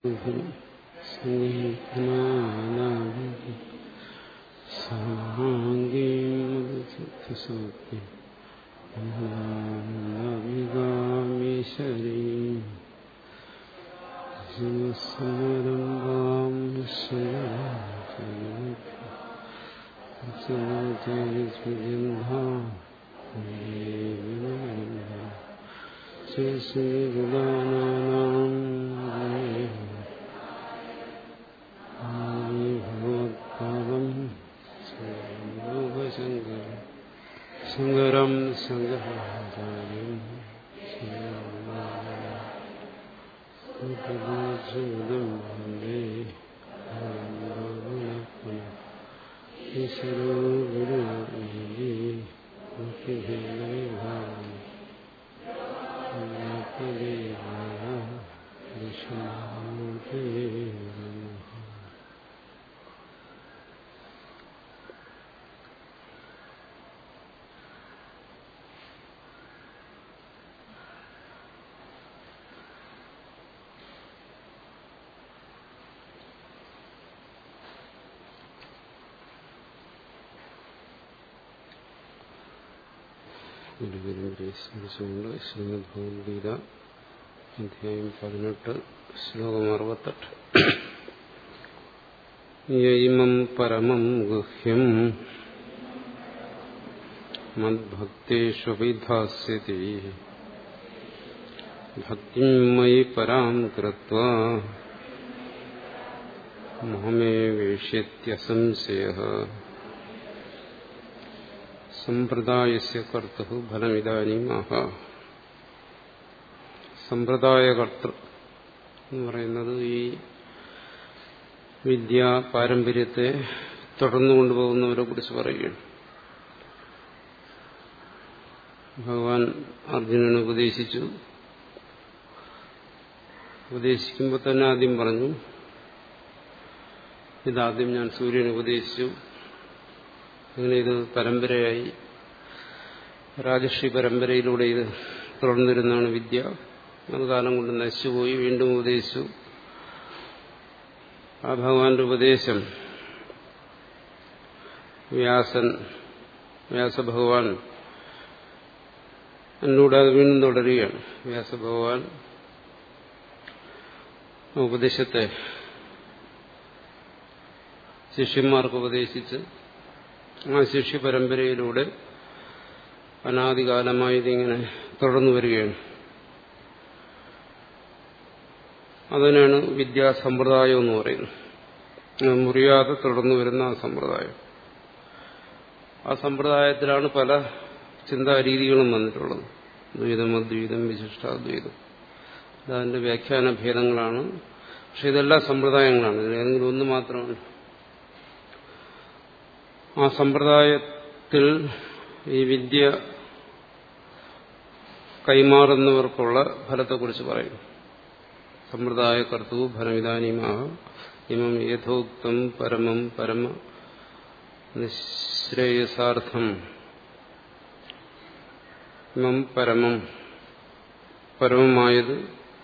സാംഗീശരീ സമരംഭാം ഭഗവത്പാദം ശങ്കരം ശങ്കരാചാര്യം ശങ്കരാചാര്യം വന്ദേ ഈശ്വരോ ഗുരു മുഖ്യഭേദവിഭാഗം ദക്ഷിണാമൂർത്തേ നമഃ ഗുരുപരമ്പരയെ സ്മരിച്ചുകൊണ്ട് ശ്രീമദ് ഭഗവത്ഗീത അധ്യായം പതിനെട്ട് ശ്ലോകം അറുപത്തെട്ട് യൈമം പരമം ഗുഹ്യം മദ്ഭക്തേഷ്വഭിധാസ്യതി ഭക്തിം മയി പരാം കൃത്വാ മാമേ വേഷ്യത്യസംശയ സമ്പ്രദായസ്യ കർത്തു ഫലമിതാനും ആഹ സമ്പ്രദായകർത്തൃ എന്ന് പറയുന്നത് ഈ വിദ്യാ പാരമ്പര്യത്തെ തുടർന്നു കൊണ്ടുപോകുന്നവരെ കുറിച്ച് പറയുകയാണ് ഭഗവാൻ അർജുനന് ഉപദേശിച്ചു ഉപദേശിക്കുമ്പോൾ തന്നെ ആദ്യം പറഞ്ഞു ഇതാദ്യം ഞാൻ സൂര്യന് ഉപദേശിച്ചു അങ്ങനെ ഇത് പരമ്പരയായി രാജശ്രീ പരമ്പരയിലൂടെ ഇത് തുടർന്നിരുന്നാണ് വിദ്യ അത് കാലം കൊണ്ട് നശിച്ചുപോയി വീണ്ടും ഉപദേശിച്ചു ആ ഭഗവാന്റെ ഉപദേശം വ്യാസൻ വ്യാസഭഗവാൻ എന്നോട് അത് വീണ്ടും തുടരുകയാണ് വ്യാസഭഗവാൻ ഉപദേശത്തെ ശിഷ്യന്മാർക്ക് ഉപദേശിച്ച് ആ ശിഷ്യ പരമ്പരയിലൂടെ അനാദികാലമായി ഇതിങ്ങനെ തുടർന്നു വരികയാണ് അതിനാണ് വിദ്യാസമ്പ്രദായം എന്ന് പറയുന്നത് മുറിയാതെ തുടർന്നു വരുന്ന ആ സമ്പ്രദായം ആ സമ്പ്രദായത്തിലാണ് പല ചിന്താരീതികളും വന്നിട്ടുള്ളത് ദ്വൈതം അദ്വൈതം വിശിഷ്ടാദ്വൈതം അതിന്റെ വ്യാഖ്യാന ഭേദങ്ങളാണ് പക്ഷെ ഇതെല്ലാം സമ്പ്രദായങ്ങളാണ് ഇതിലേതെങ്കിലും ഒന്ന് മാത്രമാണ് ആ സമ്പ്രദായത്തിൽ ഈ വിദ്യ കൈമാറുന്നവർക്കുള്ള ഫലത്തെക്കുറിച്ച് പറയും സമ്പ്രദായ കർത്തു ഫലമിതാനിമാഹ ഇമം യഥോക്തം പരമം പരമ നിശ്രേയസാർത്ഥം ഇമം പരമം പരമമായത്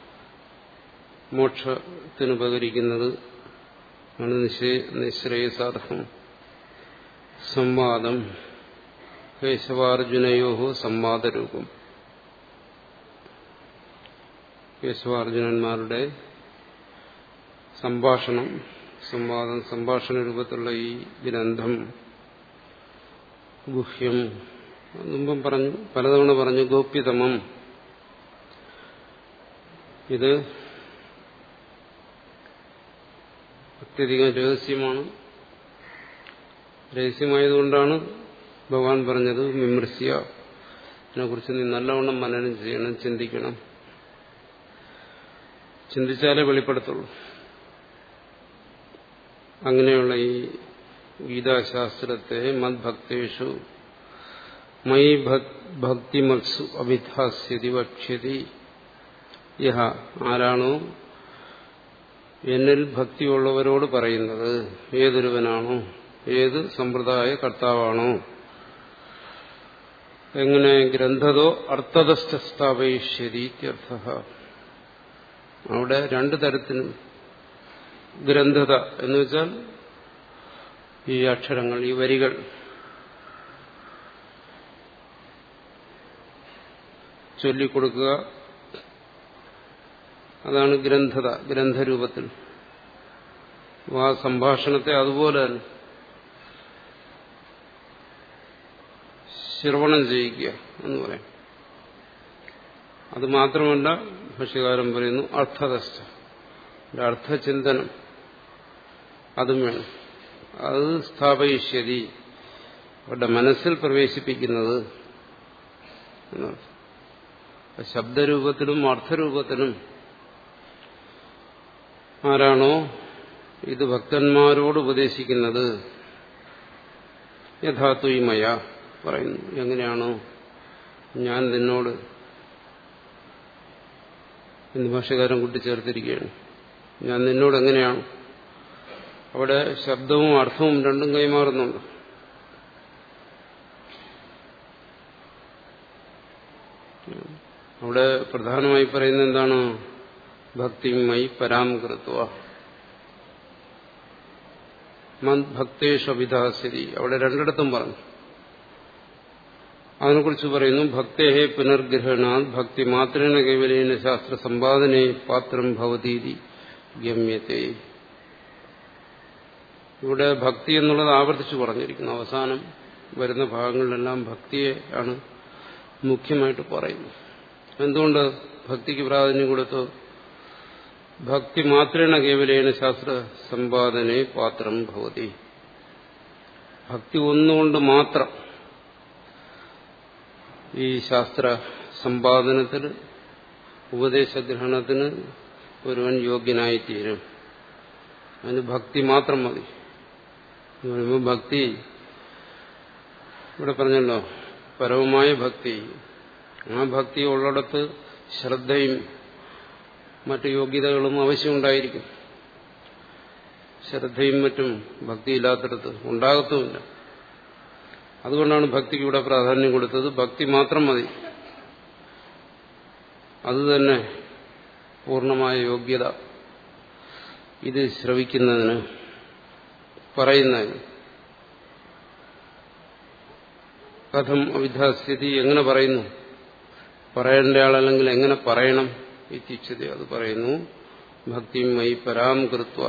മോക്ഷത്തിനുപകരിക്കുന്നത് ആണ് നിശ്രേയസാർത്ഥം സംവാദം കേശവാർജുനയോ സംവാദരൂപം കേശവാർജുനന്മാരുടെ സംഭാഷണം സംവാദം സംഭാഷണ രൂപത്തിലുള്ള ഈ ഗ്രന്ഥം ഗുഹ്യം മുമ്പം പറഞ്ഞു പലതവണ പറഞ്ഞു ഗോപ്യതമം ഇത് അത്യധികം രഹസ്യമാണ് രഹസ്യമായതുകൊണ്ടാണ് ഭഗവാൻ പറഞ്ഞത് വിമർശിയ ഇതിനെക്കുറിച്ച് നീ നല്ലവണ്ണം മനനം ചെയ്യണം ചിന്തിക്കണം ചിന്തിച്ചാലേ വെളിപ്പെടുത്തുള്ളൂ അങ്ങനെയുള്ള ഈ ഗീതാശാസ്ത്രത്തെ മദ്ഭക്തേഷു മൈ ഭക്തിമത്സു അഭിധാസ്യതി വക്ഷ്യതി യഹ ആരാണോ എന്നിൽ ഭക്തിയുള്ളവരോട് പറയുന്നത് ഏതൊരുവനാണോ ഏത് സമ്പ്രദായ കർത്താവാണോ എങ്ങനെ ഗ്രന്ഥതോ അർത്ഥതസ്ഥ സ്ഥാപയിഷ്യതി അവിടെ രണ്ടു തരത്തിനും ഗ്രന്ഥത എന്ന് വെച്ചാൽ ഈ അക്ഷരങ്ങൾ ഈ വരികൾ ചൊല്ലിക്കൊടുക്കുക അതാണ് ഗ്രന്ഥത ഗ്രന്ഥരൂപത്തിൽ ആ സംഭാഷണത്തെ അതുപോലെ തന്നെ ശ്രവണം ചെയ്യിക്കുക എന്ന് പറയും അത് മാത്രമല്ല ഭാഷ്യകാരൻ പറയുന്നു അർത്ഥതസ്ഥ അർത്ഥചിന്തനം അതും വേണം അത് സ്ഥാപയിഷ്യതി അവരുടെ മനസ്സിൽ പ്രവേശിപ്പിക്കുന്നത് എന്നർത്ഥം ശബ്ദരൂപത്തിലും അർത്ഥരൂപത്തിലും ആരാണോ ഇത് ഭക്തന്മാരോട് ഉപദേശിക്കുന്നത് യഥാത്വമയ പറയുന്നു എങ്ങനെയാണോ ഞാൻ നിന്നോട് എന്ന് ഭാഷകാരൻ കൂട്ടിച്ചേർത്തിരിക്കുകയാണ് ഞാൻ നിന്നോട് എങ്ങനെയാണ് അവിടെ ശബ്ദവും അർത്ഥവും രണ്ടും കൈമാറുന്നുണ്ട് അവിടെ പ്രധാനമായി പറയുന്നത് എന്താണ് ഭക്തിമയി പരാമകൃത്വ ഭക്തേഷവിധാസ്ഥിതി അവിടെ രണ്ടിടത്തും പറഞ്ഞു അതിനെക്കുറിച്ച് പറയുന്നു ഭക്തേഹേ പുനർഗ്രഹണാത് ഭക്തി മാത്രേണ കൈവലേന ശാസ്ത്ര സമ്പാദനേ പാത്രം ഭവതീതി ഗമ്യത്തെ ഇവിടെ ഭക്തി എന്നുള്ളത് ആവർത്തിച്ചു പറഞ്ഞിരിക്കുന്നു അവസാനം വരുന്ന ഭാഗങ്ങളിലെല്ലാം ഭക്തിയെ ആണ് മുഖ്യമായിട്ട് പറയുന്നത് എന്തുകൊണ്ട് ഭക്തിക്ക് പ്രാധാന്യം കൊടുത്തു ഭക്തി മാത്രേണ കേവലേന ശാസ്ത്ര സമ്പാദനെ പാത്രം ഭവതി ഭക്തി ഒന്നുകൊണ്ട് മാത്രം ഈ ശാസ്ത്ര സമ്പാദനത്തിന് ഉപദേശഗ്രഹണത്തിന് ഒരുവൻ യോഗ്യനായിത്തീരും അതിന് ഭക്തി മാത്രം മതി എന്ന് പറയുമ്പോൾ ഭക്തി ഇവിടെ പറഞ്ഞല്ലോ പരവുമായ ഭക്തി ആ ഭക്തി ഉള്ളിടത്ത് ശ്രദ്ധയും മറ്റു യോഗ്യതകളും ആവശ്യമുണ്ടായിരിക്കും ശ്രദ്ധയും മറ്റും ഭക്തിയില്ലാത്തടത്ത് ഉണ്ടാകത്തുമില്ല അതുകൊണ്ടാണ് ഭക്തിക്ക് ഇവിടെ പ്രാധാന്യം കൊടുത്തത് ഭക്തി മാത്രം മതി അതുതന്നെ പൂർണ്ണമായ യോഗ്യത ഇത് ശ്രവിക്കുന്നതിന് പറയുന്നതിന് കഥം അവിധാസ്ഥിതി എങ്ങനെ പറയുന്നു പറയേണ്ട ആളല്ലെങ്കിൽ എങ്ങനെ പറയണം ഇച്ഛിച്ചത് അത് പറയുന്നു ഭക്തിമയി പരാം കൃത്വ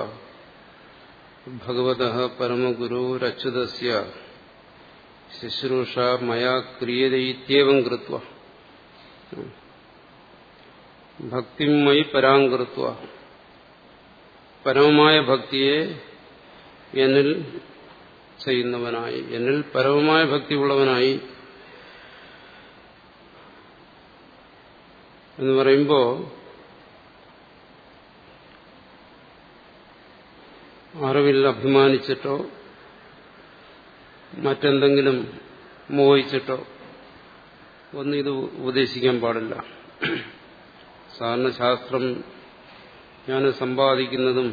ഭഗവത പരമഗുരുരച്യുതസ്യ ശുശ്രൂഷ മയാ ക്രിയതയിത്യേവം കൃത്വ ഭക്തിമയി പരാങ്കൃത്വ പരമമായ ഭക്തിയെ എന്നിൽ ചെയ്യുന്നവനായി എന്നിൽ പരമമായ ഭക്തിയുള്ളവനായി എന്ന് പറയുമ്പോൾ അറിവിൽ അഭിമാനിച്ചിട്ടോ മറ്റെന്തെങ്കിലും മോഹിച്ചിട്ടോ ഒന്നും ഇത് ഉപദേശിക്കാൻ പാടില്ല സാധാരണ ശാസ്ത്രം ഞാൻ സമ്പാദിക്കുന്നതും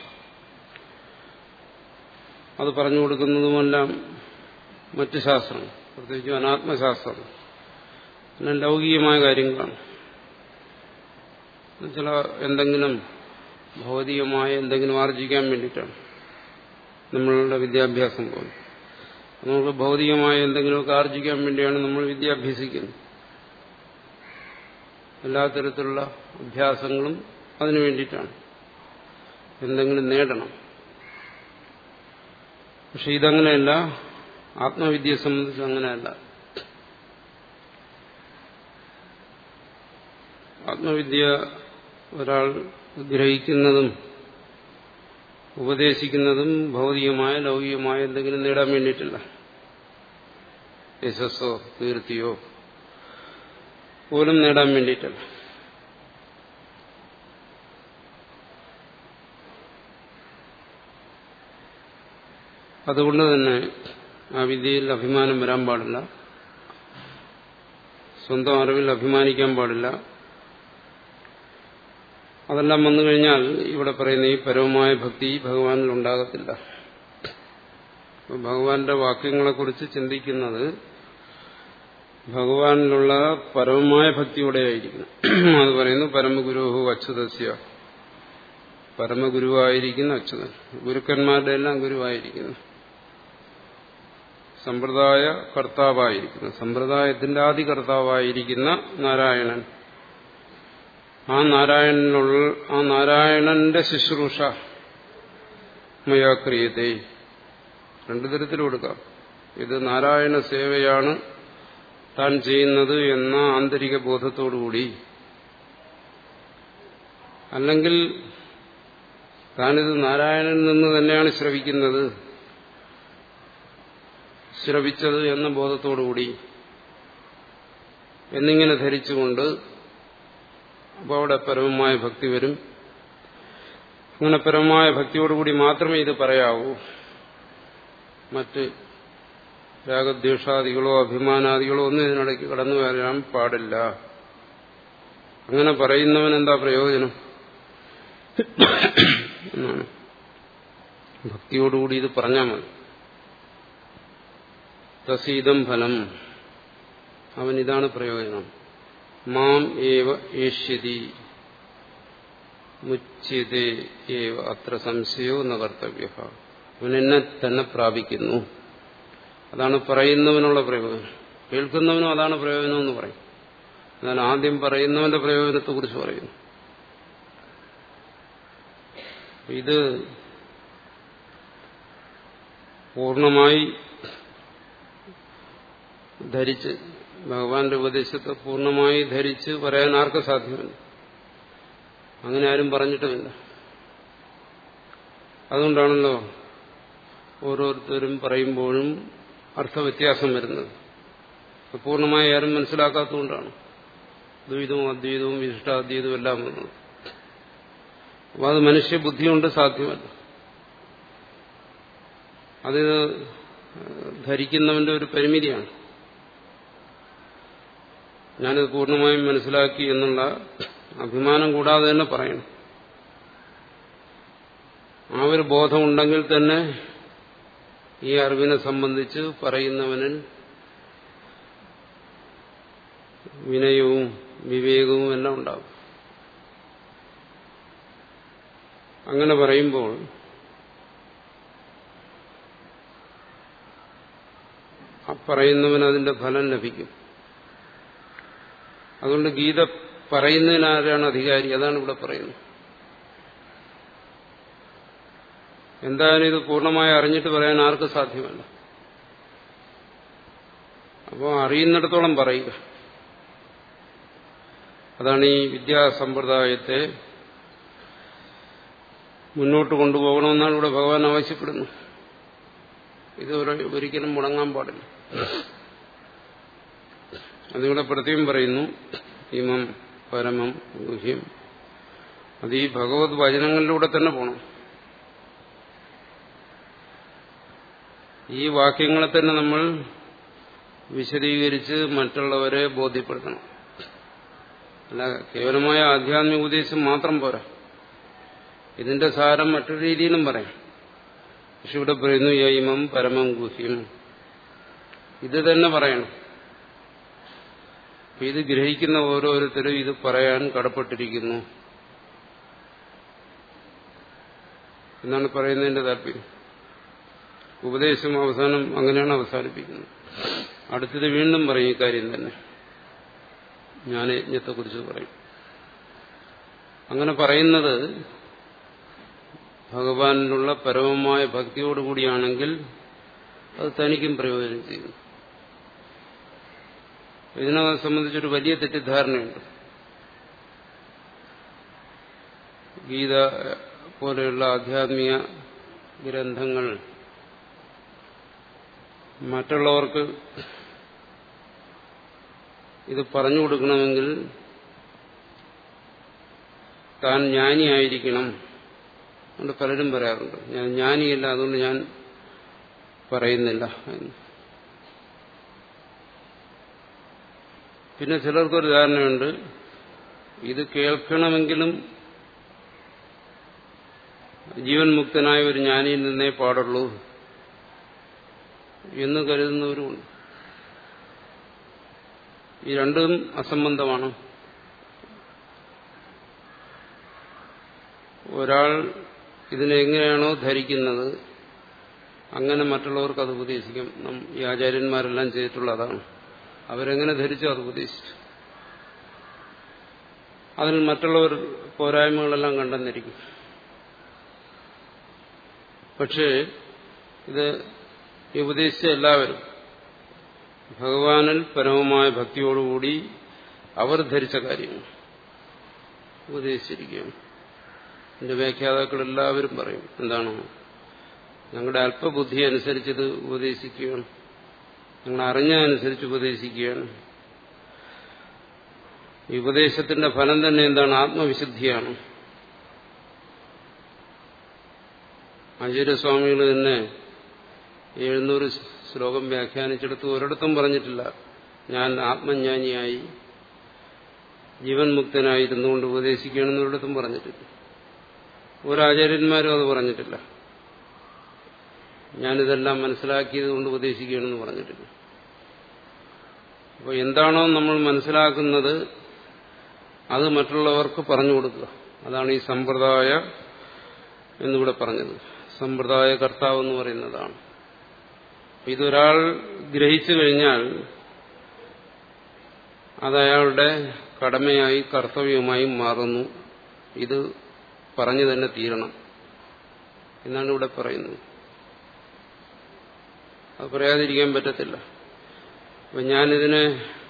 അത് പറഞ്ഞു കൊടുക്കുന്നതുമെല്ലാം മറ്റ് ശാസ്ത്രം പ്രത്യേകിച്ചും അനാത്മശാസ്ത്രം പിന്നെ ലൗകികമായ കാര്യങ്ങളാണ് ചില എന്തെങ്കിലും ഭൗതികമായ എന്തെങ്കിലും ആർജിക്കാൻ വേണ്ടിയിട്ടാണ് നമ്മളുടെ വിദ്യാഭ്യാസം പോലെ നമുക്ക് ഭൗതികമായ എന്തെങ്കിലുമൊക്കെ ആർജിക്കാൻ വേണ്ടിയാണ് നമ്മൾ വിദ്യ അഭ്യസിക്കുന്നത് എല്ലാ തരത്തിലുള്ള അഭ്യാസങ്ങളും അതിനു വേണ്ടിയിട്ടാണ് എന്തെങ്കിലും നേടണം പക്ഷെ ഇതങ്ങനെയല്ല ആത്മവിദ്യയെ സംബന്ധിച്ച് അങ്ങനെയല്ല ആത്മവിദ്യ ഒരാൾ ഗ്രഹിക്കുന്നതും ഉപദേശിക്കുന്നതും ഭൗതികമായ ലൗകികമായ എന്തെങ്കിലും നേടാൻ വേണ്ടിയിട്ടില്ല യശസ്സോ കീർത്തിയോ പോലും നേടാൻ വേണ്ടിയിട്ടല്ല അതുകൊണ്ട് തന്നെ ആ വിദ്യയിൽ അഭിമാനം വരാൻ പാടില്ല സ്വന്തം അറിവിൽ അഭിമാനിക്കാൻ പാടില്ല അതെല്ലാം വന്നു കഴിഞ്ഞാൽ ഇവിടെ പറയുന്ന ഈ പരമമായ ഭക്തി ഭഗവാനിൽ ഉണ്ടാകത്തില്ല ഭഗവാന്റെ വാക്യങ്ങളെക്കുറിച്ച് ചിന്തിക്കുന്നത് ഭഗവാനിലുള്ള പരമമായ ഭക്തിയോടെ ആയിരിക്കണം അത് പറയുന്നു പരമഗുരുഹു അച്യുതസ്യ പരമഗുരുവായിരിക്കുന്ന അച്യുതൻ ഗുരുക്കന്മാരുടെ എല്ലാം ഗുരുവായിരിക്കുന്നു സമ്പ്രദായ കർത്താവായിരിക്കുന്നു സമ്പ്രദായത്തിന്റെ ആദി കർത്താവായിരിക്കുന്ന നാരായണൻ ആ നാരായണനുള്ള ആ നാരായണന്റെ ശുശ്രൂഷ മയാക്രിയത്തെ രണ്ടു തരത്തിൽ കൊടുക്കാം ഇത് നാരായണ സേവയാണ് താൻ ചെയ്യുന്നത് എന്ന ആന്തരിക ബോധത്തോടുകൂടി അല്ലെങ്കിൽ താനിത് നാരായണനിൽ നിന്ന് തന്നെയാണ് ശ്രവിക്കുന്നത് ശ്രവിച്ചത് എന്ന ബോധത്തോടുകൂടി എന്നിങ്ങനെ ധരിച്ചുകൊണ്ട് അപ്പോൾ അവിടെ പരമമായ ഭക്തി വരും അങ്ങനെ പരമമായ ഭക്തിയോടുകൂടി മാത്രമേ ഇത് പറയാവൂ മറ്റ് രാഗദ്വേഷാദികളോ അഭിമാനാദികളോ ഒന്നും ഇതിനിടയ്ക്ക് കടന്നു വരാൻ പാടില്ല അങ്ങനെ പറയുന്നവൻ എന്താ പ്രയോജനം എന്നാണ് ഭക്തിയോടുകൂടി ഇത് പറഞ്ഞാൽ മതി തസീതം ഫലം അവൻ ഇതാണ് പ്രയോജനം മാം ഏവ ഏഷ്യതി മുച്യതേ ഏവ അത്ര സംശയോ എന്ന കർത്തവ്യ അവൻ എന്നെ തന്നെ പ്രാപിക്കുന്നു അതാണ് പറയുന്നവനുള്ള പ്രയോജനം കേൾക്കുന്നവനും അതാണ് പ്രയോജനം എന്ന് പറയും എന്നാൽ ആദ്യം പറയുന്നവന്റെ പ്രയോജനത്തെക്കുറിച്ച് പറയുന്നു ഇത് പൂർണ്ണമായി ധരിച്ച് ഭഗവാന്റെ ഉപദേശത്തെ പൂർണ്ണമായി ധരിച്ച് പറയാൻ ആർക്കും സാധ്യമല്ല അങ്ങനെ ആരും പറഞ്ഞിട്ടുമില്ല അതുകൊണ്ടാണല്ലോ ഓരോരുത്തരും പറയുമ്പോഴും അർത്ഥവ്യത്യാസം വരുന്നത് പൂർണ്ണമായി ആരും മനസ്സിലാക്കാത്തതുകൊണ്ടാണ് ദ്വൈതവും അദ്വൈതവും വിശിഷ്ടാദ്വൈതവും എല്ലാം വന്നത് അപ്പോൾ അത് മനുഷ്യബുദ്ധി കൊണ്ട് സാധ്യമല്ല അത് ധരിക്കുന്നവന്റെ ഒരു പരിമിതിയാണ് ഞാനിത് പൂർണ്ണമായും മനസ്സിലാക്കി എന്നുള്ള അഭിമാനം കൂടാതെ തന്നെ പറയണം ആ ഒരു ബോധമുണ്ടെങ്കിൽ തന്നെ ഈ അറിവിനെ സംബന്ധിച്ച് പറയുന്നവനിൽ വിനയവും വിവേകവും എല്ലാം ഉണ്ടാകും അങ്ങനെ പറയുമ്പോൾ പറയുന്നവന് അതിന്റെ ഫലം ലഭിക്കും അതുകൊണ്ട് ഗീത പറയുന്നതിന് ആരാണ് അധികാരി അതാണ് ഇവിടെ പറയുന്നത് എന്തായാലും ഇത് പൂർണ്ണമായി അറിഞ്ഞിട്ട് പറയാൻ ആർക്കും സാധ്യമല്ല അപ്പോൾ അറിയുന്നിടത്തോളം പറയുക അതാണ് ഈ വിദ്യാസമ്പ്രദായത്തെ മുന്നോട്ട് കൊണ്ടുപോകണമെന്നാണ് ഇവിടെ ഭഗവാൻ ആവശ്യപ്പെടുന്നു ഇത് ഒരിക്കലും മുടങ്ങാൻ പാടില്ല അതിവിടെ പ്രത്യേകം പറയുന്നു ഇമം പരമം ഗുഹ്യം അത് ഈ ഭഗവത് വചനങ്ങളിലൂടെ തന്നെ പോകണം ഈ വാക്യങ്ങളെ തന്നെ നമ്മൾ വിശദീകരിച്ച് മറ്റുള്ളവരെ ബോധ്യപ്പെടുത്തണം അല്ല കേവലമായ ആധ്യാത്മിക ഉപദേശം മാത്രം പോരാ ഇതിന്റെ സാരം മറ്റൊരു രീതിയിലും പറയാം പക്ഷെ ഇവിടെ പറയുന്നു യൈമം പരമം ഗുഹ്യം ഇത് തന്നെ പറയണം ഇത് ഗ്രഹിക്കുന്ന ഓരോരുത്തരും ഇത് പറയാൻ കടപ്പെട്ടിരിക്കുന്നു എന്നാണ് പറയുന്നതിന്റെ താല്പര്യം ഉപദേശം അവസാനം അങ്ങനെയാണ് അവസാനിപ്പിക്കുന്നത് അടുത്തത് വീണ്ടും പറയും ഇക്കാര്യം തന്നെ ഞാൻ യജ്ഞത്തെക്കുറിച്ച് പറയും അങ്ങനെ പറയുന്നത് ഭഗവാനിലുള്ള പരമമായ ഭക്തിയോടുകൂടിയാണെങ്കിൽ അത് തനിക്കും പ്രയോജനം ചെയ്യുന്നു ഇതിനെ സംബന്ധിച്ചൊരു വലിയ തെറ്റിദ്ധാരണയുണ്ട് ഗീത പോലെയുള്ള ആധ്യാത്മിക ഗ്രന്ഥങ്ങൾ മറ്റുള്ളവർക്ക് ഇത് പറഞ്ഞു കൊടുക്കണമെങ്കിൽ താൻ ജ്ഞാനിയായിരിക്കണം അതുകൊണ്ട് പലരും പറയാറുണ്ട് ഞാൻ ജ്ഞാനിയല്ല അതുകൊണ്ട് ഞാൻ പറയുന്നില്ല എന്ന് പിന്നെ ചിലർക്കൊരു ധാരണയുണ്ട് ഇത് കേൾക്കണമെങ്കിലും ജീവൻ മുക്തനായ ഒരു ജ്ഞാനിയിൽ നിന്നേ പാടുള്ളൂ എന്ന് കരുതുന്നവരുമുണ്ട് ഈ രണ്ടും അസംബന്ധമാണ് ഒരാൾ ഇതിനെ എങ്ങനെയാണോ ധരിക്കുന്നത് അങ്ങനെ മറ്റുള്ളവർക്ക് അത് ഉപദേശിക്കും നം- ഈ ആചാര്യന്മാരെല്ലാം ചെയ്തിട്ടുള്ളതാണ് അവരെങ്ങനെ ധരിച്ചു അത് ഉപദേശിച്ചു അതിൽ മറ്റുള്ളവർ പോരായ്മകളെല്ലാം കണ്ടെന്നിരിക്കും പക്ഷേ ഇത് ഈ ഉപദേശിച്ച എല്ലാവരും ഭഗവാനിൽ പരമമായ ഭക്തിയോടുകൂടി അവർ ധരിച്ച കാര്യങ്ങൾ ഉപദേശിച്ചിരിക്കുകയാണ് എന്റെ വ്യാഖ്യാതാക്കൾ എല്ലാവരും പറയും എന്താണ് ഞങ്ങളുടെ അല്പബുദ്ധി അനുസരിച്ച് ഇത് ഉപദേശിക്കുകയാണ് ഞങ്ങൾ അറിഞ്ഞതനുസരിച്ച് ഉപദേശിക്കുകയാണ് ഈ ഉപദേശത്തിന്റെ ഫലം തന്നെ എന്താണ് ആത്മവിശുദ്ധിയാണ് ആചാര്യസ്വാമികൾ തന്നെ എഴുന്നൂറ് ശ്ലോകം വ്യാഖ്യാനിച്ചെടുത്ത് ഒരിടത്തും പറഞ്ഞിട്ടില്ല ഞാൻ ആത്മജ്ഞാനിയായി ജീവൻ മുക്തനായി ഇരുന്നുകൊണ്ട് ഉപദേശിക്കുകയാണെന്ന് ഒരിടത്തും പറഞ്ഞിട്ടില്ല ഒരാചാര്യന്മാരും അത് പറഞ്ഞിട്ടില്ല ഞാനിതെല്ലാം മനസ്സിലാക്കിയത് കൊണ്ട് ഉപദേശിക്കുകയാണെന്ന് പറഞ്ഞിട്ടില്ല അപ്പോൾ എന്താണോ നമ്മൾ മനസ്സിലാക്കുന്നത് അത് മറ്റുള്ളവർക്ക് പറഞ്ഞു കൊടുക്കുക അതാണ് ഈ സമ്പ്രദായ എന്നിവിടെ പറഞ്ഞത് സമ്പ്രദായ കർത്താവ് എന്ന് പറയുന്നതാണ് ഇതൊരാൾ ഗ്രഹിച്ചു കഴിഞ്ഞാൽ അതയാളുടെ കടമയായി കർത്തവ്യമായി മാറുന്നു ഇത് പറഞ്ഞു തന്നെ തീരണം എന്നാണ് ഇവിടെ പറയുന്നത് അത് പറയാതിരിക്കാൻ പറ്റത്തില്ല അപ്പം ഞാനിതിനെ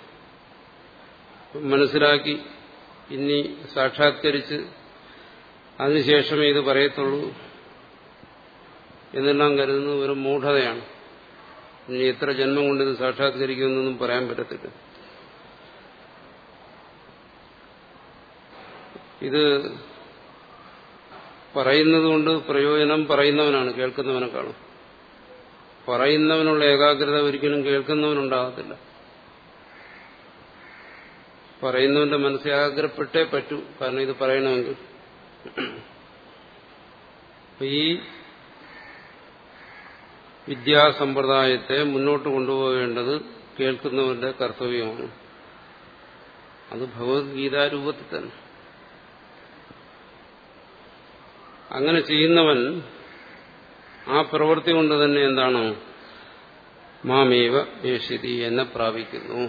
മനസ്സിലാക്കി ഇനി സാക്ഷാത്കരിച്ച് അതിനുശേഷമേ ഇത് പറയത്തുള്ളൂ എന്നെല്ലാം കരുതുന്നത് ഒരു മൂഢതയാണ് ഇനി എത്ര ജന്മം കൊണ്ട് ഇത് സാക്ഷാത്കരിക്കുമെന്നൊന്നും പറയാൻ പറ്റത്തില്ല ഇത് പറയുന്നത് കൊണ്ട് പ്രയോജനം പറയുന്നവനാണ് കേൾക്കുന്നവനെക്കാളും പറയുന്നവനുള്ള ഏകാഗ്രത ഒരിക്കലും കേൾക്കുന്നവനുണ്ടാകത്തില്ല പറയുന്നവന്റെ മനസ്സ് ഏകാഗ്രപ്പെട്ടേ പറ്റൂ കാരണം ഇത് പറയണമെങ്കിൽ അപ്പൊ ഈ വിദ്യാസമ്പ്രദായത്തെ മുന്നോട്ട് കൊണ്ടുപോകേണ്ടത് കേൾക്കുന്നവരുടെ കർത്തവ്യമാണ് അത് ഭഗവത്ഗീതാരൂപത്തിൽ തന്നെ അങ്ങനെ ചെയ്യുന്നവൻ ആ പ്രവൃത്തി കൊണ്ട് തന്നെ എന്താണ് മാമേവ യേശിതി എന്നെ പ്രാപിക്കുന്നു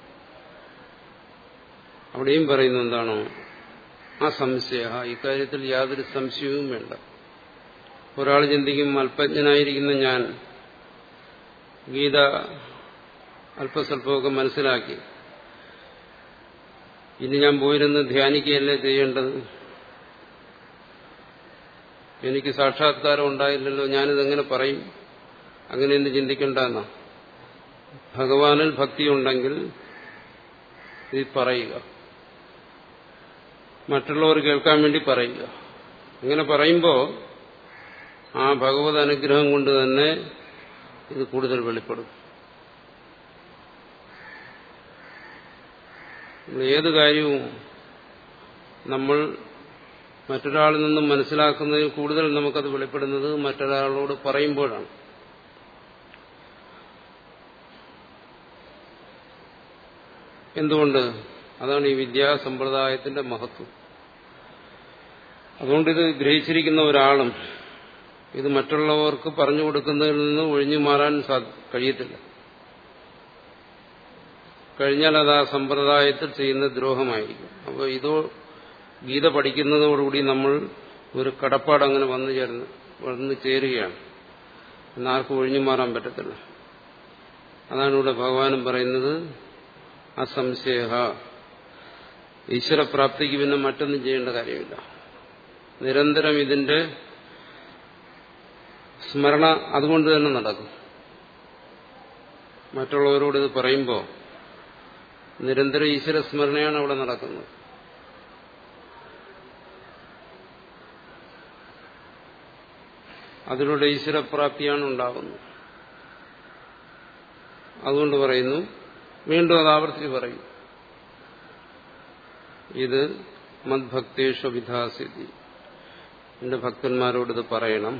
അവിടെയും പറയുന്നു എന്താണോ ആ സംശയ ഇക്കാര്യത്തിൽ യാതൊരു സംശയവും വേണ്ട ഒരാൾ ചിന്തിക്കും അല്പജ്ഞനായിരിക്കുന്ന ഞാൻ ഗീത അല്പസ്വല്പമൊക്കെ മനസ്സിലാക്കി ഇനി ഞാൻ പോയിരുന്ന് ധ്യാനിക്കുകയല്ലേ ചെയ്യേണ്ടത് എനിക്ക് സാക്ഷാത്കാരം ഉണ്ടായില്ലല്ലോ ഞാനിതെങ്ങനെ പറയും അങ്ങനെയൊന്നും ചിന്തിക്കേണ്ടെന്ന ഭഗവാനിൽ ഭക്തിയുണ്ടെങ്കിൽ ഇത് പറയുക മറ്റുള്ളവർ കേൾക്കാൻ വേണ്ടി പറയുക അങ്ങനെ പറയുമ്പോൾ ആ ഭഗവത് അനുഗ്രഹം കൊണ്ട് തന്നെ ഇത് കൂടുതൽ വെളിപ്പെടും ഏത് കാര്യവും നമ്മൾ മറ്റൊരാളിൽ നിന്നും മനസ്സിലാക്കുന്നതിൽ കൂടുതൽ നമുക്കത് വെളിപ്പെടുന്നത് മറ്റൊരാളോട് പറയുമ്പോഴാണ് എന്തുകൊണ്ട് അതാണ് ഈ വിദ്യാസമ്പ്രദായത്തിന്റെ മഹത്വം അതുകൊണ്ടിത് ഗ്രഹിച്ചിരിക്കുന്ന ഒരാളും ഇത് മറ്റുള്ളവർക്ക് പറഞ്ഞു കൊടുക്കുന്നതിൽ നിന്ന് ഒഴിഞ്ഞു മാറാൻ കഴിയത്തില്ല കഴിഞ്ഞാൽ അത് ആ സമ്പ്രദായത്തിൽ ചെയ്യുന്ന ദ്രോഹമായിരിക്കും അപ്പോൾ ഇതോ ഗീത പഠിക്കുന്നതോടുകൂടി നമ്മൾ ഒരു കടപ്പാട് അങ്ങനെ വന്നു ചേർന്ന് വന്നു ചേരുകയാണ് എന്നാർക്കും ഒഴിഞ്ഞു മാറാൻ പറ്റത്തില്ല അതാണ് ഇവിടെ ഭഗവാനും പറയുന്നത് അസംശയ ഈശ്വരപ്രാപ്തിക്ക് പിന്നെ മറ്റൊന്നും ചെയ്യേണ്ട കാര്യമില്ല നിരന്തരം ഇതിന്റെ സ്മരണ അതുകൊണ്ട് തന്നെ നടക്കും മറ്റുള്ളവരോട് ഇത് പറയുമ്പോൾ നിരന്തരം ഈശ്വര സ്മരണയാണ് അവിടെ നടക്കുന്നത് അതിലൂടെ ഈശ്വരപ്രാപ്തിയാണ് ഉണ്ടാകുന്നത് അതുകൊണ്ട് പറയുന്നു വീണ്ടും അത് ആവർത്തിച്ച് പറയും ഇത് മദ്ഭക്തേഷു വിധാസിതി എന്റെ ഭക്തന്മാരോട് ഇത് പറയണം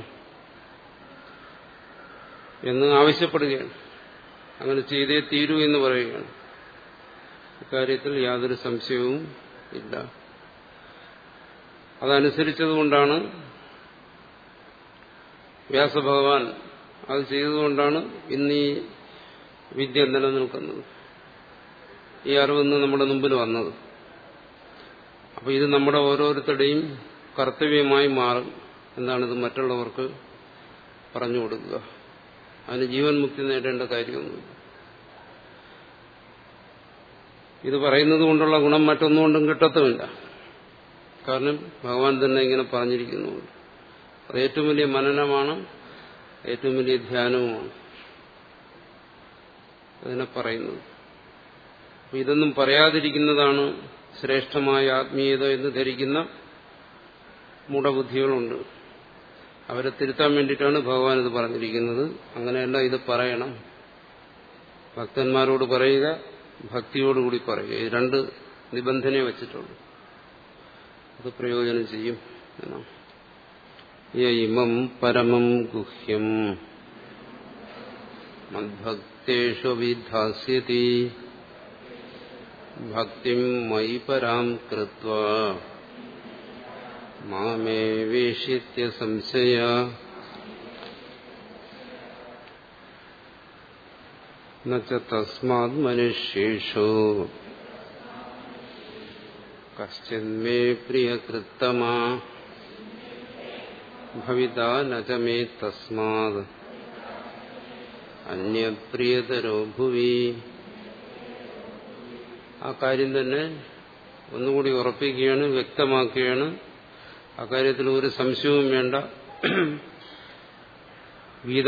എന്ന് ആവശ്യപ്പെടുകയാണ് അങ്ങനെ ചെയ്തേ തീരൂ എന്ന് പറയുകയാണ് ഇക്കാര്യത്തിൽ യാതൊരു സംശയവും ഇല്ല അതനുസരിച്ചതുകൊണ്ടാണ് വ്യാസഭഗവാൻ അത് ചെയ്തതുകൊണ്ടാണ് ഇന്ന് ഈ വിദ്യ നിലനിൽക്കുന്നത് ഈ അറിവിന്ന് നമ്മുടെ മുമ്പിൽ വന്നത് അപ്പൊ ഇത് നമ്മുടെ ഓരോരുത്തരുടെയും കർത്തവ്യമായി മാറും എന്താണിത് മറ്റുള്ളവർക്ക് പറഞ്ഞു കൊടുക്കുക അതിന് ജീവൻ മുക്തി നേടേണ്ട കാര്യമൊന്നുമില്ല ഇത് പറയുന്നത് കൊണ്ടുള്ള ഗുണം മറ്റൊന്നുകൊണ്ടും കിട്ടത്തുമില്ല കാരണം ഭഗവാൻ തന്നെ ഇങ്ങനെ പറഞ്ഞിരിക്കുന്നുണ്ട് അത് ഏറ്റവും വലിയ മനനമാണ് ഏറ്റവും വലിയ ധ്യാനവുമാണ് അതിനെ പറയുന്നത് അപ്പൊ ഇതൊന്നും പറയാതിരിക്കുന്നതാണ് ശ്രേഷ്ഠമായ ആത്മീയത എന്ന് ധരിക്കുന്ന മൂഢബുദ്ധികളുണ്ട് അവരെ തിരുത്താൻ വേണ്ടിയിട്ടാണ് ഭഗവാൻ ഇത് പറഞ്ഞിരിക്കുന്നത് അങ്ങനെയല്ല ഇത് പറയണം ഭക്തന്മാരോട് പറയുക ഭക്തിയോടുകൂടി പറയുക ഈ രണ്ട് നിബന്ധനയെ വെച്ചിട്ടുള്ളൂ അത് പ്രയോജനം ചെയ്യും എന്നാണ് യൈമം പരമം ഗുഹ്യം മദ്ഭക്തേഷു വിധാസ്യതി ഭക്തിം മയി പരാം കൃത്വ മാമേ വേഷിത്യ സംശയ തസ്മാത് മനുഷ്യേഷു കശ്ചിന്മേ പ്രിയകൃത്തമാ ഭവിത നച മേ തസ്മാത് അന്യപ്രിയതരോ ഭുവി ആ കാര്യം തന്നെ ഒന്നുകൂടി ഉറപ്പിക്കുകയാണ് വ്യക്തമാക്കുകയാണ് ആ കാര്യത്തിൽ ഒരു സംശയവും വേണ്ട ഗീത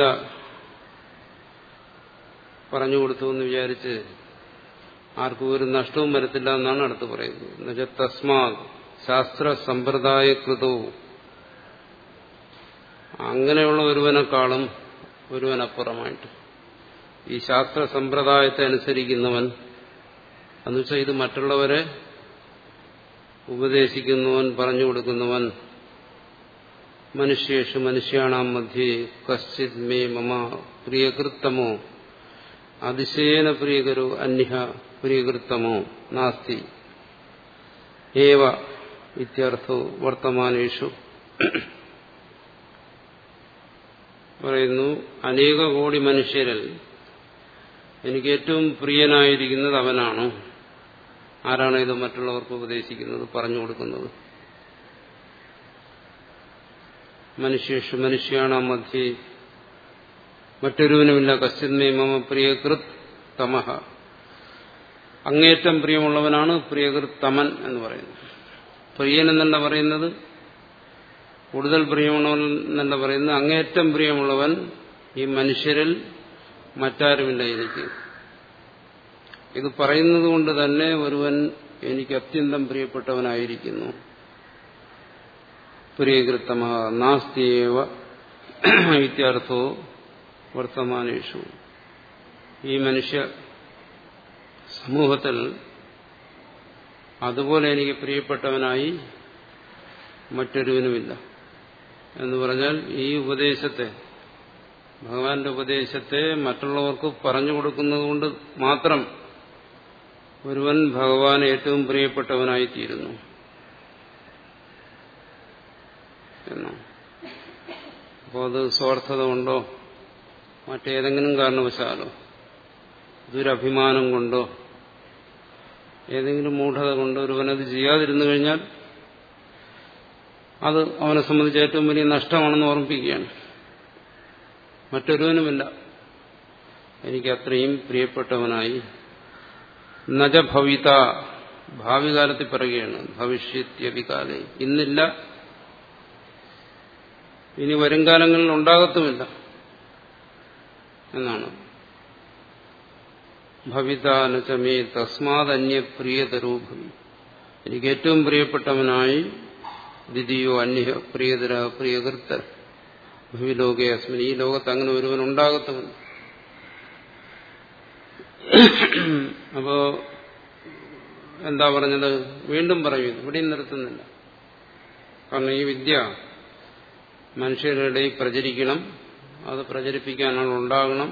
പറഞ്ഞു കൊടുത്തു എന്ന് വിചാരിച്ച് ആർക്കും ഒരു നഷ്ടവും വരത്തില്ല എന്നാണ് അടുത്ത് പറയുന്നത് എന്നുവെച്ചാൽ തസ്മാ ശാസ്ത്ര സമ്പ്രദായകൃതവും അങ്ങനെയുള്ള ഒരുവനെക്കാളും ഒരുവനപ്പുറമായിട്ട് ഈ ശാസ്ത്ര സമ്പ്രദായത്തെ അനുസരിക്കുന്നവൻ എന്നുവെച്ചാൽ ഇത് മറ്റുള്ളവരെ ഉപദേശിക്കുന്നവൻ പറഞ്ഞു കൊടുക്കുന്നവൻ മനുഷ്യേഷു മനുഷ്യാണാം മധ്യേ കശ്ചിത് മേ മമ പ്രിയകൃത്തമോ അതിശയേന പ്രിയകരോ അന്യ പ്രിയകൃത്തമോ നാസ്തി ഏവ ഇത്യർത്ഥോ വർത്തമാനേഷു പറയുന്നു അനേക കോടി മനുഷ്യരിൽ എനിക്ക് ഏറ്റവും പ്രിയനായിരിക്കുന്നത് അവനാണ് ആരാണ് ഇത് മറ്റുള്ളവർക്ക് ഉപദേശിക്കുന്നത് പറഞ്ഞു കൊടുക്കുന്നത് മനുഷ്യേഷു മനുഷ്യാണ് മധ്യേ മറ്റൊരുവനുമില്ല കശ്ചിന്മേ മമ പ്രിയകൃത് തമഹ അങ്ങേറ്റം പ്രിയമുള്ളവനാണ് പ്രിയകൃത് തമൻ എന്ന് പറയുന്നത് പ്രിയൻ എന്നല്ല പറയുന്നത് കൂടുതൽ പ്രിയമുള്ളവൻ എന്നല്ല പറയുന്നത് അങ്ങേറ്റം പ്രിയമുള്ളവൻ ഈ മനുഷ്യരിൽ മറ്റാരുമില്ല എനിക്ക് ഇത് പറയുന്നത് കൊണ്ട് തന്നെ ഒരുവൻ എനിക്ക് അത്യന്തം പ്രിയപ്പെട്ടവനായിരിക്കുന്നു പ്രിയകൃത്തമ നാസ്തിയേവ ഇത്യർത്ഥോ വർത്തമാനേഷു ഈ മനുഷ്യ സമൂഹത്തിൽ അതുപോലെ എനിക്ക് പ്രിയപ്പെട്ടവനായി മറ്റൊരുവനുമില്ല എന്ന് പറഞ്ഞാൽ ഈ ഉപദേശത്തെ ഭഗവാന്റെ ഉപദേശത്തെ മറ്റുള്ളവർക്ക് പറഞ്ഞു കൊടുക്കുന്നത് കൊണ്ട് മാത്രം ഒരുവൻ ഭഗവാൻ ഏറ്റവും പ്രിയപ്പെട്ടവനായി തീരുന്നു എന്നാണ് അപ്പോൾ അത് സ്വാർത്ഥത കൊണ്ടോ മറ്റേതെങ്കിലും കാരണവശാലോ ദുരഭിമാനം കൊണ്ടോ ഏതെങ്കിലും മൂഢത കൊണ്ടോ ഒരുവനത് ചെയ്യാതിരുന്നു കഴിഞ്ഞാൽ അത് അവനെ സംബന്ധിച്ച് ഏറ്റവും വലിയ നഷ്ടമാണെന്ന് ഓർമ്മിപ്പിക്കുകയാണ് മറ്റൊരുവനുമില്ല എനിക്ക് അത്രയും പ്രിയപ്പെട്ടവനായി നജ ഭവിത ഭാവി കാലത്തിൽ പറയുകയാണ് ഭവിഷ്യത്യവികാലെ ഇന്നില്ല ഇനി വരും കാലങ്ങളിൽ ഉണ്ടാകത്തുമില്ല എന്നാണ് ഭവിതാനചമേ തസ്മാതന്യ പ്രിയതരോ ഭവി എനിക്ക് ഏറ്റവും പ്രിയപ്പെട്ടവനായി ദ്വിതീയോ അന്യ പ്രിയതര പ്രിയകൃത്തർ ഭവിലോകെ അസ്മിൻ ഈ ലോകത്ത് അങ്ങനെ ഒരുവൻ ഉണ്ടാകത്തുമില്ല അപ്പോ എന്താ പറഞ്ഞത് വീണ്ടും പറയും ഇവിടെയും നിർത്തുന്നില്ല കാരണം ഈ വിദ്യ മനുഷ്യരുടെ ഇടയിൽ പ്രചരിക്കണം അത് പ്രചരിപ്പിക്കാനാണ് ഉണ്ടാകണം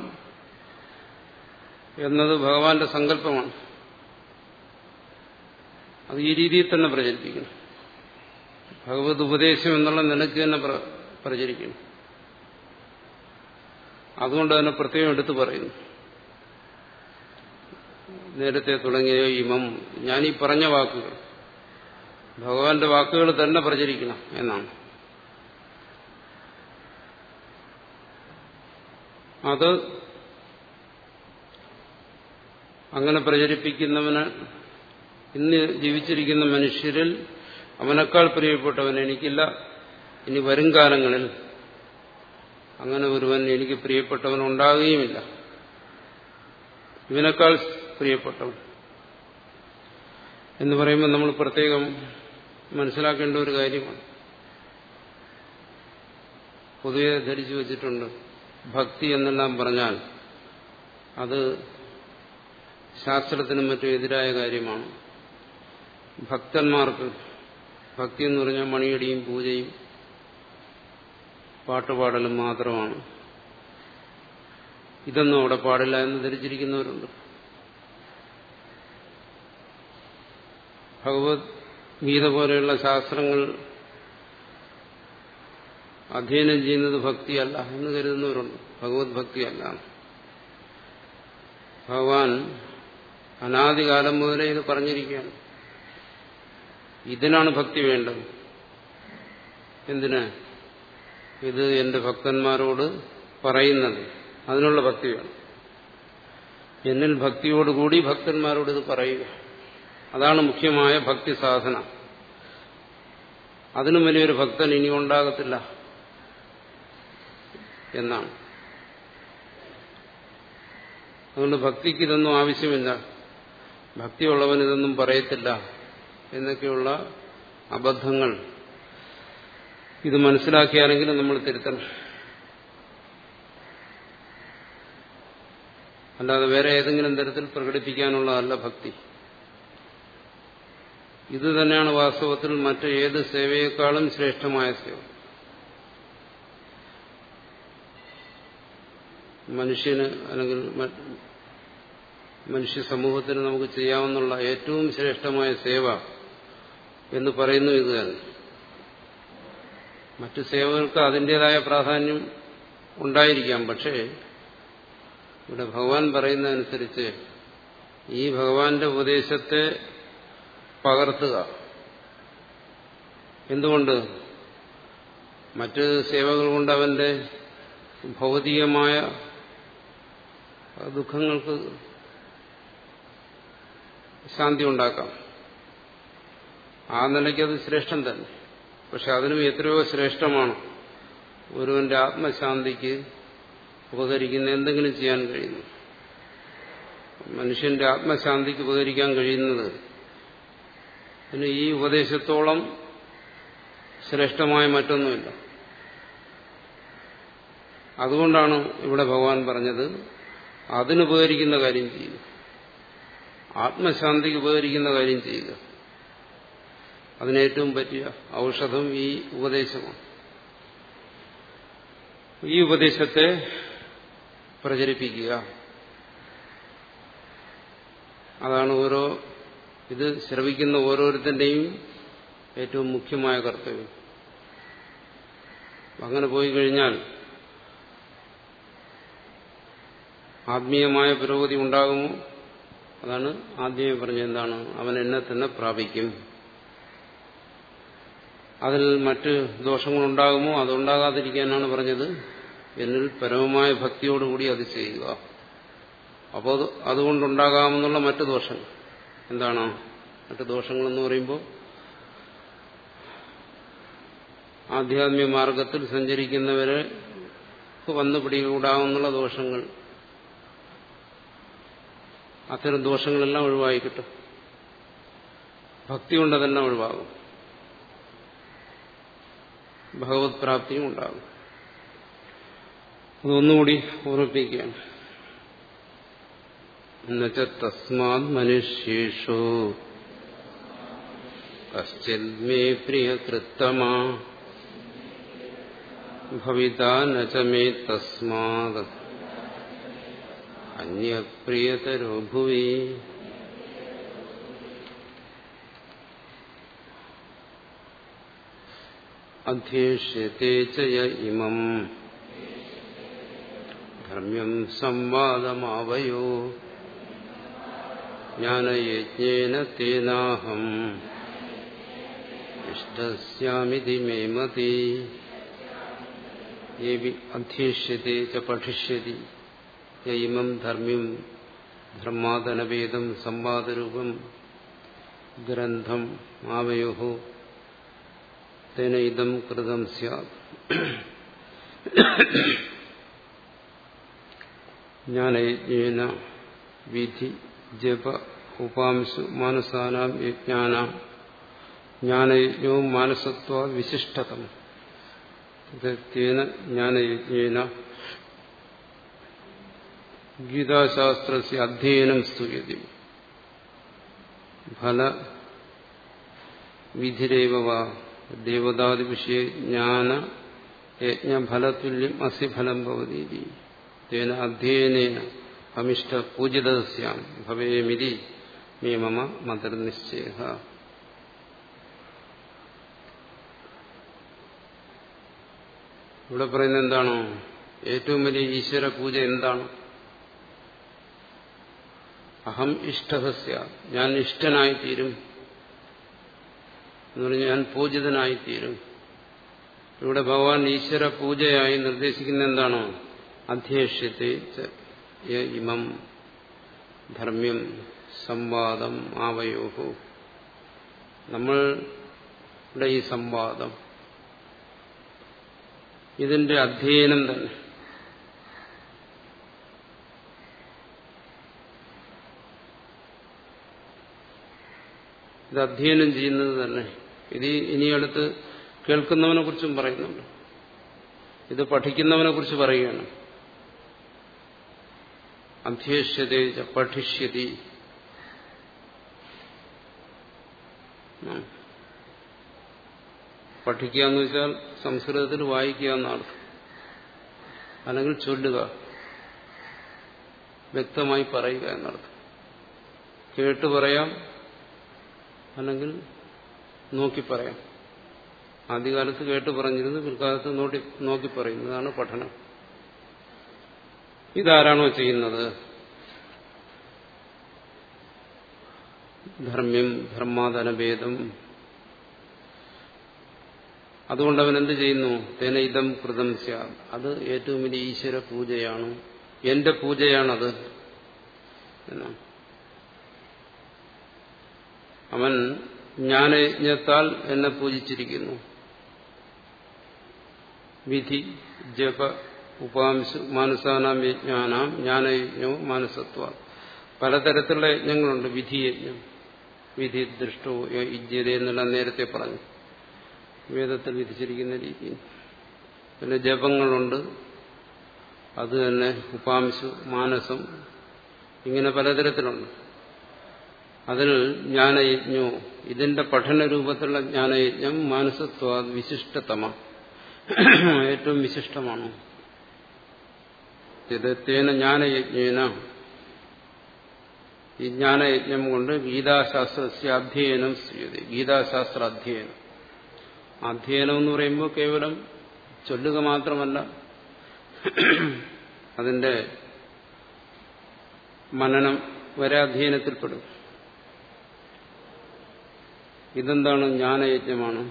എന്നത് ഭഗവാന്റെ സങ്കല്പമാണ് അത് ഈ രീതിയിൽ തന്നെ പ്രചരിപ്പിക്കണം ഭഗവത് ഉപദേശം എന്നുള്ള നിലയ്ക്ക് തന്നെ പ്രചരിക്കണം അതുകൊണ്ട് തന്നെ പ്രത്യേകം എടുത്തു പറയുന്നു നേരത്തെ തുടങ്ങിയ ഇമം ഞാനീ പറഞ്ഞ വാക്കുകൾ ഭഗവാന്റെ വാക്കുകൾ തന്നെ പ്രചരിക്കണം എന്നാണ് അത് അങ്ങനെ പ്രചരിപ്പിക്കുന്നവന് ഇന്ന് ജീവിച്ചിരിക്കുന്ന മനുഷ്യരിൽ അവനേക്കാൾ പ്രിയപ്പെട്ടവൻ എനിക്കില്ല ഇനി വരും കാലങ്ങളിൽ അങ്ങനെ ഒരുവൻ എനിക്ക് പ്രിയപ്പെട്ടവൻ ഉണ്ടാകുകയുമില്ല ഇവനേക്കാൾ പ്രിയപ്പെട്ടവൻ എന്ന് പറയുമ്പോൾ നമ്മൾ പ്രത്യേകം മനസ്സിലാക്കേണ്ട ഒരു കാര്യമാണ് പൊതുവെ ധരിച്ചു വച്ചിട്ടുണ്ട് ഭക്തി എന്നെല്ലാം പറഞ്ഞാൽ അത് ശാസ്ത്രത്തിനും മറ്റും എതിരായ കാര്യമാണ് ഭക്തന്മാർക്ക് ഭക്തി എന്ന് പറഞ്ഞാൽ മണിയടിയും പൂജയും പാട്ടുപാടലും മാത്രമാണ് ഇതൊന്നും അവിടെ പാടില്ല എന്ന് ധരിച്ചിരിക്കുന്നവരുണ്ട് ഭഗവത് ഗീത പോലെയുള്ള ശാസ്ത്രങ്ങൾ അധ്യയനം ചെയ്യുന്നത് ഭക്തിയല്ല എന്ന് കരുതുന്നവരുണ്ട് ഭഗവത് ഭക്തിയല്ല ഭഗവാൻ അനാദികാലം മുതലേ ഇത് പറഞ്ഞിരിക്കുകയാണ് ഇതിനാണ് ഭക്തി വേണ്ടത് എന്തിന് ഇത് എന്റെ ഭക്തന്മാരോട് പറയുന്നത് അതിനുള്ള ഭക്തി വേണം എന്നിൽ ഭക്തിയോടുകൂടി ഭക്തന്മാരോട് ഇത് പറയുക അതാണ് മുഖ്യമായ ഭക്തി സാധന അതിനും വലിയൊരു ഭക്തൻ ഇനി ഉണ്ടാകത്തില്ല എന്നാണ് അതുകൊണ്ട് ഭക്തിക്ക് ഇതൊന്നും ആവശ്യമില്ല ഭക്തിയുള്ളവൻ ഇതൊന്നും പറയത്തില്ല എന്നൊക്കെയുള്ള അബദ്ധങ്ങൾ ഇത് മനസ്സിലാക്കിയാണെങ്കിലും നമ്മൾ തിരുത്തണം അല്ലാതെ വേറെ ഏതെങ്കിലും തരത്തിൽ പ്രകടിപ്പിക്കാനുള്ളതല്ല ഭക്തി ഇത് തന്നെയാണ് വാസ്തവത്തിൽ മറ്റ് ഏത് സേവയേക്കാളും ശ്രേഷ്ഠമായ സേവ മനുഷ്യന് അല്ലെങ്കിൽ മനുഷ്യ സമൂഹത്തിന് നമുക്ക് ചെയ്യാവുന്ന ഏറ്റവും ശ്രേഷ്ഠമായ സേവ എന്ന് പറയുന്നു ഇത് തന്നെ മറ്റു സേവകൾക്ക് അതിൻ്റെതായ പ്രാധാന്യം ഉണ്ടായിരിക്കാം പക്ഷേ ഇവിടെ ഭഗവാൻ പറയുന്നതനുസരിച്ച് ഈ ഭഗവാന്റെ ഉപദേശത്തെ പകർത്തുക എന്തുകൊണ്ട് മറ്റ് സേവകൾ കൊണ്ട് അവന്റെ ഭൗതികമായ ദുഃഖങ്ങൾക്ക് ശാന്തി ഉണ്ടാക്കാം ആ നിലയ്ക്ക് അത് ശ്രേഷ്ഠം തന്നെ പക്ഷെ അതിനും എത്രയോ ശ്രേഷ്ഠമാണ് ഒരുവന്റെ ആത്മശാന്തിക്ക് ഉപകരിക്കുന്ന എന്തെങ്കിലും ചെയ്യാൻ കഴിയുന്നു മനുഷ്യന്റെ ആത്മശാന്തിക്ക് ഉപകരിക്കാൻ കഴിയുന്നത് പിന്നെ ഈ ഉപദേശത്തോളം ശ്രേഷ്ഠമായ മറ്റൊന്നുമില്ല അതുകൊണ്ടാണ് ഇവിടെ ഭഗവാൻ പറഞ്ഞത് അതിനുപകരിക്കുന്ന കാര്യം ചെയ്യുക ആത്മശാന്തിക്ക് ഉപകരിക്കുന്ന കാര്യം ചെയ്യുക അതിനേറ്റവും പറ്റിയ ഔഷധം ഈ ഉപദേശമാണ് ഈ ഉപദേശത്തെ പ്രചരിപ്പിക്കുക അതാണ് ഓരോ ഇത് ശ്രവിക്കുന്ന ഓരോരുത്തന്റെയും ഏറ്റവും മുഖ്യമായ കർത്തവ്യം അങ്ങനെ പോയി കഴിഞ്ഞാൽ ആത്മീയമായ പുരോഗതി ഉണ്ടാകുമോ അതാണ് ആദ്യമേ പറഞ്ഞത് എന്താണ് അവൻ എന്നെ തന്നെ പ്രാപിക്കും അതിൽ മറ്റ് ദോഷങ്ങളുണ്ടാകുമോ അതുണ്ടാകാതിരിക്കാനാണ് പറഞ്ഞത് എന്നിൽ പരമമായ ഭക്തിയോടുകൂടി അത് ചെയ്യുക അപ്പോൾ അതുകൊണ്ടുണ്ടാകാമെന്നുള്ള മറ്റു ദോഷങ്ങൾ എന്താണ് മറ്റു ദോഷങ്ങളെന്ന് പറയുമ്പോൾ ആധ്യാത്മിക മാർഗത്തിൽ സഞ്ചരിക്കുന്നവരെ വന്നു പിടികൂടാവുന്നുള്ള ദോഷങ്ങൾ അത്തരം ദോഷങ്ങളെല്ലാം ഒഴിവായി കിട്ടും ഭക്തി കൊണ്ടതെല്ലാം ഒഴിവാകും ഭഗവത് പ്രാപ്തിയും ഉണ്ടാകും അതൊന്നുകൂടി ഓർമ്മിപ്പിക്കുകയാണ് എന്നുവെച്ച തസ്മാത് മനുഷ്യേഷു കശ്ചിന്മേ പ്രിയകൃത്തമാ ഭവിത നചമേ തസ്മാത് അന്യപ്രിയതരോ ഭുവി അധ്യേഷ്യത്തെ ചയ ഇമം ധർമ്മ്യം സംവാദമാവയോ ജ്ഞാനയജ്ഞേന തേനാഹം ഇഷ്ടസ്യാമിതി മേ മതി അധ്യേഷ്യത്തെ ച പഠിഷ്യതി യമം ധർമ്മ്യം ധർമാദനവേദം സംവാദരൂപം ഗ്രന്ഥം ആവയോ തേന ഇതം കൃതം സ്യാത് ജ്ഞാനയജ്ഞേന വിധി ജപ ഉപാംശു മാനസാനാം യജ്ഞാന ജ്ഞാനയജ്ഞവും മാനസത്വ വിശിഷ്ടതം തേന ജ്ഞാനയജ്ഞേന ഗീതാശാസ്ത്ര അധ്യയനം സ്തുയതി ഫല വിധിരേവ ദേവതാദി വിഷയ ജ്ഞാന യജ്ഞഫലതുല്യം അസ്യ ഫലം ഭവതി തേന അധ്യയനേന അമിഷ്ട പൂജിതസ്യാം ഭവേമിതി മേ മമ മതർനിശ്ചയ ഇവിടെ പറയുന്നത് എന്താണോ ഏറ്റവും വലിയ ഈശ്വര പൂജ എന്താണ് അഹം ഇഷ്ടഹസ്യ ഞാൻ ഇഷ്ടനായിത്തീരും എന്ന് പറഞ്ഞാൽ ഞാൻ പൂജിതനായിത്തീരും ഇവിടെ ഭഗവാൻ ഈശ്വര പൂജയായി നിർദ്ദേശിക്കുന്ന എന്താണോ അധ്യേഷ്യത്തെ ഇമം ധർമ്മ്യം സംവാദം ആവയോഹോ നമ്മളുടെ ഈ സംവാദം ഇതിന്റെ അധ്യയനം തന്നെ ഇത് അധ്യയനം ചെയ്യുന്നത് തന്നെ ഇത് ഇനി അടുത്ത് കേൾക്കുന്നവനെ കുറിച്ചും പറയുന്നുണ്ട് ഇത് പഠിക്കുന്നവനെ കുറിച്ച് പറയുകയാണ് അധ്യേഷ്യത പഠിഷ്യതി പഠിക്കുക എന്ന് വെച്ചാൽ സംസ്കൃതത്തിൽ വായിക്കുക എന്നാണ് അല്ലെങ്കിൽ ചൊല്ലുക വ്യക്തമായി പറയുക എന്നർത്ഥം കേട്ട് പറയാം അല്ലെങ്കിൽ നോക്കി പറയാം ആദ്യകാലത്ത് കേട്ട് പറഞ്ഞിരുന്നു പിൽക്കാലത്ത് നോട്ടി നോക്കി പറയുന്നതാണ് പഠനം ഇതാരാണോ ചെയ്യുന്നത് ധർമ്മ്യം ധർമാധനഭേദം അതുകൊണ്ട് അവൻ എന്ത് ചെയ്യുന്നു തേന ഇതം കൃതം സ്യാ അത് ഏറ്റവും വലിയ ഈശ്വര പൂജയാണ് എന്റെ പൂജയാണത് എന്നാണ് അവൻ ജ്ഞാനയജ്ഞത്താൽ എന്നെ പൂജിച്ചിരിക്കുന്നു വിധി ജപ ഉപാംശു മാനസാനാം യജ്ഞാനാം ജ്ഞാനയജ്ഞവും മാനസത്വ പലതരത്തിലുള്ള യജ്ഞങ്ങളുണ്ട് വിധിയജ്ഞം വിധി ദൃഷ്ടോ യജ്ഞത എന്നുള്ള നേരത്തെ പറഞ്ഞു വേദത്തിൽ വിധിച്ചിരിക്കുന്ന രീതി പിന്നെ ജപങ്ങളുണ്ട് അത് തന്നെ ഉപാംശു മാനസം ഇങ്ങനെ പലതരത്തിലുണ്ട് അതിൽ ജ്ഞാനയജ്ഞോ ഇതിന്റെ പഠന രൂപത്തിലുള്ള ജ്ഞാനയജ്ഞം മാനസത്വ വിശിഷ്ടതമ ഏറ്റവും വിശിഷ്ടമാണ് തേന ജ്ഞാനയജ്ഞേന ഈ ജ്ഞാനയജ്ഞം കൊണ്ട് ഗീതാശാസ്ത്ര അധ്യയനം സ്വീയത ഗീതാശാസ്ത്ര അധ്യയനം അധ്യയനം എന്ന് പറയുമ്പോൾ കേവലം ചൊല്ലുക മാത്രമല്ല അതിന്റെ മനനം വരെ അധ്യയനത്തിൽപ്പെടും ഇതെന്താണ് ജ്ഞാനയജ്ഞമാണ്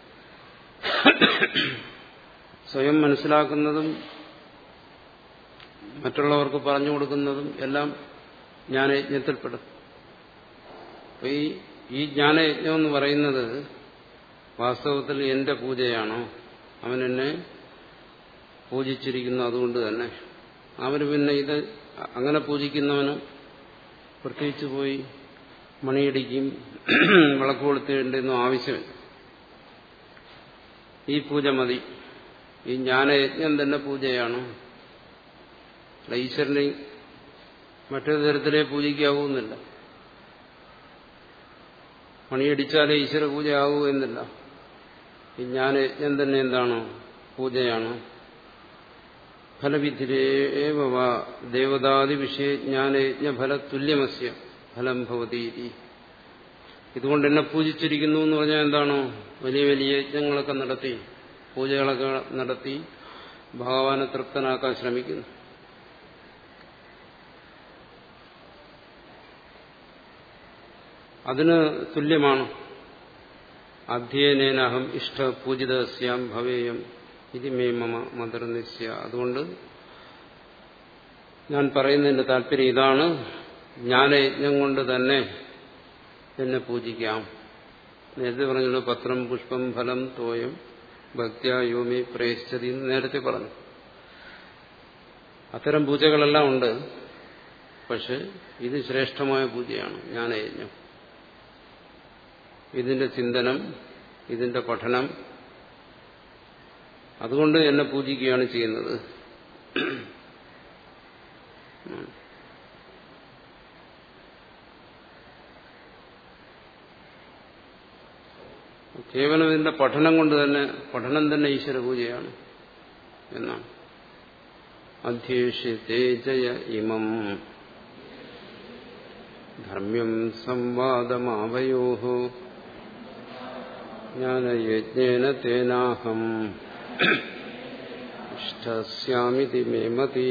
സ്വയം മനസ്സിലാക്കുന്നതും മറ്റുള്ളവർക്ക് പറഞ്ഞു കൊടുക്കുന്നതും എല്ലാം ജ്ഞാനയജ്ഞത്തിൽപ്പെടും അപ്പൊ ഈ ഈ ജ്ഞാനയജ്ഞം എന്ന് പറയുന്നത് വാസ്തവത്തിൽ എന്റെ പൂജയാണോ അവൻ എന്നെ പൂജിച്ചിരിക്കുന്നു അതുകൊണ്ട് തന്നെ അവന് പിന്നെ ഇത് അങ്ങനെ പൂജിക്കുന്നവന് പ്രത്യേകിച്ച് പോയി മണിയടിക്കും വിളക്ക് കൊളുത്തേണ്ടെന്നും ആവശ്യമില്ല ഈ പൂജ മതി ഈ ജ്ഞാനയജ്ഞം തന്നെ പൂജയാണ് ഈശ്വരനെ മറ്റൊരു തരത്തിലേ പൂജിക്കാവൂന്നില്ല മണിയടിച്ചാലേ ഈശ്വര പൂജ ആകൂ എന്നില്ല ഈ ജ്ഞാനയജ്ഞം തന്നെ എന്താണോ പൂജയാണ് ഫലവിധിരേവ ദേവതാദി വിഷയ ജ്ഞാനയജ്ഞ ഫലതുല്യമസ്യ ഫലം ഭവതി ഇതുകൊണ്ട് എന്നെ പൂജിച്ചിരിക്കുന്നു എന്ന് പറഞ്ഞാൽ എന്താണോ വലിയ വലിയ യജ്ഞങ്ങളൊക്കെ നടത്തി പൂജകളൊക്കെ നടത്തി ഭഗവാനെ തൃപ്തനാക്കാൻ ശ്രമിക്കുന്നു അതിന് തുല്യമാണ് അധ്യയനേനഹം ഇഷ്ട പൂജിതസ്യാം ഭവേയം ഇത് മേ മമ മദർനിസ്യ അതുകൊണ്ട് ഞാൻ പറയുന്നതിന്റെ താല്പര്യം ഇതാണ് ജ്ഞാനയജ്ഞം കൊണ്ട് തന്നെ എന്നെ പൂജിക്കാം നേരത്തെ പറഞ്ഞല്ലോ പത്രം പുഷ്പം ഫലം തോയം ഭക്ത്യ യോമി പ്രേശ്ചതി എന്ന് നേരത്തെ പറഞ്ഞു അത്തരം പൂജകളെല്ലാം ഉണ്ട് പക്ഷെ ഇത് ശ്രേഷ്ഠമായ പൂജയാണ് ജ്ഞാനയജ്ഞം ഇതിന്റെ ചിന്തനം ഇതിന്റെ പഠനം അതുകൊണ്ട് എന്നെ പൂജിക്കുകയാണ് ചെയ്യുന്നത് കേവലം ഇതിന്റെ പഠനം കൊണ്ട് തന്നെ പഠനം തന്നെ ഈശ്വര പൂജയാണ് എന്നാണ് അധ്യേഷ്യതേജയ ഇമം ധർമ്മ്യം സംവാദമാവയോ ജ്ഞാനയജ്ഞേന തേനാഹം ഇഷ്ടസ്യാമിതി മേമതി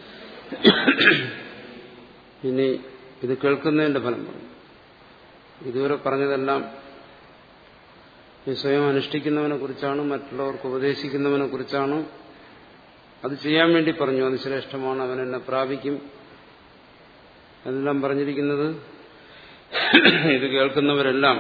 ഇനി ഇത് കേൾക്കുന്നതിന്റെ ഫലം പറഞ്ഞു ഇതുവരെ പറഞ്ഞതെല്ലാം ഈ സ്വയം അനുഷ്ഠിക്കുന്നവനെ കുറിച്ചാണ് മറ്റുള്ളവർക്ക് ഉപദേശിക്കുന്നവനെ കുറിച്ചാണ് അത് ചെയ്യാൻ വേണ്ടി പറഞ്ഞു അത് ശ്രേഷ്ഠമാണ് അവൻ എന്നെ പ്രാപിക്കും എന്നെല്ലാം പറഞ്ഞിരിക്കുന്നത് ഇത് കേൾക്കുന്നവരെല്ലാം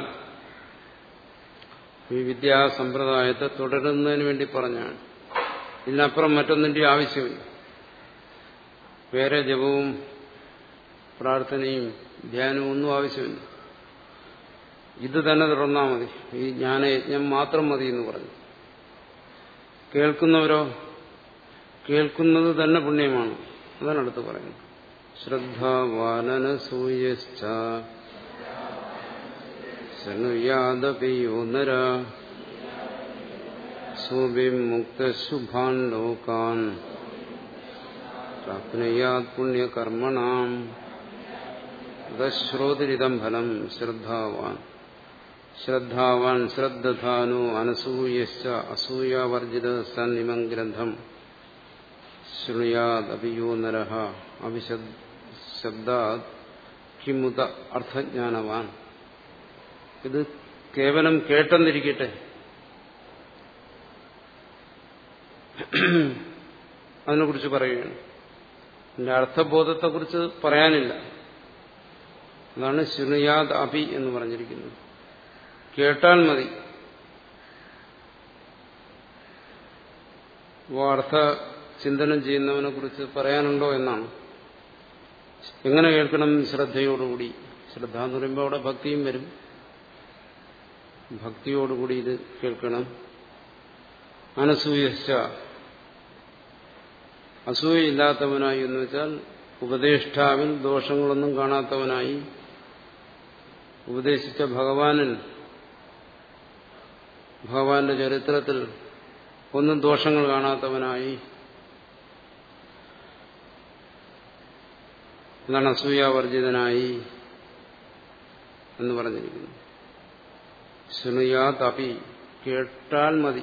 ഈ വിദ്യാസമ്പ്രദായത്തെ തുടരുന്നതിന് വേണ്ടി പറഞ്ഞാണ് ഇതിനപ്പുറം മറ്റൊന്നിന്റെ ആവശ്യമില്ല വേറെ ജപവും പ്രാർത്ഥനയും ധ്യാനവും ഒന്നും ആവശ്യമില്ല ഇത് തന്നെ തുടർന്നാൽ മതി ഈ ജ്ഞാനയജ്ഞം മാത്രം മതി എന്ന് പറഞ്ഞു കേൾക്കുന്നവരോ കേൾക്കുന്നത് തന്നെ പുണ്യമാണ് അതാണ് അടുത്ത് പറയുന്നത് ശ്രദ്ധാവാനനസൂയശ്ച ശനുയാദപിയോ നര സുവിമുക്തശുഭാൻ ലോകാൻ പ്രാപ്നുയാത് പുണ്യകർമ്മണാം ശ്രോതിരിതം ഫലം ശ്രദ്ധാവാൻ ശ്രദ്ധാവാൻ ശ്രദ്ധാനു അനസൂയശ്ച അസൂയാവർജിത സന്നിമം ഗ്രന്ഥം ശൃണുയാദപിയോ നര അഭിശബ്ദാത് കിമുത അർത്ഥജ്ഞാനവാൻ ഇത് കേവലം കേട്ടെന്നിരിക്കട്ടെ അതിനെക്കുറിച്ച് പറയുകയാണ് എന്റെ അർത്ഥബോധത്തെക്കുറിച്ച് പറയാനില്ല അതാണ് ശൃണുയാദ് അഭി എന്ന് പറഞ്ഞിരിക്കുന്നത് കേട്ടാൽ മതി അർത്ഥ ചിന്തനം ചെയ്യുന്നവനെ കുറിച്ച് പറയാനുണ്ടോ എന്നാണ് എങ്ങനെ കേൾക്കണം ശ്രദ്ധയോടുകൂടി ശ്രദ്ധ എന്ന് പറയുമ്പോൾ അവിടെ ഭക്തിയും വരും ഭക്തിയോടുകൂടി ഇത് കേൾക്കണം അനസൂയശ്ച അസൂയയില്ലാത്തവനായി എന്ന് വെച്ചാൽ ഉപദേഷ്ടാവിൽ ദോഷങ്ങളൊന്നും കാണാത്തവനായി ഉപദേശിച്ച ഭഗവാനിൽ ഭഗവാന്റെ ചരിത്രത്തിൽ ഒന്നും ദോഷങ്ങൾ കാണാത്തവനായി എന്താണ് അസൂയാവർജിതനായി എന്ന് പറഞ്ഞിരിക്കുന്നു ശൃണുയാ തപി കേട്ടാൽ മതി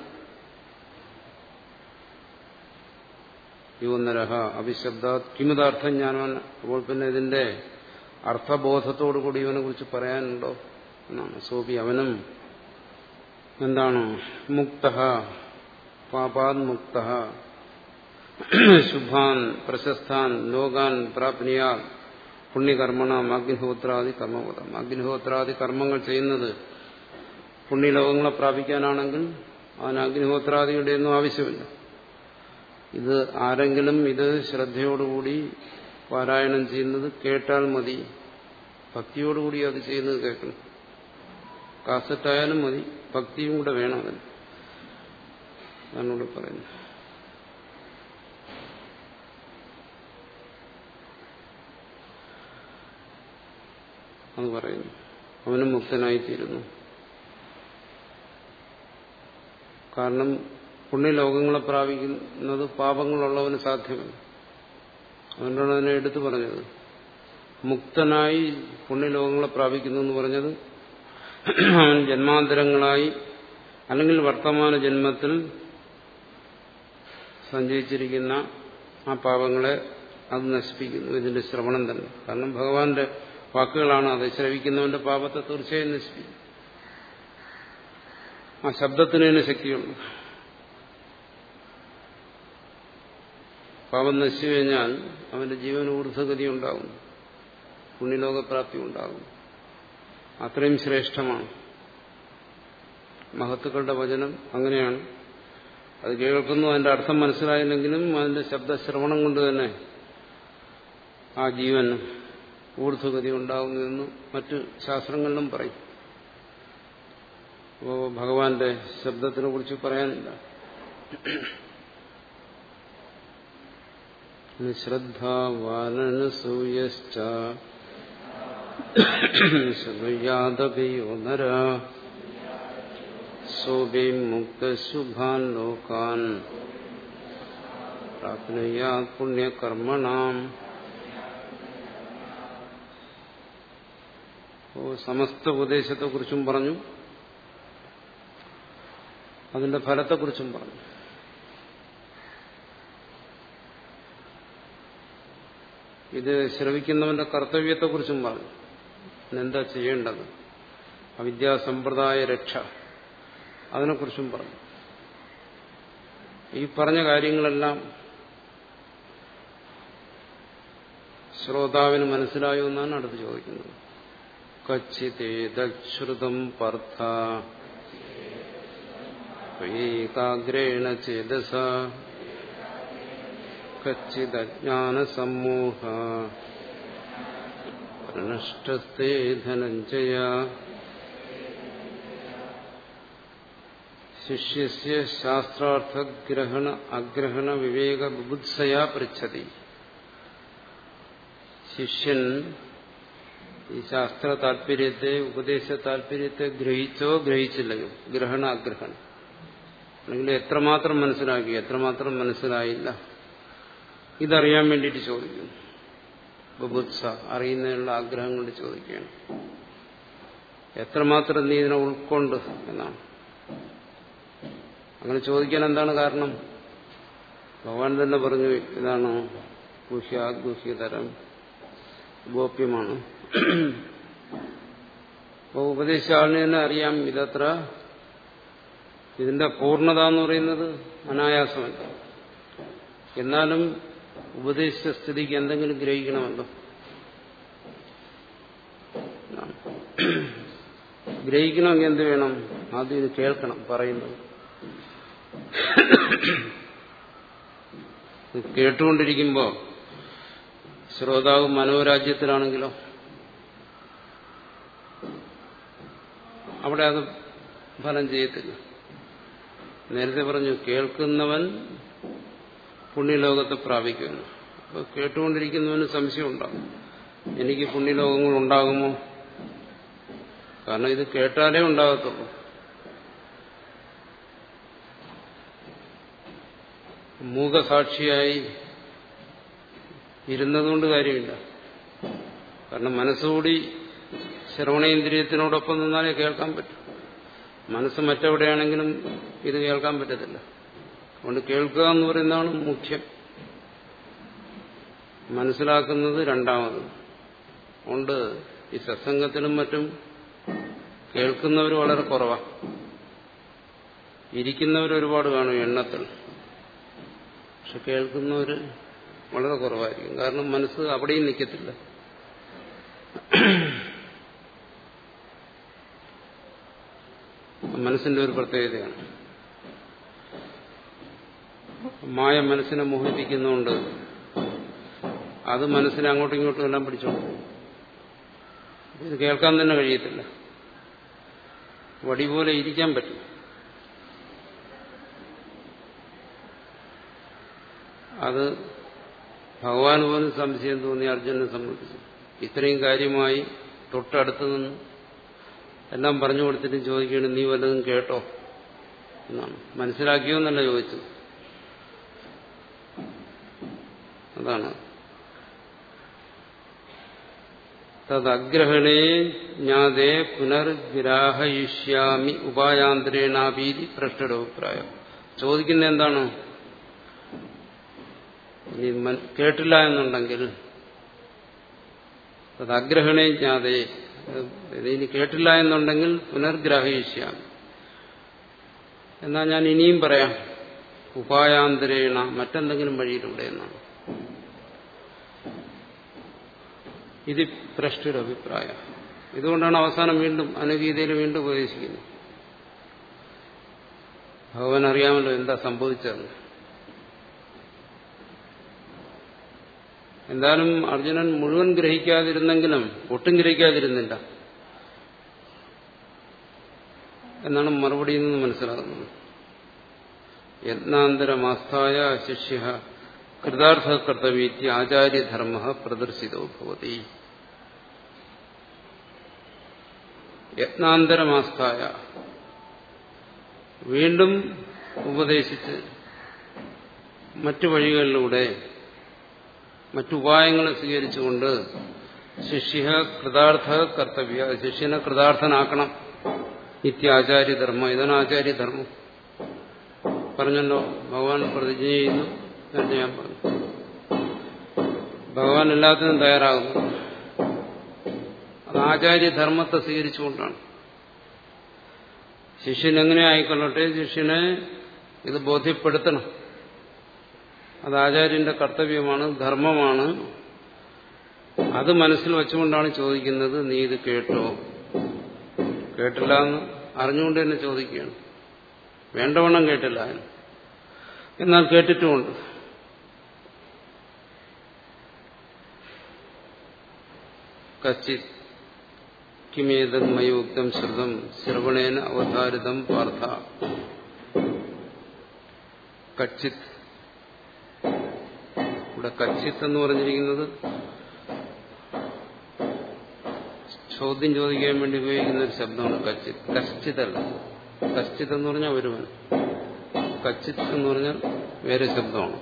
യുവന്നരഹ അഭിശബ്ദാത് കിമുദാർത്ഥം ഞാനവൻ അപ്പോൾ പിന്നെ ഇതിന്റെ അർത്ഥബോധത്തോടുകൂടി ഇവനെ കുറിച്ച് പറയാനുണ്ടോ എന്നാണ് സോപി അവനും എന്താണ് മുക്ത പാപാത് മുക്ത ശുഭാൻ പ്രശസ്താൻ ലോകാൻ പ്രാപ്നിയാ പുണ്യകർമ്മണം അഗ്നിഹോത്രാദി കർമ്മപദം അഗ്നിഹോത്രാദി കർമ്മങ്ങൾ ചെയ്യുന്നത് പുണ്യലോകങ്ങളെ പ്രാപിക്കാനാണെങ്കിൽ അതിന് അഗ്നിഹോത്രാദിയുടെ ഒന്നും ആവശ്യമില്ല ഇത് ആരെങ്കിലും ഇത് ശ്രദ്ധയോടുകൂടി പാരായണം ചെയ്യുന്നത് കേട്ടാൽ മതി ഭക്തിയോടുകൂടി അത് ചെയ്യുന്നത് കേൾക്കണം കാസറ്റായാലും മതി ഭക്തിയും കൂടെ വേണം അതിന് അതാണ് പറയുന്നത് അത് പറയുന്നു അവനും മുക്തനായിത്തീരുന്നു കാരണം പുണ്യലോകങ്ങളെ പ്രാപിക്കുന്നത് പാപങ്ങളുള്ളവന് സാധ്യമല്ല അതുകൊണ്ടാണ് അതിനെ എടുത്തു പറഞ്ഞത് മുക്തനായി പുണ്യലോകങ്ങളെ പ്രാപിക്കുന്നു എന്ന് പറഞ്ഞത് അവൻ ജന്മാന്തരങ്ങളായി അല്ലെങ്കിൽ വർത്തമാന ജന്മത്തിൽ സഞ്ചയിച്ചിരിക്കുന്ന ആ പാപങ്ങളെ അത് നശിപ്പിക്കുന്നു ഇതിന്റെ ശ്രവണം തന്നെ കാരണം ഭഗവാന്റെ വാക്കുകളാണ് അത് ശ്രവിക്കുന്നവന്റെ പാപത്തെ തീർച്ചയായും നശിപ്പിക്കും ആ ശബ്ദത്തിന് തന്നെ ശക്തിയുണ്ട് പാപം നശിച്ചു കഴിഞ്ഞാൽ അവന്റെ ജീവന് ഊർധഗതി ഉണ്ടാകും പുണ്യലോകപ്രാപ്തി ഉണ്ടാകും അത്രയും ശ്രേഷ്ഠമാണ് മഹത്തുക്കളുടെ വചനം അങ്ങനെയാണ് അത് കേൾക്കുന്നു അതിന്റെ അർത്ഥം മനസ്സിലായില്ലെങ്കിലും അതിന്റെ ശബ്ദശ്രവണം കൊണ്ട് തന്നെ ആ ജീവൻ ഊർധ്വഗതി ഉണ്ടാകുന്നതെന്ന് മറ്റ് ശാസ്ത്രങ്ങളിലും പറയും അപ്പോൾ ഭഗവാന്റെ ശബ്ദത്തിനെ കുറിച്ച് പറയാനില്ല ശ്രദ്ധാവാനസൂയശ്ച ശൃണുയാദപിയോ നര സോഭി മുക്തശുഭാൻ ലോകാൻ പ്രാപ്നുയാത് പുണ്യകർമ്മണാം സമസ്ത ഉപദേശത്തെക്കുറിച്ചും പറഞ്ഞു അതിന്റെ ഫലത്തെക്കുറിച്ചും പറഞ്ഞു ഇത് ശ്രവിക്കുന്നവന്റെ കർത്തവ്യത്തെക്കുറിച്ചും പറഞ്ഞു എന്താ ചെയ്യേണ്ടത് അവിദ്യാസമ്പ്രദായ രക്ഷ അതിനെക്കുറിച്ചും പറഞ്ഞു ഈ പറഞ്ഞ കാര്യങ്ങളെല്ലാം ശ്രോതാവിന് മനസ്സിലായോ എന്നാണ് അടുത്ത് ചോദിക്കുന്നത് കച്ചിതേതശ്രുതം പർത്ഥ ഏകാഗ്രേണ ചേതസ കച്ചിദജ്ഞാനസമ്മൂഹ നഷ്ടസ്തേ ധനഞ്ജയ ശിഷ്യസ്യ ശാസ്ത്രാർത്ഥഗ്രഹണ അഗ്രഹണ വിവേക ബുഭുത്സയാ പൃച്ഛതി ശിഷ്യൻ ഈ ശാസ്ത്ര താല്പര്യത്തെ ഉപദേശ താല്പര്യത്തെ ഗ്രഹിച്ചോ ഗ്രഹിച്ചില്ലയോ ഗ്രഹണ അഗ്രഹണം അല്ലെങ്കിൽ എത്രമാത്രം മനസ്സിലാക്കി എത്രമാത്രം മനസ്സിലായില്ല ഇതറിയാൻ വേണ്ടിയിട്ട് ചോദിക്കുന്നു ബുഭുത്സ അറിയുന്നതിനുള്ള ആഗ്രഹം കൊണ്ട് ചോദിക്കുകയാണ് എത്രമാത്രം നീ ഇതിനെ ഉൾക്കൊണ്ട് എന്നാണ് അങ്ങനെ ചോദിക്കാൻ എന്താണ് കാരണം ഭഗവാൻ തന്നെ പറഞ്ഞു ഇതാണ് ഗുഹ്യാഗുഹ്യതരം ഗോപ്യമാണ് അപ്പോൾ ഉപദേശിച്ച ആളിന് തന്നെ അറിയാം ഇതത്ര ഇതിന്റെ പൂർണ്ണത എന്ന് പറയുന്നത് അനായാസമല്ല എന്നാലും ഉപദേശിച്ച സ്ഥിതിക്ക് എന്തെങ്കിലും ഗ്രഹിക്കണമല്ലോ ഗ്രഹിക്കണമെങ്കിൽ എന്ത് വേണം ആദ്യം ഇത് കേൾക്കണം പറയുന്നത് കേട്ടുകൊണ്ടിരിക്കുമ്പോൾ ശ്രോതാവ് മനോരാജ്യത്തിലാണെങ്കിലോ അവിടെ അത് ഫലം ചെയ്യത്തില്ല നേരത്തെ പറഞ്ഞു കേൾക്കുന്നവൻ പുണ്യലോകത്തെ പ്രാപിക്കുന്നു അപ്പോൾ കേട്ടുകൊണ്ടിരിക്കുന്നവന് സംശയം ഉണ്ടാകും എനിക്ക് പുണ്യലോകങ്ങൾ ഉണ്ടാകുമോ കാരണം ഇത് കേട്ടാലേ ഉണ്ടാകത്തുള്ളൂ മൂകസാക്ഷിയായി ഇരുന്നതുകൊണ്ട് കാര്യമില്ല കാരണം മനസ്സുകൂടി ശ്രവണേന്ദ്രിയത്തിനോടൊപ്പം നിന്നാലേ കേൾക്കാൻ പറ്റും മനസ്സ് മറ്റെവിടെയാണെങ്കിലും ഇത് കേൾക്കാൻ പറ്റത്തില്ല അതുകൊണ്ട് കേൾക്കുക എന്ന് പറയുന്നതാണ് മുഖ്യം മനസ്സിലാക്കുന്നത് രണ്ടാമത് അതുകൊണ്ട് ഈ സത്സംഗത്തിലും മറ്റും കേൾക്കുന്നവർ വളരെ കുറവാണ് ഇരിക്കുന്നവർ ഒരുപാട് കാണും എണ്ണത്തിൽ പക്ഷെ കേൾക്കുന്നവർ വളരെ കുറവായിരിക്കും കാരണം മനസ്സ് അവിടെയും നിൽക്കത്തില്ല മനസ്സിന്റെ ഒരു പ്രത്യേകതയാണ് മായ മനസ്സിനെ മോഹിപ്പിക്കുന്നുണ്ട് അത് മനസ്സിനെ അങ്ങോട്ടും ഇങ്ങോട്ടും എല്ലാം പിടിച്ചോണ്ട് ഇത് കേൾക്കാൻ തന്നെ കഴിയത്തില്ല വടി പോലെ ഇരിക്കാൻ പറ്റും അത് ഭഗവാൻ പോലും സംശയം തോന്നി അർജുനെ സംബന്ധിച്ചു ഇത്രയും കാര്യമായി തൊട്ടടുത്ത് നിന്ന് എല്ലാം പറഞ്ഞു കൊടുത്തിട്ട് ചോദിക്കുകയാണ് നീ വല്ലതും കേട്ടോ എന്നാണ് മനസ്സിലാക്കിയോ എന്നല്ല ചോദിച്ചത് അതാണ് തദ്ഗ്രഹണേ ജ്ഞാതേ പുനർഗ്രാഹയിഷ്യാമി ഉപായാന്തരേണാഭീതി ഭ്രഷ്ടരഭിപ്രായം ചോദിക്കുന്ന എന്താണ് ഇനി മൻ- കേട്ടില്ല എന്നുണ്ടെങ്കിൽ അത് അഗ്രഹണേ ജ്ഞാതേ ഇത് ഇനി കേട്ടില്ല എന്നുണ്ടെങ്കിൽ പുനർഗ്രഹയിഷ്യാം എന്നാൽ ഞാൻ ഇനിയും പറയാം ഉപായാന്തരേണ മറ്റെന്തെങ്കിലും വഴിയിലൂടെ എന്നാണ് ഇത് ഭ്രഷ്ടയുടെ അഭിപ്രായം ഇതുകൊണ്ടാണ് അവസാനം വീണ്ടും അനുഗീതയിൽ വീണ്ടും ഉപദേശിക്കുന്നത് ഭഗവാൻ അറിയാമല്ലോ എന്താ സംഭവിച്ചത് എന്തായാലും അർജുനൻ മുഴുവൻ ഗ്രഹിക്കാതിരുന്നെങ്കിലും ഒട്ടും ഗ്രഹിക്കാതിരുന്നില്ല എന്നാണ് മറുപടിയിൽ നിന്ന് മനസ്സിലാകുന്നത് യത്നാന്തരമാസ്ഥായ ശിഷ്യ കൃതാർത്ഥ കർത്തവ്യത്തി ആചാര്യധർമ്മ പ്രദർശിതോ ഭവതി യത്നാന്തരമാസ്ഥായ വീണ്ടും ഉപദേശിച്ച് മറ്റു വഴികളിലൂടെ മറ്റുപായങ്ങൾ സ്വീകരിച്ചുകൊണ്ട് ശിഷ്യ കൃതാർത്ഥ കർത്തവ്യ ശിഷ്യനെ കൃതാർത്ഥനാക്കണം നിത്യാചാര്യധർമ്മം ഇതാണ് ആചാര്യധർമ്മം പറഞ്ഞല്ലോ ഭഗവാൻ പ്രതിജ്ഞ ചെയ്യുന്നു എന്ന് ഞാൻ പറഞ്ഞു ഭഗവാൻ എല്ലാത്തിനും തയ്യാറാകുന്നു അത് ആചാര്യധർമ്മത്തെ സ്വീകരിച്ചുകൊണ്ടാണ് ശിഷ്യൻ എങ്ങനെ ആയിക്കൊള്ളട്ടെ ശിഷ്യനെ ഇത് ബോധ്യപ്പെടുത്തണം അത് ആചാര്യന്റെ കർത്തവ്യമാണ് ധർമ്മമാണ് അത് മനസ്സിൽ വെച്ചുകൊണ്ടാണ് ചോദിക്കുന്നത് നീ ഇത് കേട്ടോ കേട്ടില്ല എന്ന് അറിഞ്ഞുകൊണ്ട് തന്നെ ചോദിക്കുകയാണ് വേണ്ടവണ്ണം കേട്ടില്ല എന്നാൽ കേട്ടിട്ടുമുണ്ട് കച്ചിത് കിമേതം മയോക്തം ശ്രുതം ശ്രവണേന അവതാരിതം പാർത്ഥ കച്ചിത് ഇവിടെ കച്ചിത്ത് എന്ന് പറഞ്ഞിരിക്കുന്നത് ചോദ്യം ചോദിക്കാൻ വേണ്ടി ഉപയോഗിക്കുന്ന ഒരു ശബ്ദമാണ് കച്ചിത് കശ്ചിതല്ല കശ്ചിത് എന്ന് പറഞ്ഞാൽ ഒരുവൻ കച്ചിത് എന്ന് പറഞ്ഞാൽ വേറെ ശബ്ദമാണ്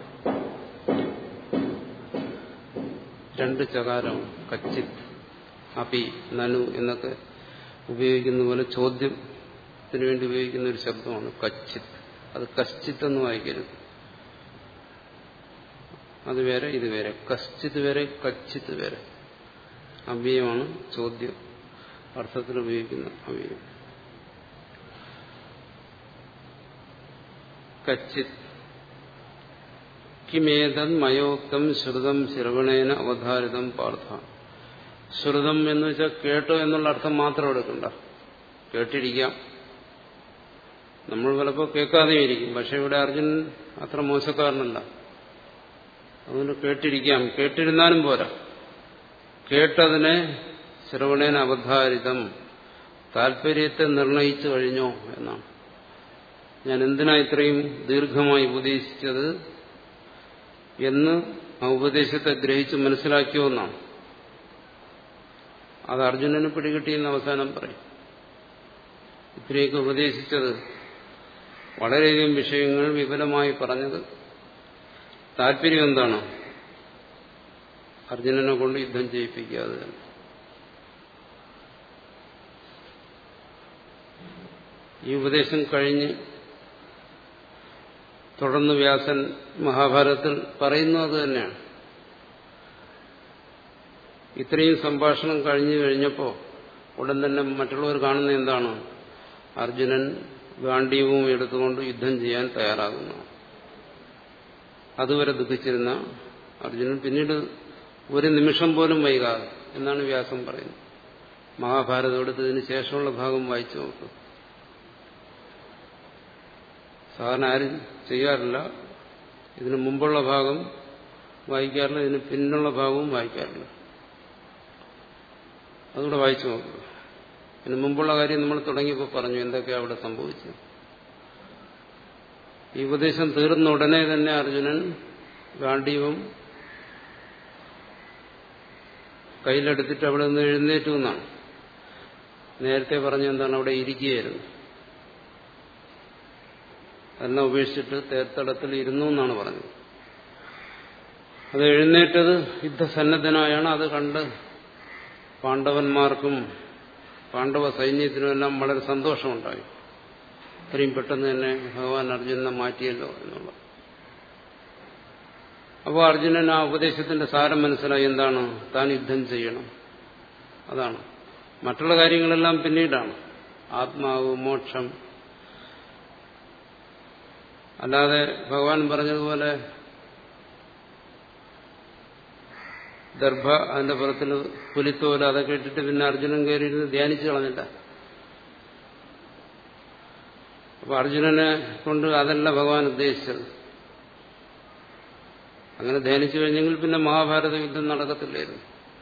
രണ്ട് ചകാരമാണ് കച്ചിത് അപി നനു എന്നൊക്കെ ഉപയോഗിക്കുന്ന പോലെ ചോദ്യത്തിന് വേണ്ടി ഉപയോഗിക്കുന്ന ഒരു ശബ്ദമാണ് കച്ചിത് അത് കശ്ചിത്ത് എന്ന് വായിക്കരുത് അത് വേറെ ഇത് വേറെ കശ്ചിത് വേറെ കച്ചിത്ത് വേറെ അവ്യയമാണ് ചോദ്യം അർത്ഥത്തിൽ ഉപയോഗിക്കുന്ന അവ്യയം കച്ചിത് കിമേതൻ മയോക്തം ശ്രുതം ശ്രവണേന അവധാരിതം പാർത്ഥ ശ്രുതം എന്ന് വെച്ചാൽ കേട്ടോ എന്നുള്ള അർത്ഥം മാത്രം എടുക്കണ്ട കേട്ടിരിക്കാം നമ്മൾ പലപ്പോൾ കേൾക്കാതെയും ഇരിക്കും പക്ഷെ ഇവിടെ അർജുനൻ അത്ര മോശക്കാരനല്ല അതുകൊണ്ട് കേട്ടിരിക്കാം കേട്ടിരുന്നാലും പോരാ കേട്ടതിനെ ശ്രവണേന അവധാരിതം താല്പര്യത്തെ നിർണയിച്ചു കഴിഞ്ഞോ എന്നാണ് ഞാൻ എന്തിനാ ഇത്രയും ദീർഘമായി ഉപദേശിച്ചത് എന്ന് ആ ഉപദേശത്തെ ഗ്രഹിച്ച് മനസ്സിലാക്കിയോ എന്നാണ് അത് അർജുനന് പിടികിട്ടിയെന്ന് അവസാനം പറയും ഇത്രയൊക്കെ ഉപദേശിച്ചത് വളരെയധികം വിഷയങ്ങൾ വിപുലമായി പറഞ്ഞത് താല്പര്യം എന്താണ് അർജുനനെ കൊണ്ട് യുദ്ധം ചെയ്യിപ്പിക്കാതെ തന്നെ ഈ ഉപദേശം കഴിഞ്ഞ് തുടർന്ന് വ്യാസൻ മഹാഭാരതത്തിൽ പറയുന്നു അത് തന്നെയാണ് ഇത്രയും സംഭാഷണം കഴിഞ്ഞു കഴിഞ്ഞപ്പോൾ ഉടൻ തന്നെ മറ്റുള്ളവർ കാണുന്ന എന്താണ് അർജുനൻ ഗാന്ഡീവവും എടുത്തുകൊണ്ട് യുദ്ധം ചെയ്യാൻ തയ്യാറാകുന്നു അതുവരെ ദുഃഖിച്ചിരുന്ന അർജുനൻ പിന്നീട് ഒരു നിമിഷം പോലും വൈകാതെ എന്നാണ് വ്യാസം പറയുന്നത് മഹാഭാരതം എടുത്തതിന് ശേഷമുള്ള ഭാഗം വായിച്ചു നോക്കും സാധാരണ ആരും ചെയ്യാറില്ല ഇതിനു മുമ്പുള്ള ഭാഗം വായിക്കാറില്ല ഇതിന് പിന്നുള്ള ഭാഗവും വായിക്കാറില്ല അതുകൂടെ വായിച്ചു നോക്കുക ഇതിന് മുമ്പുള്ള കാര്യം നമ്മൾ തുടങ്ങിയപ്പോൾ പറഞ്ഞു എന്തൊക്കെയാണ് അവിടെ സംഭവിച്ചത് ഈ ഉപദേശം തീർന്ന ഉടനെ തന്നെ അർജുനൻ ഗാന്ഡീവം കയ്യിലെടുത്തിട്ട് അവിടെ നിന്ന് എഴുന്നേറ്റു എന്നാണ് നേരത്തെ പറഞ്ഞ എന്താണ് അവിടെ ഇരിക്കുകയായിരുന്നു അതെല്ലാം ഉപേക്ഷിച്ചിട്ട് തേർത്തടത്തിൽ ഇരുന്നു എന്നാണ് പറഞ്ഞത് അത് എഴുന്നേറ്റത് യുദ്ധസന്നദ്ധനായാണ് അത് കണ്ട് പാണ്ഡവന്മാർക്കും പാണ്ഡവ സൈന്യത്തിനുമെല്ലാം വളരെ സന്തോഷമുണ്ടായി ഇത്രയും പെട്ടെന്ന് തന്നെ ഭഗവാൻ അർജുനനെ മാറ്റിയല്ലോ എന്നുള്ള അപ്പോൾ അർജുനൻ ആ ഉപദേശത്തിന്റെ സാരം മനസ്സിലായി എന്താണ് താൻ യുദ്ധം ചെയ്യണം അതാണ് മറ്റുള്ള കാര്യങ്ങളെല്ലാം പിന്നീടാണ് ആത്മാവ് മോക്ഷം അല്ലാതെ ഭഗവാൻ പറഞ്ഞതുപോലെ ദർഭ അതിന്റെ പുറത്തിൽ പുലിത്തോല അതൊക്കെ ഇട്ടിട്ട് പിന്നെ അർജുനൻ കയറിയിരുന്ന് ധ്യാനിച്ചു കളഞ്ഞില്ല അപ്പൊ അർജുനനെ കൊണ്ട് അതല്ല ഭഗവാൻ ഉദ്ദേശിച്ചത് അങ്ങനെ ധ്യാനിച്ചു കഴിഞ്ഞെങ്കിൽ പിന്നെ മഹാഭാരത യുദ്ധം നടക്കത്തില്ലായിരുന്നു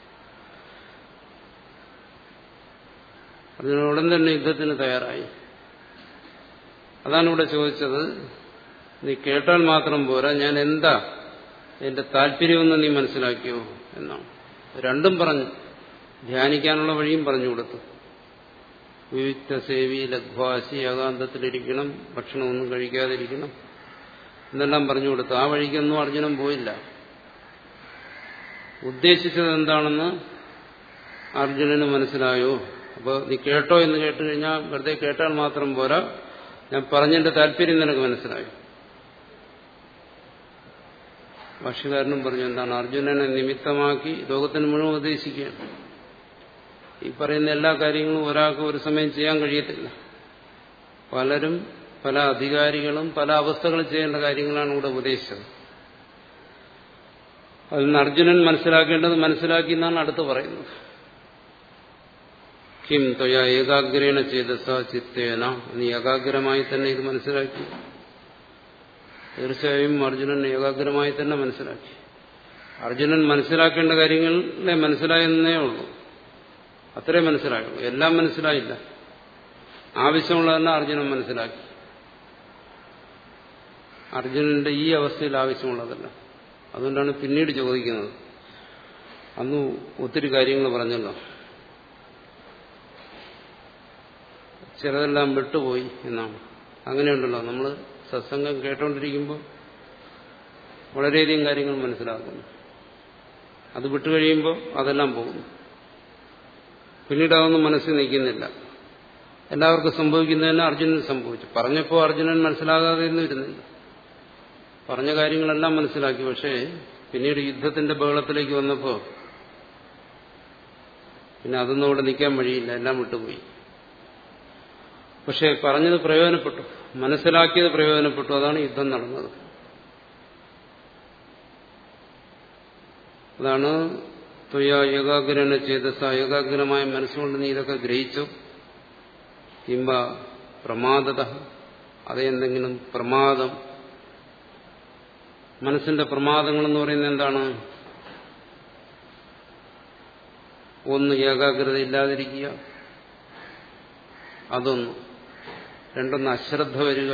അർജുനൻ ഉടൻ തന്നെ യുദ്ധത്തിന് തയ്യാറായി അതാണ് ഇവിടെ ചോദിച്ചത് നീ കേട്ടാൽ മാത്രം പോരാ ഞാൻ എന്താ എന്റെ താല്പര്യമെന്ന് നീ മനസ്സിലാക്കിയോ എന്നാണ് രണ്ടും പറഞ്ഞു ധ്യാനിക്കാനുള്ള വഴിയും പറഞ്ഞു കൊടുത്തു വിവിക്ത സേവി ലഘ്വാസി ഏകാന്തത്തിലിരിക്കണം ഭക്ഷണമൊന്നും കഴിക്കാതിരിക്കണം എന്നെല്ലാം പറഞ്ഞു കൊടുത്തു ആ വഴിക്കൊന്നും അർജുനൻ പോയില്ല ഉദ്ദേശിച്ചത് എന്താണെന്ന് അർജുനന് മനസ്സിലായോ അപ്പോൾ നീ കേട്ടോ എന്ന് കേട്ട് കഴിഞ്ഞാൽ വെറുതെ കേട്ടാൽ മാത്രം പോരാ ഞാൻ പറഞ്ഞതിന്റെ താല്പര്യം നിനക്ക് മനസ്സിലായി ഭാഷ്യകാരനും പറഞ്ഞു എന്താണ് അർജുനനെ നിമിത്തമാക്കി ലോകത്തിന് മുഴുവൻ ഉപദേശിക്കുകയാണ് ഈ പറയുന്ന എല്ലാ കാര്യങ്ങളും ഒരാൾക്ക് ഒരു സമയം ചെയ്യാൻ കഴിയത്തില്ല പലരും പല അധികാരികളും പല അവസ്ഥകളും ചെയ്യേണ്ട കാര്യങ്ങളാണ് ഇവിടെ ഉപദേശിച്ചത് അതിൽ നിന്ന് അർജുനൻ മനസ്സിലാക്കേണ്ടത് മനസ്സിലാക്കി എന്നാണ് അടുത്ത് പറയുന്നത് കിം ത്വയ ഏകാഗ്രേണ ചെയ്തസ ചിത്തേന നീ ഏകാഗ്രമായി തന്നെ ഇത് മനസ്സിലാക്കി തീർച്ചയായും അർജുനൻ ഏകാഗ്രമായി തന്നെ മനസ്സിലാക്കി അർജുനൻ മനസ്സിലാക്കേണ്ട കാര്യങ്ങളെ മനസ്സിലായെന്നേ ഉള്ളൂ അത്രേ മനസ്സിലായുള്ളൂ എല്ലാം മനസ്സിലായില്ല ആവശ്യമുള്ളതെല്ലാം അർജുനൻ മനസ്സിലാക്കി അർജുനന്റെ ഈ അവസ്ഥയിൽ ആവശ്യമുള്ളതല്ല അതുകൊണ്ടാണ് പിന്നീട് ചോദിക്കുന്നത് അന്ന് ഒത്തിരി കാര്യങ്ങൾ പറഞ്ഞല്ലോ ചിലതെല്ലാം വിട്ടുപോയി എന്നാണ് അങ്ങനെയുണ്ടല്ലോ നമ്മൾ സത്സംഗം കേട്ടോണ്ടിരിക്കുമ്പോൾ വളരെയധികം കാര്യങ്ങൾ മനസ്സിലാക്കുന്നു അത് വിട്ടുകഴിയുമ്പോൾ അതെല്ലാം പോകുന്നു പിന്നീട് അതൊന്നും മനസ്സിൽ നിൽക്കുന്നില്ല എല്ലാവർക്കും സംഭവിക്കുന്നതന്നെ അർജുനൻ സംഭവിച്ചു പറഞ്ഞപ്പോൾ അർജുനൻ മനസ്സിലാകാതെ ഒന്നും ഇരുന്നില്ല പറഞ്ഞ കാര്യങ്ങളെല്ലാം മനസ്സിലാക്കി പക്ഷേ പിന്നീട് യുദ്ധത്തിന്റെ ബഹളത്തിലേക്ക് വന്നപ്പോൾ പിന്നെ അതൊന്നും അവിടെ നിൽക്കാൻ വഴിയില്ല എല്ലാം വിട്ടുപോയി പക്ഷെ പറഞ്ഞത് പ്രയോജനപ്പെട്ടു മനസ്സിലാക്കിയത് പ്രയോജനപ്പെട്ടു അതാണ് യുദ്ധം നടന്നത് അതാണ് ത്വയ ഏകാഗ്രന ചേതസ ഏകാഗ്രമായ മനസ്സുകൊണ്ട് നീ ഇതൊക്കെ ഗ്രഹിച്ചു കിംബ പ്രമാദത അതെന്തെങ്കിലും പ്രമാദം മനസ്സിന്റെ പ്രമാദങ്ങളെന്ന് പറയുന്നത് എന്താണ് ഒന്ന് ഏകാഗ്രത ഇല്ലാതിരിക്കുക അതൊന്ന് രണ്ടൊന്ന് അശ്രദ്ധ വരിക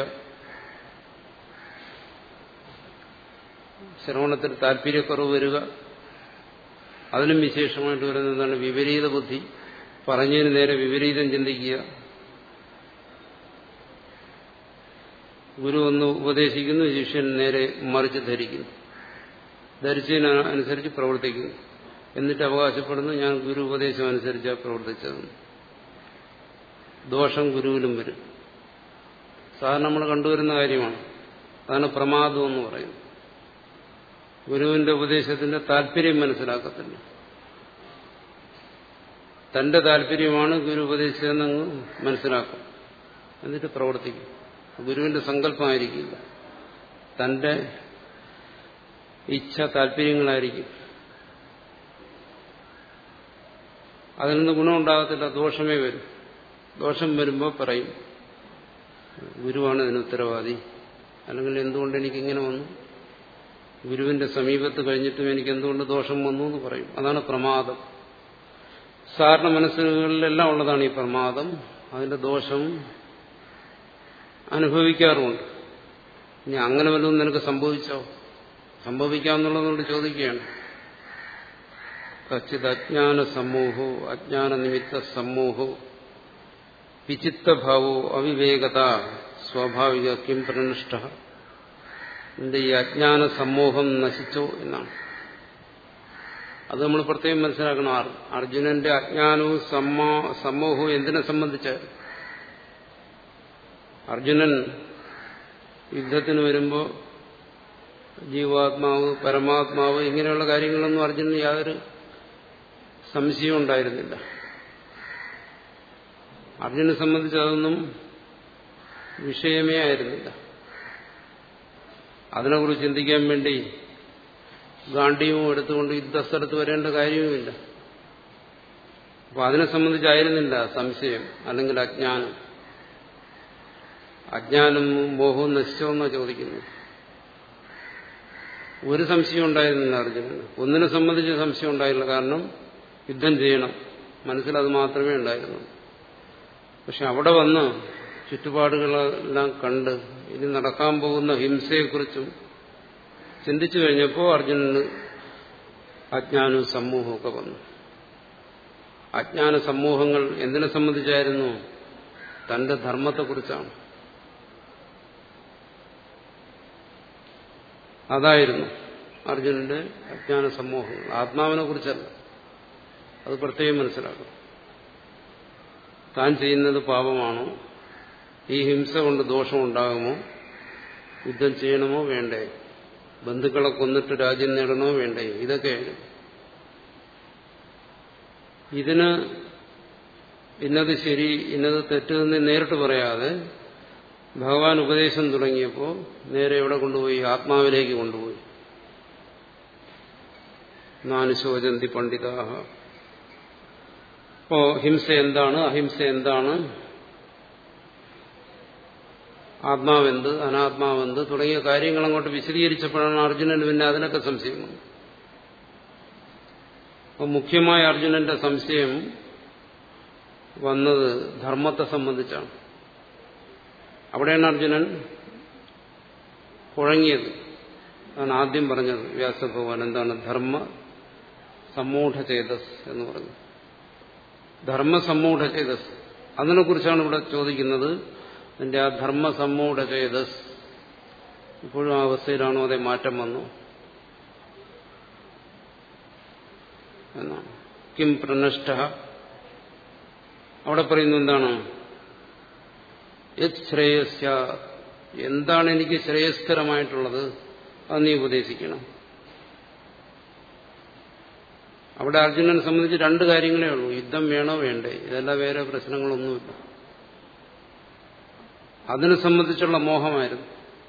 ശ്രവണത്തിൽ താല്പര്യക്കുറവ് വരിക അതിനും വിശേഷമായിട്ട് വരുന്നത് എന്താണ് വിപരീത ബുദ്ധി പറഞ്ഞതിന് നേരെ വിപരീതം ചിന്തിക്കുക ഗുരു ഒന്ന് ഉപദേശിക്കുന്നു ശിഷ്യൻ നേരെ മറിച്ച് ധരിക്കുന്നു ധരിച്ചതിനനുസരിച്ച് പ്രവർത്തിക്കുന്നു എന്നിട്ട് അവകാശപ്പെടുന്നു ഞാൻ ഗുരു ഉപദേശം അനുസരിച്ചാണ് പ്രവർത്തിച്ചതെന്ന് ദോഷം ഗുരുവിലും വരും സാധാരണ നമ്മൾ കണ്ടുവരുന്ന കാര്യമാണ് അതാണ് പ്രമാദം എന്ന് പറയുന്നത് ഗുരുവിന്റെ ഉപദേശത്തിന്റെ താല്പര്യം മനസ്സിലാക്കത്തില്ല തന്റെ താല്പര്യമാണ് ഗുരു ഉപദേശിച്ചതെന്ന് മനസ്സിലാക്കും എന്നിട്ട് പ്രവർത്തിക്കും ഗുരുവിന്റെ സങ്കല്പമായിരിക്കില്ല തന്റെ ഇച്ഛ താല്പര്യങ്ങളായിരിക്കും അതിൽ നിന്ന് ഗുണമുണ്ടാകത്തില്ല ദോഷമേ വരും ദോഷം വരുമ്പോൾ പറയും ഗുരുവാണ് ഇതിന് ഉത്തരവാദി അല്ലെങ്കിൽ എന്തുകൊണ്ട് എനിക്കിങ്ങനെ വന്നു ഗുരുവിന്റെ സമീപത്ത് കഴിഞ്ഞിട്ടും എനിക്ക് എന്തുകൊണ്ട് ദോഷം വന്നു എന്ന് പറയും അതാണ് പ്രമാദം സാധാരണ മനസ്സുകളിലെല്ലാം ഉള്ളതാണ് ഈ പ്രമാദം അതിന്റെ ദോഷം അനുഭവിക്കാറുമുണ്ട് ഇനി അങ്ങനെ വല്ലതും നിനക്ക് സംഭവിച്ചോ സംഭവിക്കാമെന്നുള്ളതുകൊണ്ട് ചോദിക്കുകയാണ് കച്ചിത് അജ്ഞാന സമൂഹോ അജ്ഞാന നിമിത്ത സമൂഹോ വിചിത്തഭാവോ അവിവേകത സ്വാഭാവിക കിം പ്രനിഷ്ഠ നിന്റെ ഈ അജ്ഞാന സമൂഹം നശിച്ചോ എന്നാണ് അത് നമ്മൾ പ്രത്യേകം മനസ്സിലാക്കണം അർജുനന്റെ അജ്ഞാനവും സമൂഹവും എന്തിനെ സംബന്ധിച്ചായിരുന്നു അർജുനൻ യുദ്ധത്തിന് വരുമ്പോൾ ജീവാത്മാവ് പരമാത്മാവ് ഇങ്ങനെയുള്ള കാര്യങ്ങളൊന്നും അർജുനന് യാതൊരു സംശയവും ഉണ്ടായിരുന്നില്ല അർജുനെ സംബന്ധിച്ച് അതൊന്നും വിഷയമേ ആയിരുന്നില്ല അതിനെക്കുറിച്ച് ചിന്തിക്കാൻ വേണ്ടി ഗാന്ധിയും എടുത്തുകൊണ്ട് യുദ്ധസ്ഥലത്ത് വരേണ്ട കാര്യവുമില്ല അപ്പൊ അതിനെ സംബന്ധിച്ചായിരുന്നില്ല സംശയം അല്ലെങ്കിൽ അജ്ഞാനം അജ്ഞാനം മോഹവും നശിച്ചോന്നാ ചോദിക്കുന്നു ഒരു സംശയം ഉണ്ടായിരുന്നില്ല അർജുനന് ഒന്നിനെ സംബന്ധിച്ച് സംശയം ഉണ്ടായില്ല കാരണം യുദ്ധം ചെയ്യണം മനസ്സിലത് മാത്രമേ ഉണ്ടായിരുന്നു പക്ഷെ അവിടെ വന്ന് ചുറ്റുപാടുകളെല്ലാം കണ്ട് ഇനി നടക്കാൻ പോകുന്ന ഹിംസയെക്കുറിച്ചും ചിന്തിച്ചു കഴിഞ്ഞപ്പോൾ അർജുനന് അജ്ഞാനവും സമൂഹമൊക്കെ വന്നു അജ്ഞാന സമൂഹങ്ങൾ എന്തിനെ സംബന്ധിച്ചായിരുന്നു തന്റെ ധർമ്മത്തെക്കുറിച്ചാണ് അതായിരുന്നു അർജുനന്റെ അജ്ഞാന സമൂഹങ്ങൾ ആത്മാവിനെ കുറിച്ചല്ല അത് പ്രത്യേകം മനസ്സിലാക്കണം താൻ ചെയ്യുന്നത് പാപമാണോ ഈ ഹിംസ കൊണ്ട് ദോഷമുണ്ടാകുമോ യുദ്ധം ചെയ്യണമോ വേണ്ടേ ബന്ധുക്കളെ കൊന്നിട്ട് രാജ്യം നേടണമോ വേണ്ടേ ഇതൊക്കെയാണ് ഇതിന് ഇന്നത് ശരി ഇന്നത് തെറ്റെന്ന് നേരിട്ട് പറയാതെ ഭഗവാൻ ഉപദേശം തുടങ്ങിയപ്പോൾ നേരെ എവിടെ കൊണ്ടുപോയി ആത്മാവിലേക്ക് കൊണ്ടുപോയി നാനുശോചന്തി പണ്ഡിതാഹ അപ്പോ ഹിംസ എന്താണ് അഹിംസ എന്താണ് ആത്മാവെന്ത് അനാത്മാവെന്ത് തുടങ്ങിയ കാര്യങ്ങൾ അങ്ങോട്ട് വിശദീകരിച്ചപ്പോഴാണ് അർജുനന് പിന്നെ അതിനൊക്കെ സംശയം വന്നത് അപ്പൊ മുഖ്യമായ അർജുനന്റെ സംശയം വന്നത് ധർമ്മത്തെ സംബന്ധിച്ചാണ് അവിടെയാണ് അർജുനൻ കുഴങ്ങിയത് അതാണ് ആദ്യം പറഞ്ഞത് വ്യാസഭഗവാൻ എന്താണ് ധർമ്മ സമ്മൂഢചേതസ് എന്ന് പറഞ്ഞു ധർമ്മസമ്മൂഢചേതസ് അതിനെക്കുറിച്ചാണ് ഇവിടെ ചോദിക്കുന്നത് അതിന്റെ ആ ധർമ്മസമ്മൂഢചേതസ് ഇപ്പോഴും ആ അവസ്ഥയിലാണോ അതേ മാറ്റം വന്നു എന്നാണ് കിം പ്രനഷ്ട അവിടെ പറയുന്നു എന്താണ് യത് ശ്രേയസ്യ എന്താണ് എനിക്ക് ശ്രേയസ്കരമായിട്ടുള്ളത് അത് നീ ഉപദേശിക്കണം അവിടെ അർജുനനെ സംബന്ധിച്ച് രണ്ട് കാര്യങ്ങളേ ഉള്ളൂ യുദ്ധം വേണോ വേണ്ടേ ഇതെല്ലാം വേറെ പ്രശ്നങ്ങളൊന്നുമില്ല അതിനെ സംബന്ധിച്ചുള്ള മോഹമായിരുന്നു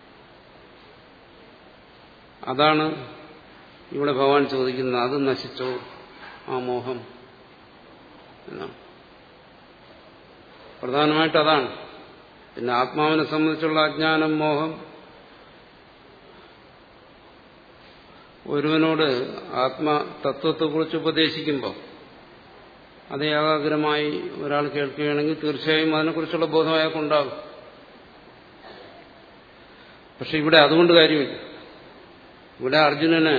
അതാണ് ഇവിടെ ഭഗവാൻ ചോദിക്കുന്നത് അത് നശിച്ചോ ആ മോഹം എന്നാണ് പ്രധാനമായിട്ട് അതാണ് പിന്നെ ആത്മാവിനെ സംബന്ധിച്ചുള്ള അജ്ഞാനം മോഹം ഒരുവനോട് ആത്മതത്വത്തെക്കുറിച്ച് ഉപദേശിക്കുമ്പോൾ അത് ഏകാഗ്രമായി ഒരാൾ കേൾക്കുകയാണെങ്കിൽ തീർച്ചയായും അതിനെക്കുറിച്ചുള്ള ബോധം അയാൾക്കുണ്ടാകും പക്ഷെ ഇവിടെ അതുകൊണ്ട് കാര്യമില്ല ഇവിടെ അർജുനനെ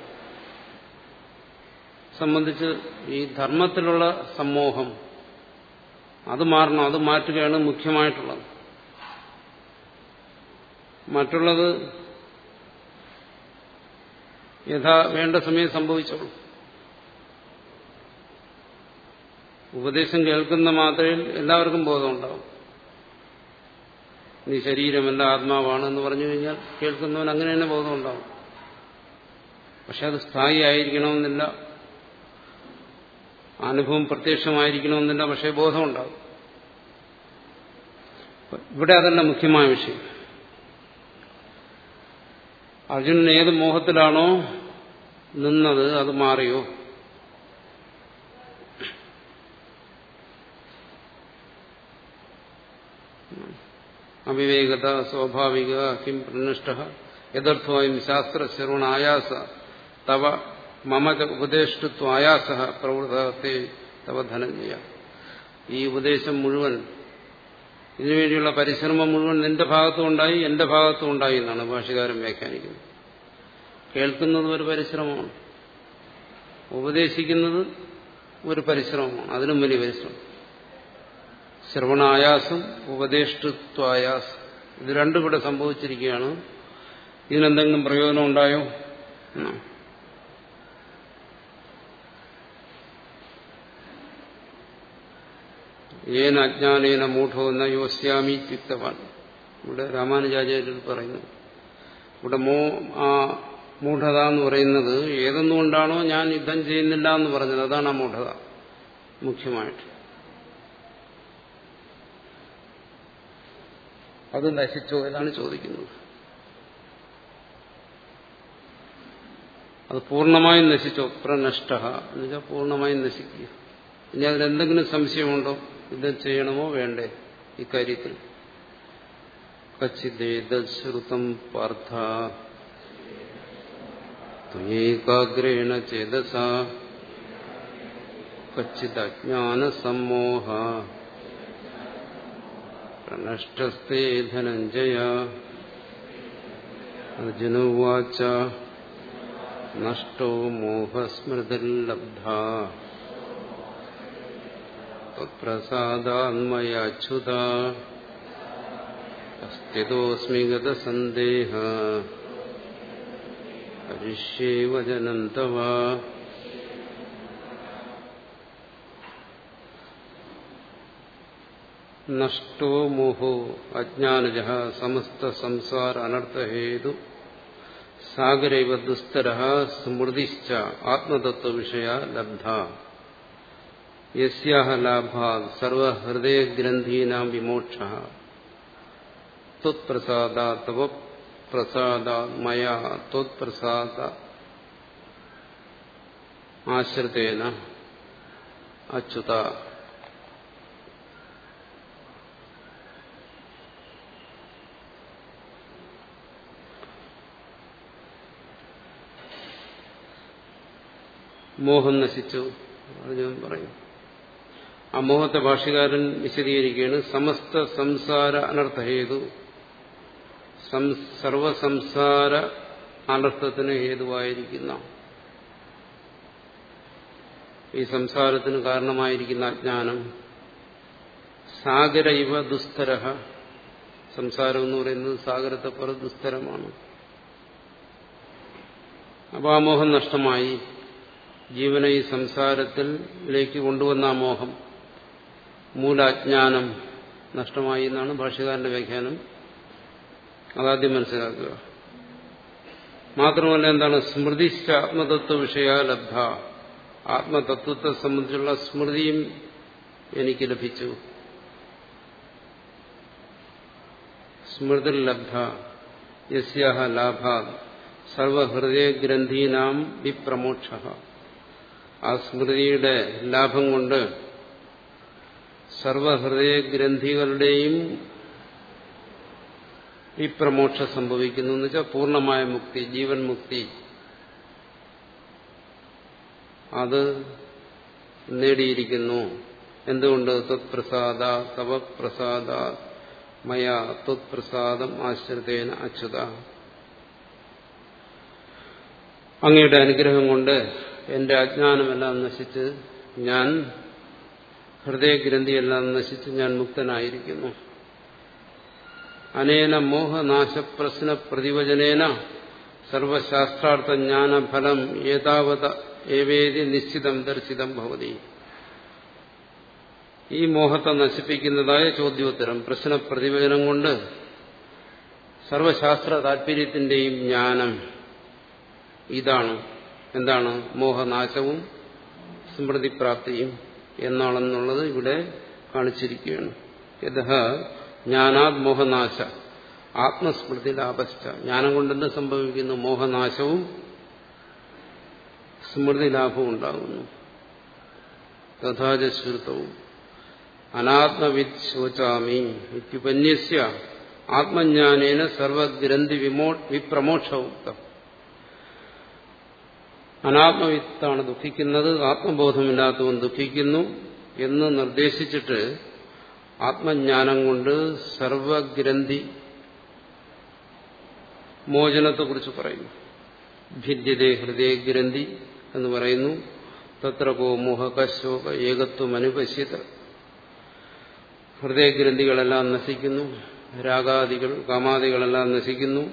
സംബന്ധിച്ച് ഈ ധർമ്മത്തിലുള്ള സമ്മോഹം അത് മാറണം അത് മാറ്റുകയാണ് മുഖ്യമായിട്ടുള്ളത് മറ്റുള്ളത് യഥാ വേണ്ട സമയം സംഭവിച്ചോളൂ ഉപദേശം കേൾക്കുന്ന മാത്രയിൽ എല്ലാവർക്കും ബോധമുണ്ടാവും നീ ശരീരമല്ല ആത്മാവാണ് എന്ന് പറഞ്ഞു കഴിഞ്ഞാൽ കേൾക്കുന്നവൻ അങ്ങനെ തന്നെ ബോധമുണ്ടാവും പക്ഷെ അത് സ്ഥായി ആയിരിക്കണമെന്നില്ല അനുഭവം പ്രത്യക്ഷമായിരിക്കണമെന്നില്ല പക്ഷേ ബോധമുണ്ടാകും ഇവിടെ അതല്ല മുഖ്യമായ വിഷയം അർജുനൻ ഏത് മോഹത്തിലാണോ നിന്നത് അത് മാറിയോ അവിവേകത സ്വാഭാവിക കിം പ്രനിഷ്ഠ യഥർത്ഥമായും ശാസ്ത്രശ്രവണ ആയാസ തവ മമ ഉപദേഷ്ടത്വ ആയാസ പ്രവൃത്തത്തെ തവ ധനഞ്ജയ ഈ ഉപദേശം മുഴുവൻ ഇതിനുവേണ്ടിയുള്ള പരിശ്രമം മുഴുവൻ നിന്റെ ഭാഗത്തും ഉണ്ടായി എന്റെ ഭാഗത്തും ഉണ്ടായി എന്നാണ് ഭാഷകാരൻ വ്യാഖ്യാനിക്കുന്നത് കേൾക്കുന്നത് ഒരു പരിശ്രമമാണ് ഉപദേശിക്കുന്നത് ഒരു പരിശ്രമമാണ് അതിനും വലിയ പരിശ്രമം ശ്രവണായാസം ഉപദേഷ്ടത്വായാസം ഇത് രണ്ടും ഇവിടെ സംഭവിച്ചിരിക്കുകയാണ് ഇതിനെന്തെങ്കിലും പ്രയോജനം ഉണ്ടായോ എന്നാണ് ഏന അജ്ഞാനേന മൂഢോ എന്ന യോസ്യാമി യുക്തവാൻ ഇവിടെ രാമാനുജാചാര്യർ പറയുന്നു ഇവിടെ മോ ആ മൂഢത എന്ന് പറയുന്നത് ഏതൊന്നുകൊണ്ടാണോ ഞാൻ യുദ്ധം ചെയ്യുന്നില്ല എന്ന് പറഞ്ഞത് അതാണ് ആ മൂഢത മുഖ്യമായിട്ട് അത് നശിച്ചോ എന്നാണ് ചോദിക്കുന്നത് അത് പൂർണ്ണമായും നശിച്ചോ പ്രനഷ്ട എന്ന് വെച്ചാൽ പൂർണ്ണമായും നശിക്കുക ഇനി അതിലെന്തെങ്കിലും സംശയമുണ്ടോ ഇത് ചെയ്യണമോ വേണ്ടേ ഇക്കാര്യത്തിൽ കച്ചിദേതശ്രുതം പാർത്ഥ ത്വയേകാഗ്രേണ ചേതസ കച്ചിദജ്ഞാനസമ്മോഹ പ്രനഷ്ടസ്തേ ധനഞ്ജയ അർജുനോവാച നഷ്ടോ മോഹസ്മൃതിർലബ്ധ തത്പ്രസാദാന്മയാച്യുത സ്ഥിതോസ്മി ഗതസന്ദേഹ ഹരിഷ്യേ വചനം തവ നഷ്ടോ മോഹോ അജ്ഞാനജ സമസ്ത സംസാര അനർത്ഥഹേതു സാഗരൈവ ദുസ്തര സ്മൃതിശ്ച ആത്മതത്വവിഷയ ലബ്ധ യസ്യാഹ ലാഭാത് സർവഹൃദയഗ്രന്ഥീനാം വിമോക്ഷ ത്വത്പ്രസാദാ തവ പ്രസാദാ മയാ ത്വത്പ്രസാദ ആശ്രിതേന അച്യുത മോഹം നശിച്ചു അത് ഞാൻ പറയും ആ മോഹത്തെ ഭാഷകാരൻ വിശദീകരിക്കുകയാണ് സമസ്ത സംസാര അനർത്ഥഹേതു സർവസംസാര അനർത്ഥത്തിന് ഹേതുവായിരിക്കുന്ന ഈ സംസാരത്തിന് കാരണമായിരിക്കുന്ന അജ്ഞാനം സാഗര ഇവ ദുസ്തര സംസാരം എന്ന് പറയുന്നത് സാഗരത്തെ പോലെ ദുസ്തരമാണ് അപ്പോൾ ആ മോഹം നഷ്ടമായി ജീവനെ ഈ സംസാരത്തിലേക്ക് കൊണ്ടുവന്ന ആ മോഹം മൂലാജ്ഞാനം നഷ്ടമായി എന്നാണ് ഭാഷ്യകാരന്റെ വ്യാഖ്യാനം അതാദ്യം മനസ്സിലാക്കുക മാത്രമല്ല എന്താണ് സ്മൃതിശ്ച ആത്മതത്വ വിഷയ ലബ്ധ ആത്മതത്വത്തെ സംബന്ധിച്ചുള്ള സ്മൃതിയും എനിക്ക് ലഭിച്ചു സ്മൃതി ലബ്ധ യസ്യാഹ ലാഭാ സർവഹൃദയഗ്രന്ഥീനാം വിപ്രമോക്ഷ ആ സ്മൃതിയുടെ ലാഭം കൊണ്ട് സർവഹൃദയഗ്രന്ഥികളുടെയും വിപ്രമോക്ഷ സംഭവിക്കുന്നു എന്ന് വെച്ചാൽ പൂർണ്ണമായ മുക്തി ജീവൻ മുക്തി അത് നേടിയിരിക്കുന്നു എന്തുകൊണ്ട് ത്വത്പ്രസാദ തവ പ്രസാദ മയ ത്വത്പ്രസാദം ആശ്രിതേന അച്യുത അങ്ങയുടെ അനുഗ്രഹം കൊണ്ട് എന്റെ അജ്ഞാനമെല്ലാം നശിച്ച് ഞാൻ ഹൃദയഗ്രന്ഥിയെല്ലാം നശിച്ച് ഞാൻ മുക്തനായിരിക്കുന്നു അനേന മോഹനാശപ്രശ്ന പ്രതിവചനേന സർവശാസ്ത്രാർത്ഥ ജ്ഞാനഫലം ഏതാവത ഏവേദി നിശ്ചിതം ദർശിതം ഭവതി ഈ മോഹത്തെ നശിപ്പിക്കുന്നതായ ചോദ്യോത്തരം പ്രശ്ന പ്രതിവചനം കൊണ്ട് സർവശാസ്ത്ര താല്പര്യത്തിന്റെയും ജ്ഞാനം ഇതാണ് എന്താണ് മോഹനാശവും സ്മൃതിപ്രാപ്തിയും എന്നാണെന്നുള്ളത് ഇവിടെ കാണിച്ചിരിക്കുകയാണ് യഥ ജ്ഞാനാത് മോഹനാശ ആത്മസ്മൃതി ലാഭസ്ഥ ജ്ഞാനം കൊണ്ടെന്ത് സംഭവിക്കുന്നു മോഹനാശവും സ്മൃതി ലാഭവും ഉണ്ടാകുന്നു തഥാചശ്രുതവും അനാത്മവിത് ശോചാമി ഇത്യുപന്യസ്യ ആത്മജ്ഞാനേന സർവഗ്രന്ഥി വിമോ വിപ്രമോക്ഷമുക്തം അനാത്മവിത്താണ് ദുഃഖിക്കുന്നത് ആത്മബോധമില്ലാത്തവൻ ദുഃഖിക്കുന്നു എന്ന് നിർദ്ദേശിച്ചിട്ട് ആത്മജ്ഞാനം കൊണ്ട് സർവഗ്രന്ഥി മോചനത്തെക്കുറിച്ച് പറയുന്നു ഭിദ്യതേ ഹൃദയഗ്രന്ഥി എന്ന് പറയുന്നു തത്രകോ മോഹകശോക ഏകത്വം അനുപശ്യത ഹൃദയഗ്രന്ഥികളെല്ലാം നശിക്കുന്നു രാഗാദികൾ കാമാദികളെല്ലാം നശിക്കുന്നു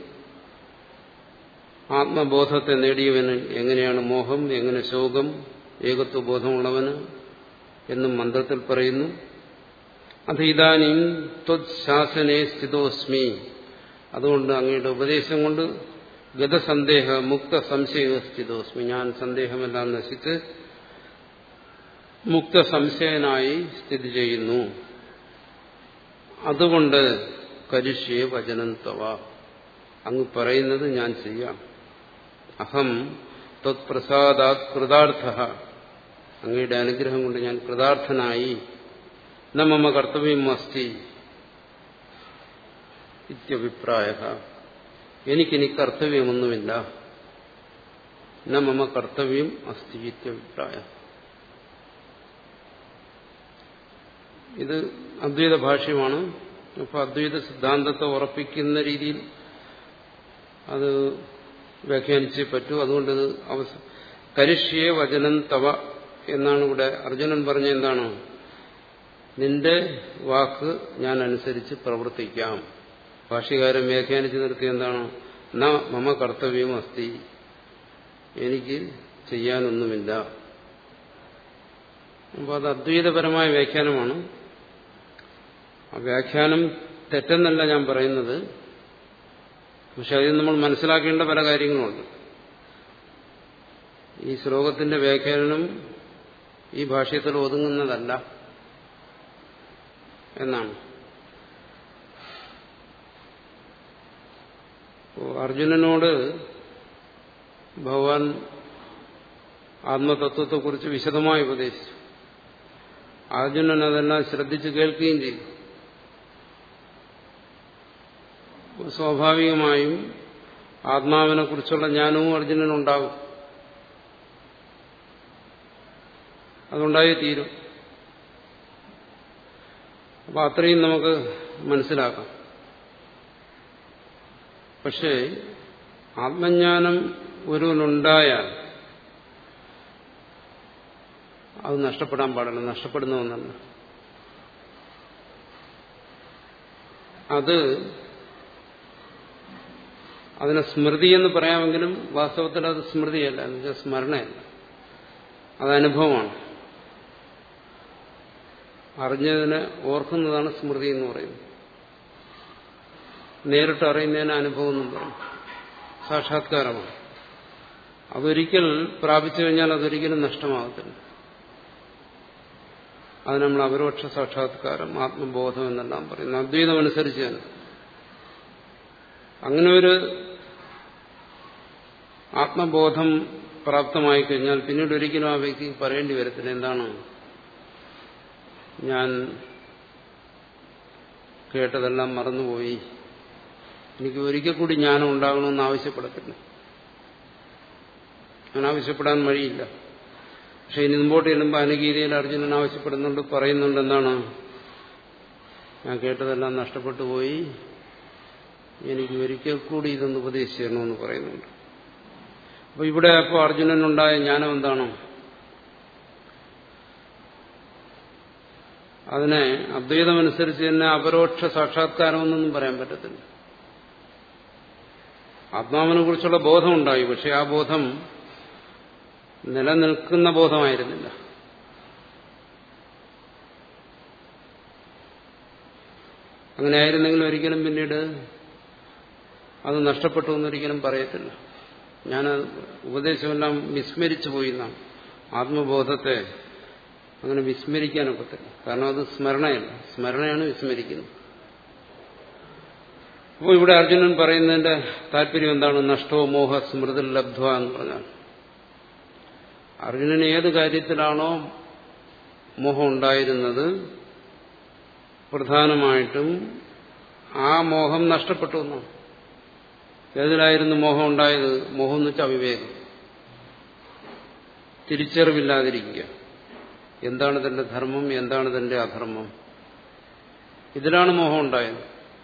ആത്മബോധത്തെ നേടിയവന് എങ്ങനെയാണ് മോഹം എങ്ങനെ ശോകം ഏകത്വബോധമുള്ളവന് എന്നും മന്ത്രത്തിൽ പറയുന്നു അത് ഇതാനും ത്വത് ശാസനെ സ്ഥിതോസ്മി അതുകൊണ്ട് അങ്ങയുടെ ഉപദേശം കൊണ്ട് ഗതസന്ദേഹ മുക്ത സംശയസ്ഥിതോസ്മി ഞാൻ സന്ദേഹമെല്ലാം നശിച്ച് മുക്ത സംശയനായി സ്ഥിതി ചെയ്യുന്നു അതുകൊണ്ട് കരിഷ്യേ വചനം തവ അങ്ങ് പറയുന്നത് ഞാൻ ചെയ്യാം അഹം ത്വത്പ്രസാദാത് കൃതാർത്ഥ അങ്ങയുടെ അനുഗ്രഹം കൊണ്ട് ഞാൻ കൃതാർത്ഥനായി ന മമ കർത്തവ്യം അസ്തി ഇത്യഭിപ്രായ എനിക്കിനി കർത്തവ്യമൊന്നുമില്ല ന മമ കർത്തവ്യം അസ്തി ഇത്യഭിപ്രായ ഇത് അദ്വൈത ഭാഷ്യമാണ് അപ്പോൾ അദ്വൈത സിദ്ധാന്തത്തെ ഉറപ്പിക്കുന്ന രീതിയിൽ അത് വ്യാഖ്യാനിച്ചേ പറ്റൂ അതുകൊണ്ട് ഇത് അവസ കരിഷ്യേ വചനം തവ എന്നാണ് ഇവിടെ അർജുനൻ പറഞ്ഞ എന്താണ് നിന്റെ വാക്ക് ഞാൻ അനുസരിച്ച് പ്രവർത്തിക്കാം ഭാഷ്യകാരൻ വ്യാഖ്യാനിച്ച് നിർത്തി എന്താണ് ന മമ കർത്തവ്യം അസ്തി എനിക്ക് ചെയ്യാനൊന്നുമില്ല അപ്പോൾ അത് അദ്വൈതപരമായ വ്യാഖ്യാനമാണ് ആ വ്യാഖ്യാനം തെറ്റെന്നല്ല ഞാൻ പറയുന്നത് പക്ഷെ അതിൽ നമ്മൾ മനസ്സിലാക്കേണ്ട പല കാര്യങ്ങളുണ്ട് ഈ ശ്ലോകത്തിന്റെ വ്യാഖ്യാനം ഈ ഭാഷ്യത്തിൽ ഒതുങ്ങുന്നതല്ല എന്നാണ് അർജുനനോട് ഭഗവാൻ ആത്മതത്വത്തെക്കുറിച്ച് വിശദമായി ഉപദേശിച്ചു അർജുനൻ അതെല്ലാം ശ്രദ്ധിച്ച് കേൾക്കുകയും ചെയ്തു സ്വാഭാവികമായും ആത്മാവിനെ കുറിച്ചുള്ള ജ്ഞാനവും അർജുനനുണ്ടാകും അതുണ്ടായി തീരും അപ്പൊ അത്രയും നമുക്ക് മനസ്സിലാക്കാം പക്ഷേ ആത്മജ്ഞാനം ഒരുവനുണ്ടായാൽ അത് നഷ്ടപ്പെടാൻ പാടില്ല നഷ്ടപ്പെടുന്ന ഒന്നല്ല അത് അതിനെ സ്മൃതി എന്ന് പറയാമെങ്കിലും വാസ്തവത്തിൽ അത് സ്മൃതിയല്ല എന്ന് വെച്ചാൽ സ്മരണയല്ല അത് അനുഭവമാണ് അറിഞ്ഞതിനെ ഓർക്കുന്നതാണ് സ്മൃതി എന്ന് പറയുന്നത് നേരിട്ട് അറിയുന്നതിന് അനുഭവം എന്നും പറയും സാക്ഷാത്കാരമാണ് അതൊരിക്കൽ പ്രാപിച്ചു കഴിഞ്ഞാൽ അതൊരിക്കലും നഷ്ടമാകത്തില്ല അത് നമ്മൾ അപരോക്ഷ സാക്ഷാത്കാരം ആത്മബോധം എന്നെല്ലാം പറയുന്നു അദ്വൈതം അനുസരിച്ച് തന്നെ അങ്ങനെ ഒരു ആത്മബോധം പ്രാപ്തമായി കഴിഞ്ഞാൽ പിന്നീട് ഒരിക്കലും ആ വ്യക്തി പറയേണ്ടി വരത്തില്ല എന്താണ് ഞാൻ കേട്ടതെല്ലാം മറന്നുപോയി എനിക്ക് ഒരിക്കൽ കൂടി ജ്ഞാനം ഉണ്ടാകണമെന്ന് ആവശ്യപ്പെടത്തില്ല ഞാൻ ആവശ്യപ്പെടാൻ വഴിയില്ല പക്ഷെ ഇനി മുമ്പോട്ട് ചെല്ലുമ്പോൾ അനുഗീതയിൽ അർജുനൻ ആവശ്യപ്പെടുന്നുണ്ട് പറയുന്നുണ്ട് എന്താണ് ഞാൻ കേട്ടതെല്ലാം നഷ്ടപ്പെട്ടു പോയി എനിക്ക് ഒരിക്കൽ കൂടി ഇതൊന്ന് ഉപദേശിച്ചു തരണമെന്ന് പറയുന്നുണ്ട് അപ്പൊ ഇവിടെ അപ്പോൾ അർജുനനുണ്ടായ ജ്ഞാനം എന്താണ് അതിനെ അദ്വൈതമനുസരിച്ച് തന്നെ അപരോക്ഷ സാക്ഷാത്കാരമെന്നൊന്നും പറയാൻ പറ്റത്തില്ല ആത്മാവിനെ കുറിച്ചുള്ള ബോധം ഉണ്ടായി പക്ഷെ ആ ബോധം നിലനിൽക്കുന്ന ബോധമായിരുന്നില്ല അങ്ങനെ ആയിരുന്നെങ്കിൽ ഒരിക്കലും പിന്നീട് അത് നഷ്ടപ്പെട്ടു എന്നൊരിക്കലും പറയത്തില്ല ഞാൻ ഉപദേശമെല്ലാം വിസ്മരിച്ചു പോയി എന്നാണ് ആത്മബോധത്തെ അങ്ങനെ വിസ്മരിക്കാനൊക്കത്തില്ല കാരണം അത് സ്മരണയല്ല സ്മരണയാണ് വിസ്മരിക്കുന്നത് അപ്പോൾ ഇവിടെ അർജുനൻ പറയുന്നതിന്റെ താല്പര്യം എന്താണ് നഷ്ടോ മോഹ സ്മൃതി ലബ്ധ എന്ന് പറഞ്ഞാൽ അർജുനൻ ഏത് കാര്യത്തിലാണോ മോഹം ഉണ്ടായിരുന്നത് പ്രധാനമായിട്ടും ആ മോഹം നഷ്ടപ്പെട്ടു എന്നാണ് ഏതിലായിരുന്നു മോഹം ഉണ്ടായത് മോഹം എന്ന് വെച്ചാൽ അവിവേകം തിരിച്ചറിവില്ലാതിരിക്കുക എന്താണ് തന്റെ ധർമ്മം എന്താണ് തന്റെ അധർമ്മം ഇതിലാണ് മോഹം ഉണ്ടായത്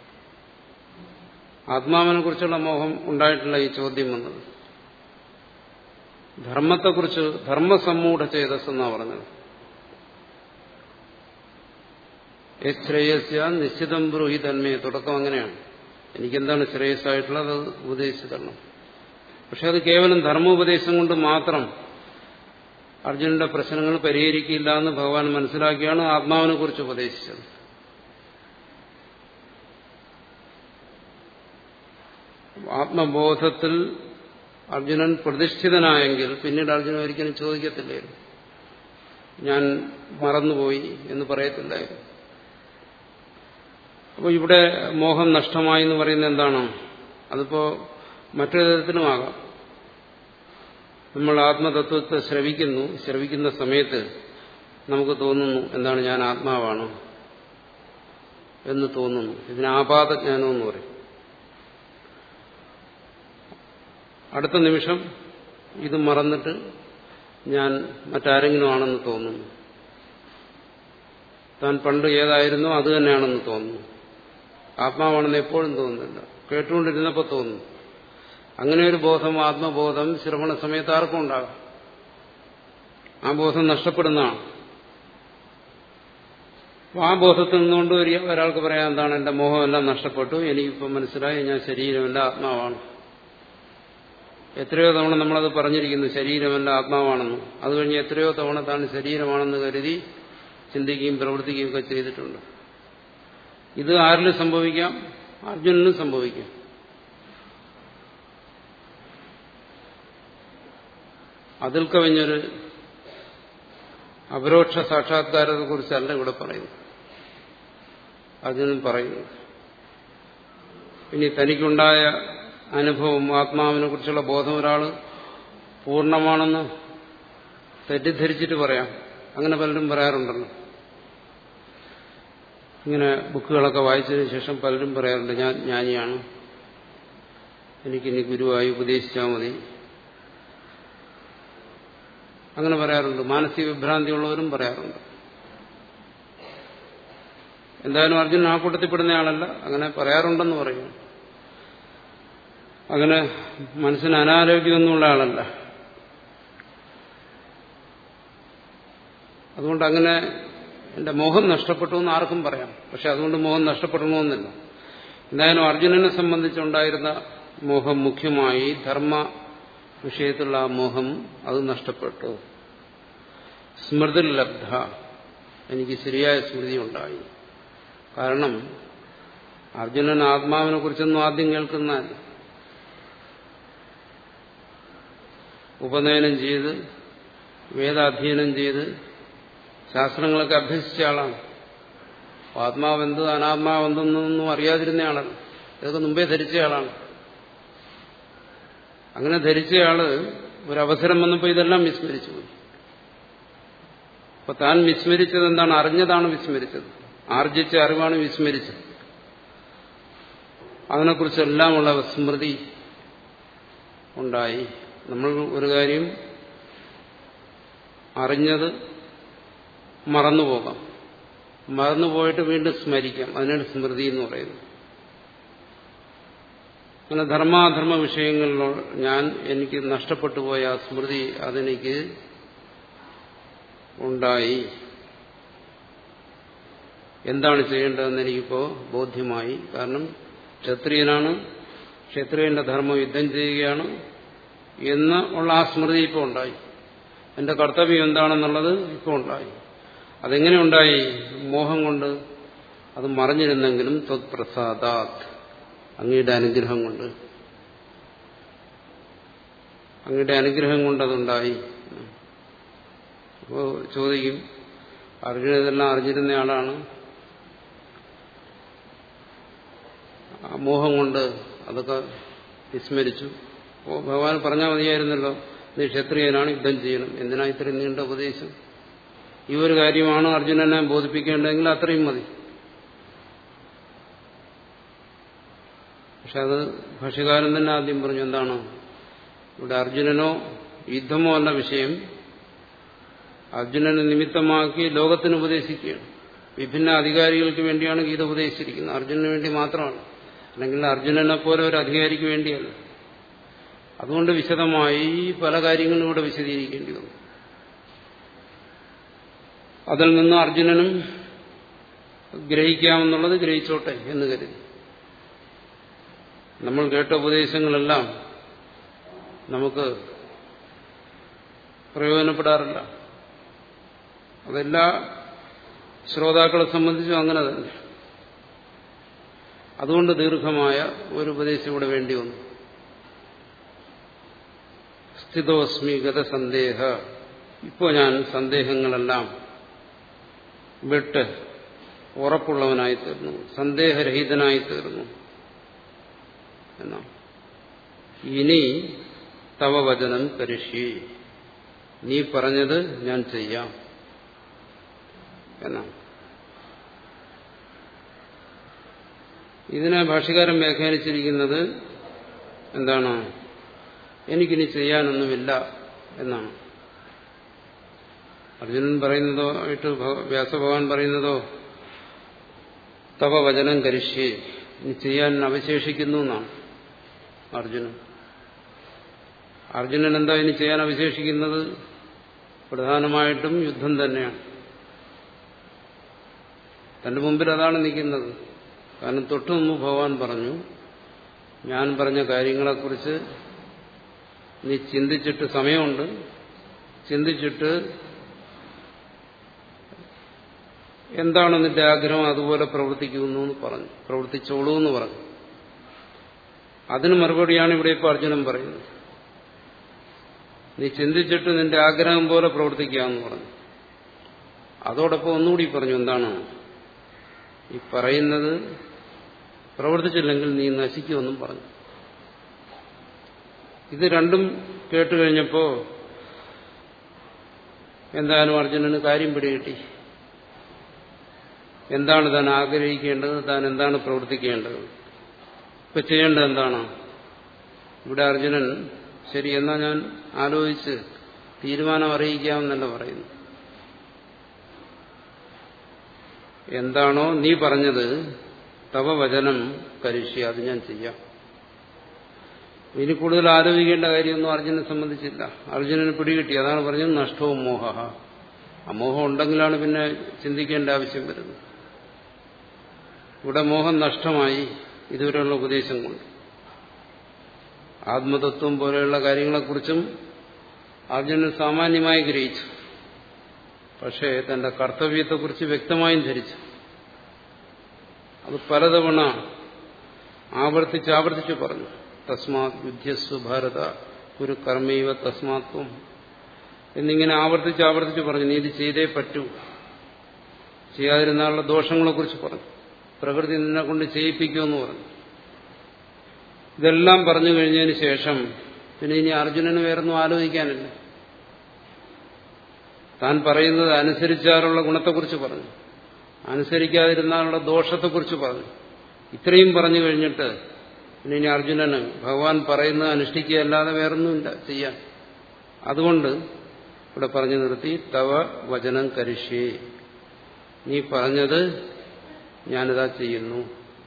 ആത്മാവിനെ കുറിച്ചുള്ള മോഹം ഉണ്ടായിട്ടില്ല ഈ ചോദ്യം വന്നത് ധർമ്മത്തെക്കുറിച്ച് ധർമ്മസമ്മൂഢ ചേതസ് എന്നാ പറഞ്ഞത് ശ്രേയസ്യ നിശ്ചിതം ബ്രൂഹി തന്മയെ തുടക്കം അങ്ങനെയാണ് എനിക്കെന്താണ് ശ്രേയസ്സായിട്ടുള്ളത് അത് ഉപദേശിച്ചു തരണം പക്ഷെ അത് കേവലം ധർമ്മോപദേശം കൊണ്ട് മാത്രം അർജുനന്റെ പ്രശ്നങ്ങൾ പരിഹരിക്കില്ല എന്ന് ഭഗവാൻ മനസ്സിലാക്കിയാണ് ആത്മാവിനെ കുറിച്ച് ഉപദേശിച്ചത് ആത്മബോധത്തിൽ അർജുനൻ പ്രതിഷ്ഠിതനായെങ്കിൽ പിന്നീട് അർജുനൻ ഒരിക്കലും ചോദിക്കത്തില്ലായിരുന്നു ഞാൻ മറന്നുപോയി എന്ന് പറയത്തില്ലായിരുന്നു അപ്പോൾ ഇവിടെ മോഹം നഷ്ടമായി എന്ന് പറയുന്നത് എന്താണ് അതിപ്പോ മറ്റൊരു തരത്തിലുമാകാം നമ്മൾ ആത്മതത്വത്തെ ശ്രവിക്കുന്നു ശ്രവിക്കുന്ന സമയത്ത് നമുക്ക് തോന്നുന്നു എന്താണ് ഞാൻ ആത്മാവാണ് എന്ന് തോന്നുന്നു ഇതിന് ആപാതജ്ഞാനം എന്ന് പറയും അടുത്ത നിമിഷം ഇത് മറന്നിട്ട് ഞാൻ മറ്റാരെങ്കിലും ആണെന്ന് തോന്നുന്നു താൻ പണ്ട് ഏതായിരുന്നോ അത് തന്നെയാണെന്ന് തോന്നുന്നു ആത്മാവാണെന്ന് എപ്പോഴും തോന്നുന്നില്ല കേട്ടുകൊണ്ടിരുന്നപ്പോൾ തോന്നുന്നു അങ്ങനെ ഒരു ബോധം ആത്മബോധം ശ്രവണ സമയത്ത് ആർക്കും ഉണ്ടാകാം ആ ബോധം നഷ്ടപ്പെടുന്നതാണ് ആ ബോധത്തിൽ നിന്നുകൊണ്ട് ഒരു ഒരാൾക്ക് പറയാൻ എന്താണ് എന്റെ മോഹമെല്ലാം നഷ്ടപ്പെട്ടു എനിക്കിപ്പോൾ മനസ്സിലായി ഞാൻ ശരീരമല്ല ആത്മാവാണ് എത്രയോ തവണ നമ്മളത് പറഞ്ഞിരിക്കുന്നു ശരീരമല്ല ആത്മാവാണെന്ന് അത് കഴിഞ്ഞ് എത്രയോ തവണ താൻ ശരീരമാണെന്ന് കരുതി ചിന്തിക്കുകയും പ്രവർത്തിക്കുകയും ഒക്കെ ചെയ്തിട്ടുണ്ട് ഇത് ആരിലും സംഭവിക്കാം അർജുനനും സംഭവിക്കാം അതിൽ കവിഞ്ഞൊരു അപരോക്ഷ സാക്ഷാത്കാരത്തെ കുറിച്ചല്ല ഇവിടെ പറയുന്നത് അർജുനൻ പറയുന്നത് ഇനി തനിക്കുണ്ടായ അനുഭവം ആത്മാവിനെ കുറിച്ചുള്ള ബോധം ഒരാൾ പൂർണ്ണമാണെന്ന് തെറ്റിദ്ധരിച്ചിട്ട് പറയാം അങ്ങനെ പലരും പറയാറുണ്ടല്ലോ ഇങ്ങനെ ബുക്കുകളൊക്കെ വായിച്ചതിന് ശേഷം പലരും പറയാറുണ്ട് ഞാൻ ജ്ഞാനിയാണ് എനിക്കിനി ഗുരുവായി ഉപദേശിച്ചാൽ മതി അങ്ങനെ പറയാറുണ്ട് മാനസിക വിഭ്രാന്തിയുള്ളവരും പറയാറുണ്ട് എന്തായാലും അർജുനൻ ആ കൂട്ടത്തിൽപ്പെടുന്ന ആളല്ല അങ്ങനെ പറയാറുണ്ടെന്ന് പറയും അങ്ങനെ മനസ്സിന് അനാരോഗ്യമൊന്നുമുള്ള ആളല്ല അതുകൊണ്ട് അങ്ങനെ എന്റെ മോഹം നഷ്ടപ്പെട്ടു എന്ന് ആർക്കും പറയാം പക്ഷെ അതുകൊണ്ട് മോഹം നഷ്ടപ്പെടണമെന്നില്ല എന്തായാലും അർജുനനെ സംബന്ധിച്ചുണ്ടായിരുന്ന മോഹം മുഖ്യമായി ധർമ്മ വിഷയത്തിലുള്ള ആ മോഹം അത് നഷ്ടപ്പെട്ടു സ്മൃതി ലബ്ധ എനിക്ക് ശരിയായ സ്മൃതി ഉണ്ടായി കാരണം അർജുനൻ ആത്മാവിനെ കുറിച്ചൊന്നും ആദ്യം കേൾക്കുന്ന ഉപനയനം ചെയ്ത് വേദാധ്യയനം ചെയ്ത് ശാസ്ത്രങ്ങളൊക്കെ അഭ്യസിച്ച ആളാണ് ആത്മാവെന്ത് അനാത്മാവെന്തെന്നൊന്നും അറിയാതിരുന്ന ആളാണ് ഇതൊക്കെ മുമ്പേ ധരിച്ച ആളാണ് അങ്ങനെ ധരിച്ചയാള് ഒരവസരം വന്നപ്പോൾ ഇതെല്ലാം വിസ്മരിച്ചു പോയി അപ്പൊ താൻ വിസ്മരിച്ചത് എന്താണ് അറിഞ്ഞതാണ് വിസ്മരിച്ചത് ആർജിച്ച അറിവാണ് വിസ്മരിച്ചത് അതിനെക്കുറിച്ചെല്ലാമുള്ള സ്മൃതി ഉണ്ടായി നമ്മൾ ഒരു കാര്യം അറിഞ്ഞത് മറന്നുപോകാം മറന്നുപോയിട്ട് വീണ്ടും സ്മരിക്കാം അതിനാണ് സ്മൃതി എന്ന് പറയുന്നത് അങ്ങനെ ധർമാധർമ്മ വിഷയങ്ങളിലോ ഞാൻ എനിക്ക് നഷ്ടപ്പെട്ടു പോയ ആ സ്മൃതി അതെനിക്ക് ഉണ്ടായി എന്താണ് ചെയ്യേണ്ടതെന്ന് എനിക്കിപ്പോ ബോധ്യമായി കാരണം ക്ഷത്രിയനാണ് ക്ഷത്രിയന്റെ ധർമ്മം യുദ്ധം ചെയ്യുകയാണ് എന്ന് ഉള്ള ആ സ്മൃതി ഇപ്പോൾ ഉണ്ടായി എന്റെ കർത്തവ്യം എന്താണെന്നുള്ളത് ഇപ്പോൾ ഉണ്ടായി അതെങ്ങനെ ഉണ്ടായി മോഹം കൊണ്ട് അത് മറിഞ്ഞിരുന്നെങ്കിലും ത്വത്പ്രസാദാത് അങ്ങയുടെ അനുഗ്രഹം കൊണ്ട് അങ്ങയുടെ അനുഗ്രഹം കൊണ്ട് അതുണ്ടായി അപ്പോൾ ചോദിക്കും അർജുന ഇതെല്ലാം അറിഞ്ഞിരുന്ന ആളാണ് ആ മോഹം കൊണ്ട് അതൊക്കെ വിസ്മരിച്ചു അപ്പോൾ ഭഗവാൻ പറഞ്ഞാൽ മതിയായിരുന്നല്ലോ നീ ക്ഷത്രിയനാണ് യുദ്ധം ചെയ്യണം എന്തിനാ ഇത്രയും നീണ്ട ഉപദേശം ഈ ഒരു കാര്യമാണ് അർജുനനെ ബോധിപ്പിക്കേണ്ടതെങ്കിൽ അത്രയും മതി പക്ഷെ അത് ഭാഷ്യകാരൻ തന്നെ ആദ്യം പറഞ്ഞു എന്താണ് ഇവിടെ അർജുനനോ യുദ്ധമോ അല്ല വിഷയം അർജുനനെ നിമിത്തമാക്കി ലോകത്തിന് ഉപദേശിക്കുകയാണ് വിഭിന്ന അധികാരികൾക്ക് വേണ്ടിയാണ് ഗീത ഉപദേശിച്ചിരിക്കുന്നത് അർജുനന് വേണ്ടി മാത്രമാണ് അല്ലെങ്കിൽ അർജുനനെ പോലെ ഒരു അധികാരിക്ക് വേണ്ടിയല്ല അതുകൊണ്ട് വിശദമായി പല കാര്യങ്ങളും ഇവിടെ വിശദീകരിക്കേണ്ടി വന്നു അതിൽ നിന്ന് അർജുനനും ഗ്രഹിക്കാമെന്നുള്ളത് ഗ്രഹിച്ചോട്ടെ എന്ന് കരുതി നമ്മൾ കേട്ട ഉപദേശങ്ങളെല്ലാം നമുക്ക് പ്രയോജനപ്പെടാറില്ല അതെല്ലാ ശ്രോതാക്കളെ സംബന്ധിച്ചും അങ്ങനെ തന്നെ അതുകൊണ്ട് ദീർഘമായ ഒരു ഉപദേശം ഇവിടെ വേണ്ടി വന്നു സ്ഥിതോസ്മി ഗതസന്ദേഹ ഇപ്പോൾ ഞാൻ സന്ദേഹങ്ങളെല്ലാം വിട്ട് ഉറപ്പുള്ളവനായി തീർന്നു സന്ദേഹരഹിതനായി തീർന്നു എന്നാ ഇനി തവ വചനം കരിഷി നീ പറഞ്ഞത് ഞാൻ ചെയ്യാം എന്നാണ് ഇതിനെ ഭാഷകാരൻ വ്യാഖ്യാനിച്ചിരിക്കുന്നത് എന്താണ് എനിക്കിനി ചെയ്യാനൊന്നുമില്ല എന്നാണ് അർജുനൻ പറയുന്നതോ ആയിട്ട് വ്യാസഭഗവാൻ പറയുന്നതോ തവ വചനം കരിഷ്യേ ഇനി ചെയ്യാൻ അവശേഷിക്കുന്നു എന്നാണ് അർജുനൻ അർജുനൻ എന്താ ഇനി ചെയ്യാൻ അവശേഷിക്കുന്നത് പ്രധാനമായിട്ടും യുദ്ധം തന്നെയാണ് തന്റെ മുമ്പിൽ അതാണ് നിൽക്കുന്നത് കാരണം തൊട്ടു മുമ്പ് ഭഗവാൻ പറഞ്ഞു ഞാൻ പറഞ്ഞ കാര്യങ്ങളെക്കുറിച്ച് നീ ചിന്തിച്ചിട്ട് സമയമുണ്ട് ചിന്തിച്ചിട്ട് എന്താണ് നിന്റെ ആഗ്രഹം അതുപോലെ പ്രവർത്തിക്കുന്നു എന്ന് പറഞ്ഞു പ്രവർത്തിച്ചോളൂ എന്ന് പറഞ്ഞു അതിന് മറുപടിയാണ് ഇവിടെ ഇപ്പോൾ അർജുനൻ പറയുന്നത് നീ ചിന്തിച്ചിട്ട് നിന്റെ ആഗ്രഹം പോലെ പ്രവർത്തിക്കാമെന്ന് പറഞ്ഞു അതോടൊപ്പം ഒന്നുകൂടി പറഞ്ഞു എന്താണ് ഈ പറയുന്നത് പ്രവർത്തിച്ചില്ലെങ്കിൽ നീ നശിക്കുമെന്നും പറഞ്ഞു ഇത് രണ്ടും കേട്ടു കഴിഞ്ഞപ്പോ എന്തായാലും അർജുനന് കാര്യം പിടികിട്ടി എന്താണ് താൻ ആഗ്രഹിക്കേണ്ടത് താൻ എന്താണ് പ്രവർത്തിക്കേണ്ടത് ഇപ്പൊ ചെയ്യേണ്ടത് എന്താണ് ഇവിടെ അർജുനൻ ശരി എന്നാ ഞാൻ ആലോചിച്ച് തീരുമാനം അറിയിക്കാമെന്നല്ല പറയുന്നു എന്താണോ നീ പറഞ്ഞത് തവ വചനം കരിഷ്യ അത് ഞാൻ ചെയ്യാം ഇനി കൂടുതൽ ആലോചിക്കേണ്ട കാര്യമൊന്നും അർജുനെ സംബന്ധിച്ചില്ല അർജുനന് പിടികിട്ടി അതാണ് പറഞ്ഞത് നഷ്ടവും മോഹ അമോഹം ഉണ്ടെങ്കിലാണ് പിന്നെ ചിന്തിക്കേണ്ട ആവശ്യം വരുന്നത് ഇവിടെ മോഹം നഷ്ടമായി ഇതുവരെയുള്ള ഉപദേശം കൊണ്ട് ആത്മതത്വം പോലെയുള്ള കാര്യങ്ങളെക്കുറിച്ചും അർജുനൻ സാമാന്യമായി ഗ്രഹിച്ചു പക്ഷേ തന്റെ കർത്തവ്യത്തെക്കുറിച്ച് വ്യക്തമായും ധരിച്ചു അത് പലതവണ ആവർത്തിച്ച് ആവർത്തിച്ച് പറഞ്ഞു തസ്മാത് യുദ്ധ്യസ്വ ഭാരത ഒരു കർമ്മൈവ തസ്മാത്വം എന്നിങ്ങനെ ആവർത്തിച്ച് ആവർത്തിച്ച് പറഞ്ഞു നീ ഇത് ചെയ്തേ പറ്റൂ ചെയ്യാതിരുന്നാലുള്ള ദോഷങ്ങളെക്കുറിച്ച് പറഞ്ഞു പ്രകൃതി നിന്നെ കൊണ്ട് ചെയ്യിപ്പിക്കുമെന്ന് പറഞ്ഞു ഇതെല്ലാം പറഞ്ഞു കഴിഞ്ഞതിന് ശേഷം പിന്നെ ഇനി അർജുനന് വേറൊന്നും ആലോചിക്കാനില്ല താൻ പറയുന്നത് അനുസരിച്ചാലുള്ള ഗുണത്തെക്കുറിച്ച് പറഞ്ഞു അനുസരിക്കാതിരുന്നാലുള്ള ദോഷത്തെക്കുറിച്ച് പറഞ്ഞു ഇത്രയും പറഞ്ഞു കഴിഞ്ഞിട്ട് പിന്നെ ഇനി അർജുനന് ഭഗവാൻ പറയുന്നത് അനുഷ്ഠിക്കുകയല്ലാതെ വേറൊന്നുമില്ല ചെയ്യാൻ അതുകൊണ്ട് ഇവിടെ പറഞ്ഞു നിർത്തി തവ വചനം കരിഷ്യേ നീ പറഞ്ഞത് ഞാനിതാ ചെയ്യുന്നു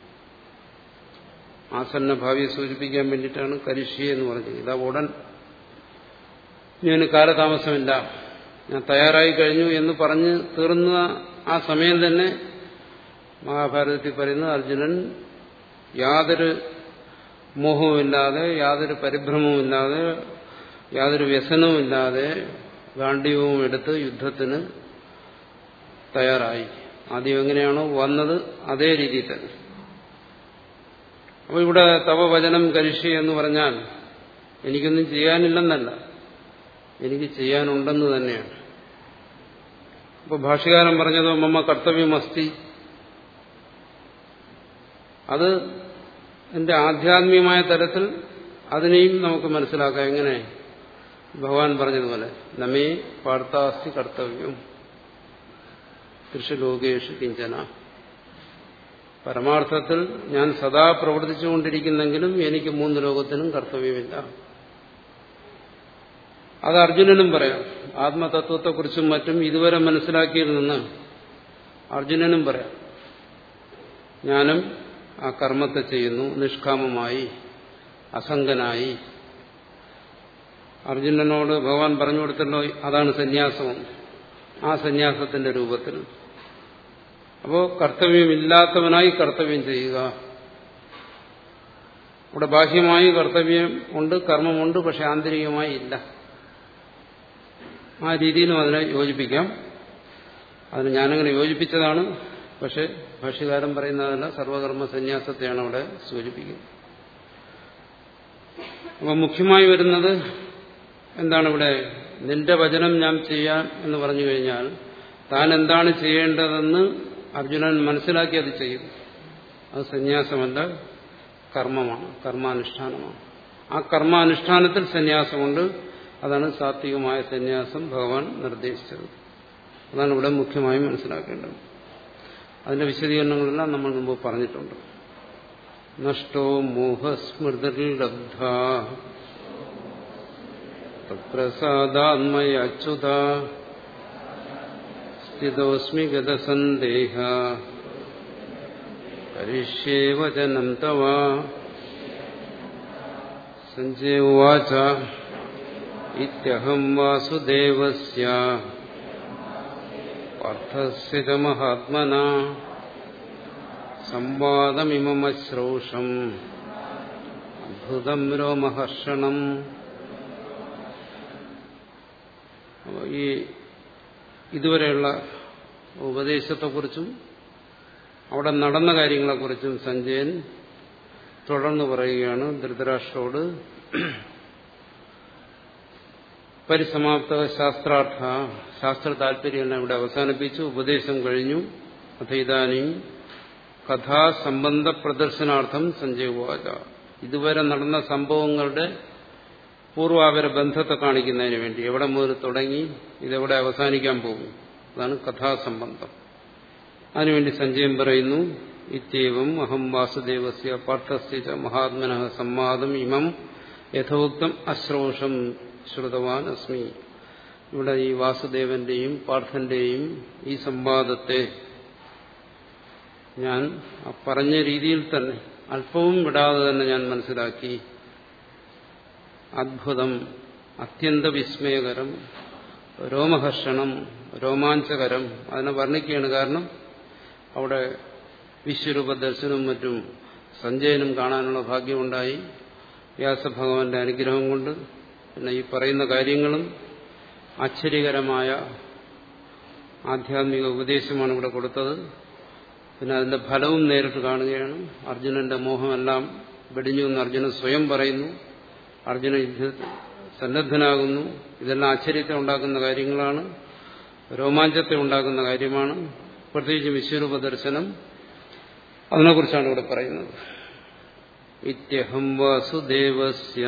ആസന്ന ഭാവിയെ സൂചിപ്പിക്കാൻ വേണ്ടിയിട്ടാണ് കരിഷ്യേ എന്ന് പറഞ്ഞത് ഇതാ ഉടൻ ഞാൻ കാലതാമസമില്ല ഞാൻ തയ്യാറായി കഴിഞ്ഞു എന്ന് പറഞ്ഞ് തീർന്ന ആ സമയം തന്നെ മഹാഭാരതത്തിൽ പറയുന്ന അർജുനൻ യാതൊരു മോഹവുമില്ലാതെ യാതൊരു പരിഭ്രമവുമില്ലാതെ യാതൊരു വ്യസനവുമില്ലാതെ ഗാന്ഡീവവും എടുത്ത് യുദ്ധത്തിന് തയ്യാറായി ആദ്യം എങ്ങനെയാണോ വന്നത് അതേ രീതിയിൽ തന്നെ അപ്പോൾ ഇവിടെ തവ വചനം കരിഷി എന്ന് പറഞ്ഞാൽ എനിക്കൊന്നും ചെയ്യാനില്ലെന്നല്ല എനിക്ക് ചെയ്യാനുണ്ടെന്ന് തന്നെയാണ് അപ്പോൾ ഭാഷകാരൻ പറഞ്ഞതോ മമ്മ കർത്തവ്യമസ്തി അത് എന്റെ ആധ്യാത്മികമായ തലത്തിൽ അതിനെയും നമുക്ക് മനസ്സിലാക്കാം എങ്ങനെ ഭഗവാൻ പറഞ്ഞതുപോലെ നമ്മേ പാർത്താസ്തി കർത്തവ്യം കൃഷിലോകേഷു കിഞ്ചന പരമാർത്ഥത്തിൽ ഞാൻ സദാ പ്രവർത്തിച്ചുകൊണ്ടിരിക്കുന്നെങ്കിലും എനിക്ക് മൂന്ന് ലോകത്തിനും കർത്തവ്യമില്ല അത് അർജുനനും പറയാം ആത്മതത്വത്തെക്കുറിച്ചും മറ്റും ഇതുവരെ മനസ്സിലാക്കിയിൽ നിന്ന് അർജുനനും പറയാം ഞാനും ആ കർമ്മത്തെ ചെയ്യുന്നു നിഷ്കാമമായി അസംഗനായി അർജുനനോട് ഭഗവാൻ പറഞ്ഞു കൊടുത്തല്ലോ അതാണ് സന്യാസം ആ സന്യാസത്തിന്റെ രൂപത്തിൽ അപ്പോ കർത്തവ്യമില്ലാത്തവനായി കർത്തവ്യം ചെയ്യുക ഇവിടെ ബാഹ്യമായി കർത്തവ്യം ഉണ്ട് കർമ്മമുണ്ട് പക്ഷെ ആന്തരികമായി ഇല്ല ആ രീതിയിലും അതിനെ യോജിപ്പിക്കാം അതിന് ഞാനങ്ങനെ യോജിപ്പിച്ചതാണ് പക്ഷെ ഭാഷ്യകാരൻ പറയുന്നതല്ല സർവകർമ്മ സന്യാസത്തെയാണ് അവിടെ സൂചിപ്പിക്കുന്നത് അപ്പോൾ മുഖ്യമായി വരുന്നത് എന്താണ് ഇവിടെ നിന്റെ വചനം ഞാൻ ചെയ്യാം എന്ന് പറഞ്ഞു കഴിഞ്ഞാൽ താൻ എന്താണ് ചെയ്യേണ്ടതെന്ന് അർജുനൻ മനസ്സിലാക്കി അത് ചെയ്യും അത് സന്യാസമല്ല കർമ്മമാണ് കർമാനുഷ്ഠാനമാണ് ആ കർമാനുഷ്ഠാനത്തിൽ സന്യാസമുണ്ട് അതാണ് സാത്വികമായ സന്യാസം ഭഗവാൻ നിർദ്ദേശിച്ചത് അതാണ് ഇവിടെ മുഖ്യമായും മനസ്സിലാക്കേണ്ടത് അതിന്റെ വിശദീകരണങ്ങളെല്ലാം നമ്മൾ മുമ്പ് പറഞ്ഞിട്ടുണ്ട് നഷ്ടോ മോഹസ്മൃതിർലബ്ധ പ്രസാദാത്മയ അച്യുത സ്ഥിതോസ്മി ഗതസന്ദേഹ കരിഷ്യേ വചനം തവ സഞ്ജയ ഉവാച ഇത്യഹം വാസുദേവസ്യ പാർത്ഥസ്യ ച മഹാത്മന സംവാദമിമശ്രൗഷം അദ്ഭുതം രോമഹർഷണം ഈ ഇതുവരെയുള്ള ഉപദേശത്തെക്കുറിച്ചും അവിടെ നടന്ന കാര്യങ്ങളെക്കുറിച്ചും സഞ്ജയൻ തുടർന്ന് പറയുകയാണ് ധൃതരാഷ്ട്രോട് പരിസമാപ്ത ശാസ്ത്രാർത്ഥ ശാസ്ത്ര താല്പര്യം ഇവിടെ അവസാനിപ്പിച്ചു ഉപദേശം കഴിഞ്ഞു അഥ ഇതാനും കഥാസംബന്ധ പ്രദർശനാർത്ഥം സഞ്ജയ് വാച ഇതുവരെ നടന്ന സംഭവങ്ങളുടെ പൂർവാപര ബന്ധത്തെ കാണിക്കുന്നതിന് വേണ്ടി എവിടെ മുതൽ തുടങ്ങി ഇതെവിടെ അവസാനിക്കാൻ പോകും അതാണ് കഥാസംബന്ധം അതിനുവേണ്ടി സഞ്ജയം പറയുന്നു ഇത്യവും അഹം വാസുദേവസ്യ പാർത്ഥസ്യ മഹാത്മന സംവാദം ഇമം യഥോക്തം അശ്രോഷം ശ്രുതവാൻ അസ്മി ഇവിടെ ഈ വാസുദേവന്റെയും പാർത്ഥന്റെയും ഈ സംവാദത്തെ ഞാൻ പറഞ്ഞ രീതിയിൽ തന്നെ അല്പവും വിടാതെ തന്നെ ഞാൻ മനസ്സിലാക്കി അദ്ഭുതം അത്യന്ത വിസ്മയകരം രോമഹർഷണം രോമാഞ്ചകരം അതിനെ വർണ്ണിക്കുകയാണ് കാരണം അവിടെ വിശ്വരൂപ ദർശനവും മറ്റും സഞ്ജയനും കാണാനുള്ള ഭാഗ്യമുണ്ടായി വ്യാസഭഗവാന്റെ അനുഗ്രഹം കൊണ്ട് പിന്നെ ഈ പറയുന്ന കാര്യങ്ങളും ആശ്ചര്യകരമായ ആധ്യാത്മിക ഉപദേശമാണ് ഇവിടെ കൊടുത്തത് പിന്നെ അതിന്റെ ഫലവും നേരിട്ട് കാണുകയാണ് അർജുനന്റെ മോഹമെല്ലാം വെടിഞ്ഞു എന്ന് അർജുനൻ സ്വയം പറയുന്നു അർജുന യുദ്ധ സന്നദ്ധനാകുന്നു ഇതെല്ലാം ആശ്ചര്യത്തെ ഉണ്ടാക്കുന്ന കാര്യങ്ങളാണ് രോമാഞ്ചത്തെ ഉണ്ടാക്കുന്ന കാര്യമാണ് പ്രത്യേകിച്ച് വിശ്വരൂപ ദർശനം അതിനെക്കുറിച്ചാണ് ഇവിടെ പറയുന്നത് ഇത്യഹം വാസുദേവസ്യ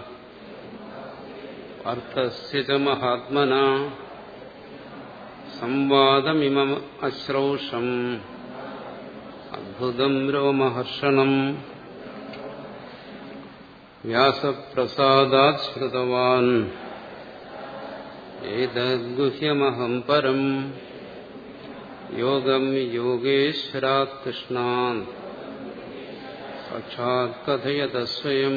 അർത്ഥസ്യ ച മഹാത്മന സംവാദമിമ അശ്രൗഷം അദ്ഭുതം രോമഹർഷണം വ്യാസപ്രസാദാത് ശ്രുതവാൻ ഏതദ്ഗുഹ്യമഹം പരം യോഗം യോഗേശ്വരാത് കൃഷ്ണാൻ സാക്ഷാത് കഥയത സ്വയം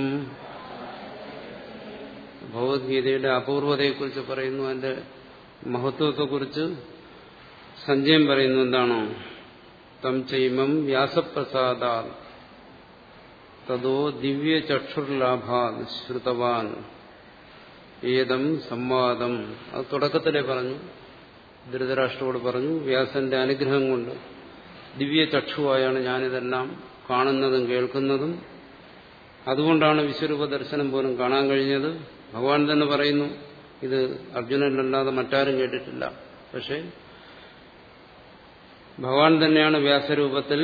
ഭഗവത്ഗീതയുടെ അപൂർവതയെക്കുറിച്ച് പറയുന്നു അതിന്റെ മഹത്വത്തെക്കുറിച്ച് സഞ്ജയം പറയുന്നു എന്താണോ തം ചൈമം വ്യാസപ്രസാദാ തതോ ദിവ്യചക്ഷുർലാഭാ ശ്രുതവാൻ ഏതം സംവാദം അത് തുടക്കത്തിലെ പറഞ്ഞു ധൃതരാഷ്ട്രോട് പറഞ്ഞു വ്യാസന്റെ അനുഗ്രഹം കൊണ്ട് ദിവ്യചക്ഷുവായാണ് ഞാനിതെല്ലാം കാണുന്നതും കേൾക്കുന്നതും അതുകൊണ്ടാണ് വിശ്വരൂപ ദർശനം പോലും കാണാൻ കഴിഞ്ഞത് ഭഗവാൻ തന്നെ പറയുന്നു ഇത് അർജുനനല്ലാതെ മറ്റാരും കേട്ടിട്ടില്ല പക്ഷേ ഭഗവാൻ തന്നെയാണ് വ്യാസരൂപത്തിൽ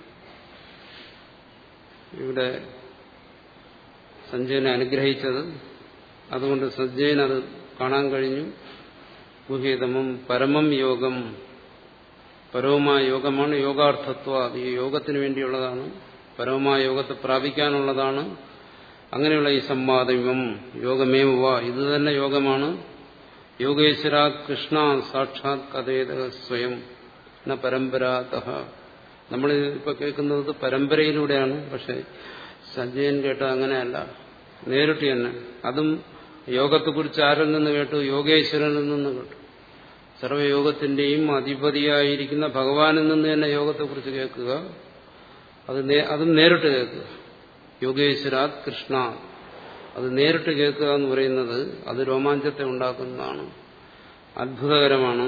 ഇവിടെ സഞ്ജയനെ അനുഗ്രഹിച്ചത് അതുകൊണ്ട് സഞ്ജയൻ അത് കാണാൻ കഴിഞ്ഞു ഗുഹ്യതമം പരമം യോഗം പരവുമായ യോഗമാണ് യോഗാർത്ഥത്വ അത് ഈ യോഗത്തിന് വേണ്ടിയുള്ളതാണ് പരവുമായ യോഗത്തെ പ്രാപിക്കാനുള്ളതാണ് അങ്ങനെയുള്ള ഈ സംവാദം യോഗമേവ ഇത് തന്നെ യോഗമാണ് യോഗേശ്വര കൃഷ്ണ സാക്ഷാത് കഥേത സ്വയം ന പരമ്പരാത നമ്മൾ ഇപ്പൊ കേൾക്കുന്നത് പരമ്പരയിലൂടെയാണ് പക്ഷെ സഞ്ജയൻ കേട്ടത് അങ്ങനെയല്ല നേരിട്ട് തന്നെ അതും യോഗത്തെക്കുറിച്ച് ആരിൽ നിന്ന് കേട്ടു യോഗേശ്വരനിൽ നിന്ന് കേട്ടു സർവയോഗത്തിന്റെയും അധിപതിയായിരിക്കുന്ന ഭഗവാനിൽ നിന്ന് തന്നെ യോഗത്തെക്കുറിച്ച് കേൾക്കുക അത് അതും നേരിട്ട് കേൾക്കുക യോഗേശ്വരാത് കൃഷ്ണ അത് നേരിട്ട് കേൾക്കുക എന്ന് പറയുന്നത് അത് രോമാഞ്ചത്തെ ഉണ്ടാക്കുന്നതാണ് അത്ഭുതകരമാണ്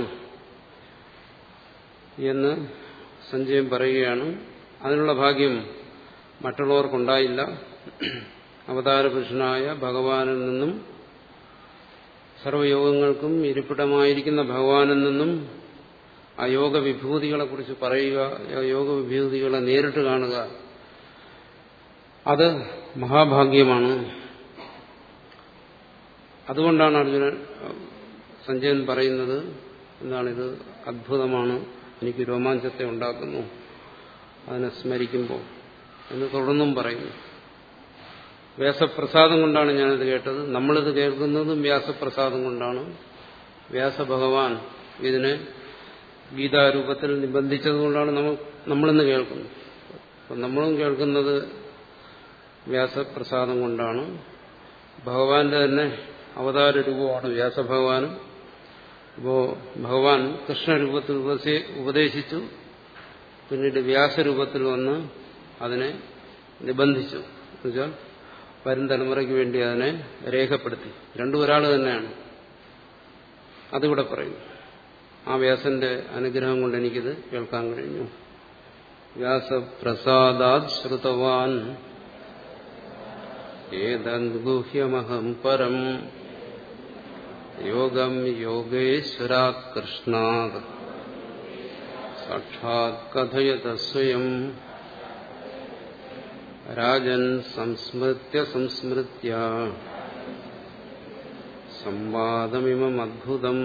എന്ന് സഞ്ജയം പറയുകയാണ് അതിനുള്ള ഭാഗ്യം മറ്റുള്ളവർക്കുണ്ടായില്ല അവതാരപുരുഷനായ ഭഗവാനിൽ നിന്നും സർവയോഗങ്ങൾക്കും ഇരിപ്പിടമായിരിക്കുന്ന ഭഗവാനിൽ നിന്നും ആ യോഗ വിഭൂതികളെ കുറിച്ച് പറയുക ആ യോഗ വിഭൂതികളെ നേരിട്ട് കാണുക അത് മഹാഭാഗ്യമാണ് അതുകൊണ്ടാണ് അർജുനൻ സഞ്ജയൻ പറയുന്നത് എന്താണിത് അത്ഭുതമാണ് എനിക്ക് രോമാഞ്ചത്തെ ഉണ്ടാക്കുന്നു അതിനെ സ്മരിക്കുമ്പോൾ എന്ന് തുടർന്നും പറയുന്നു വ്യാസപ്രസാദം കൊണ്ടാണ് ഞാനിത് കേട്ടത് നമ്മളിത് കേൾക്കുന്നതും വ്യാസപ്രസാദം കൊണ്ടാണ് വ്യാസഭഗവാൻ ഇതിനെ ഗീതാരൂപത്തിൽ നിബന്ധിച്ചതുകൊണ്ടാണ് നമ്മൾ നമ്മളിന്ന് കേൾക്കുന്നത് അപ്പം നമ്മളും കേൾക്കുന്നത് വ്യാസപ്രസാദം കൊണ്ടാണ് ഭഗവാന്റെ തന്നെ അവതാര രൂപമാണ് വ്യാസഭഗവാനും അപ്പോ ഭഗവാൻ കൃഷ്ണരൂപത്തിൽ ഉപദേശിച്ചു പിന്നീട് വ്യാസരൂപത്തിൽ വന്ന് അതിനെ നിബന്ധിച്ചു എന്നുവെച്ചാൽ വരും തലമുറയ്ക്ക് വേണ്ടി അതിനെ രേഖപ്പെടുത്തി രണ്ടും ഒരാൾ തന്നെയാണ് അതിവിടെ പറയും ആ വ്യാസന്റെ അനുഗ്രഹം കൊണ്ട് എനിക്കിത് കേൾക്കാൻ കഴിഞ്ഞു വ്യാസപ്രസാദാത് ശ്രുതവാൻ ഏതദ്ഗുഹ്യമഹം പരം യോഗം യോഗേശ്വരാത് കൃഷ്ണാത് സാക്ഷാത് കഥയത സ്വയം രാജൻ സംസ്മൃത്യ സംസ്മൃത്യ സംവാദമിമദ്ഭുതം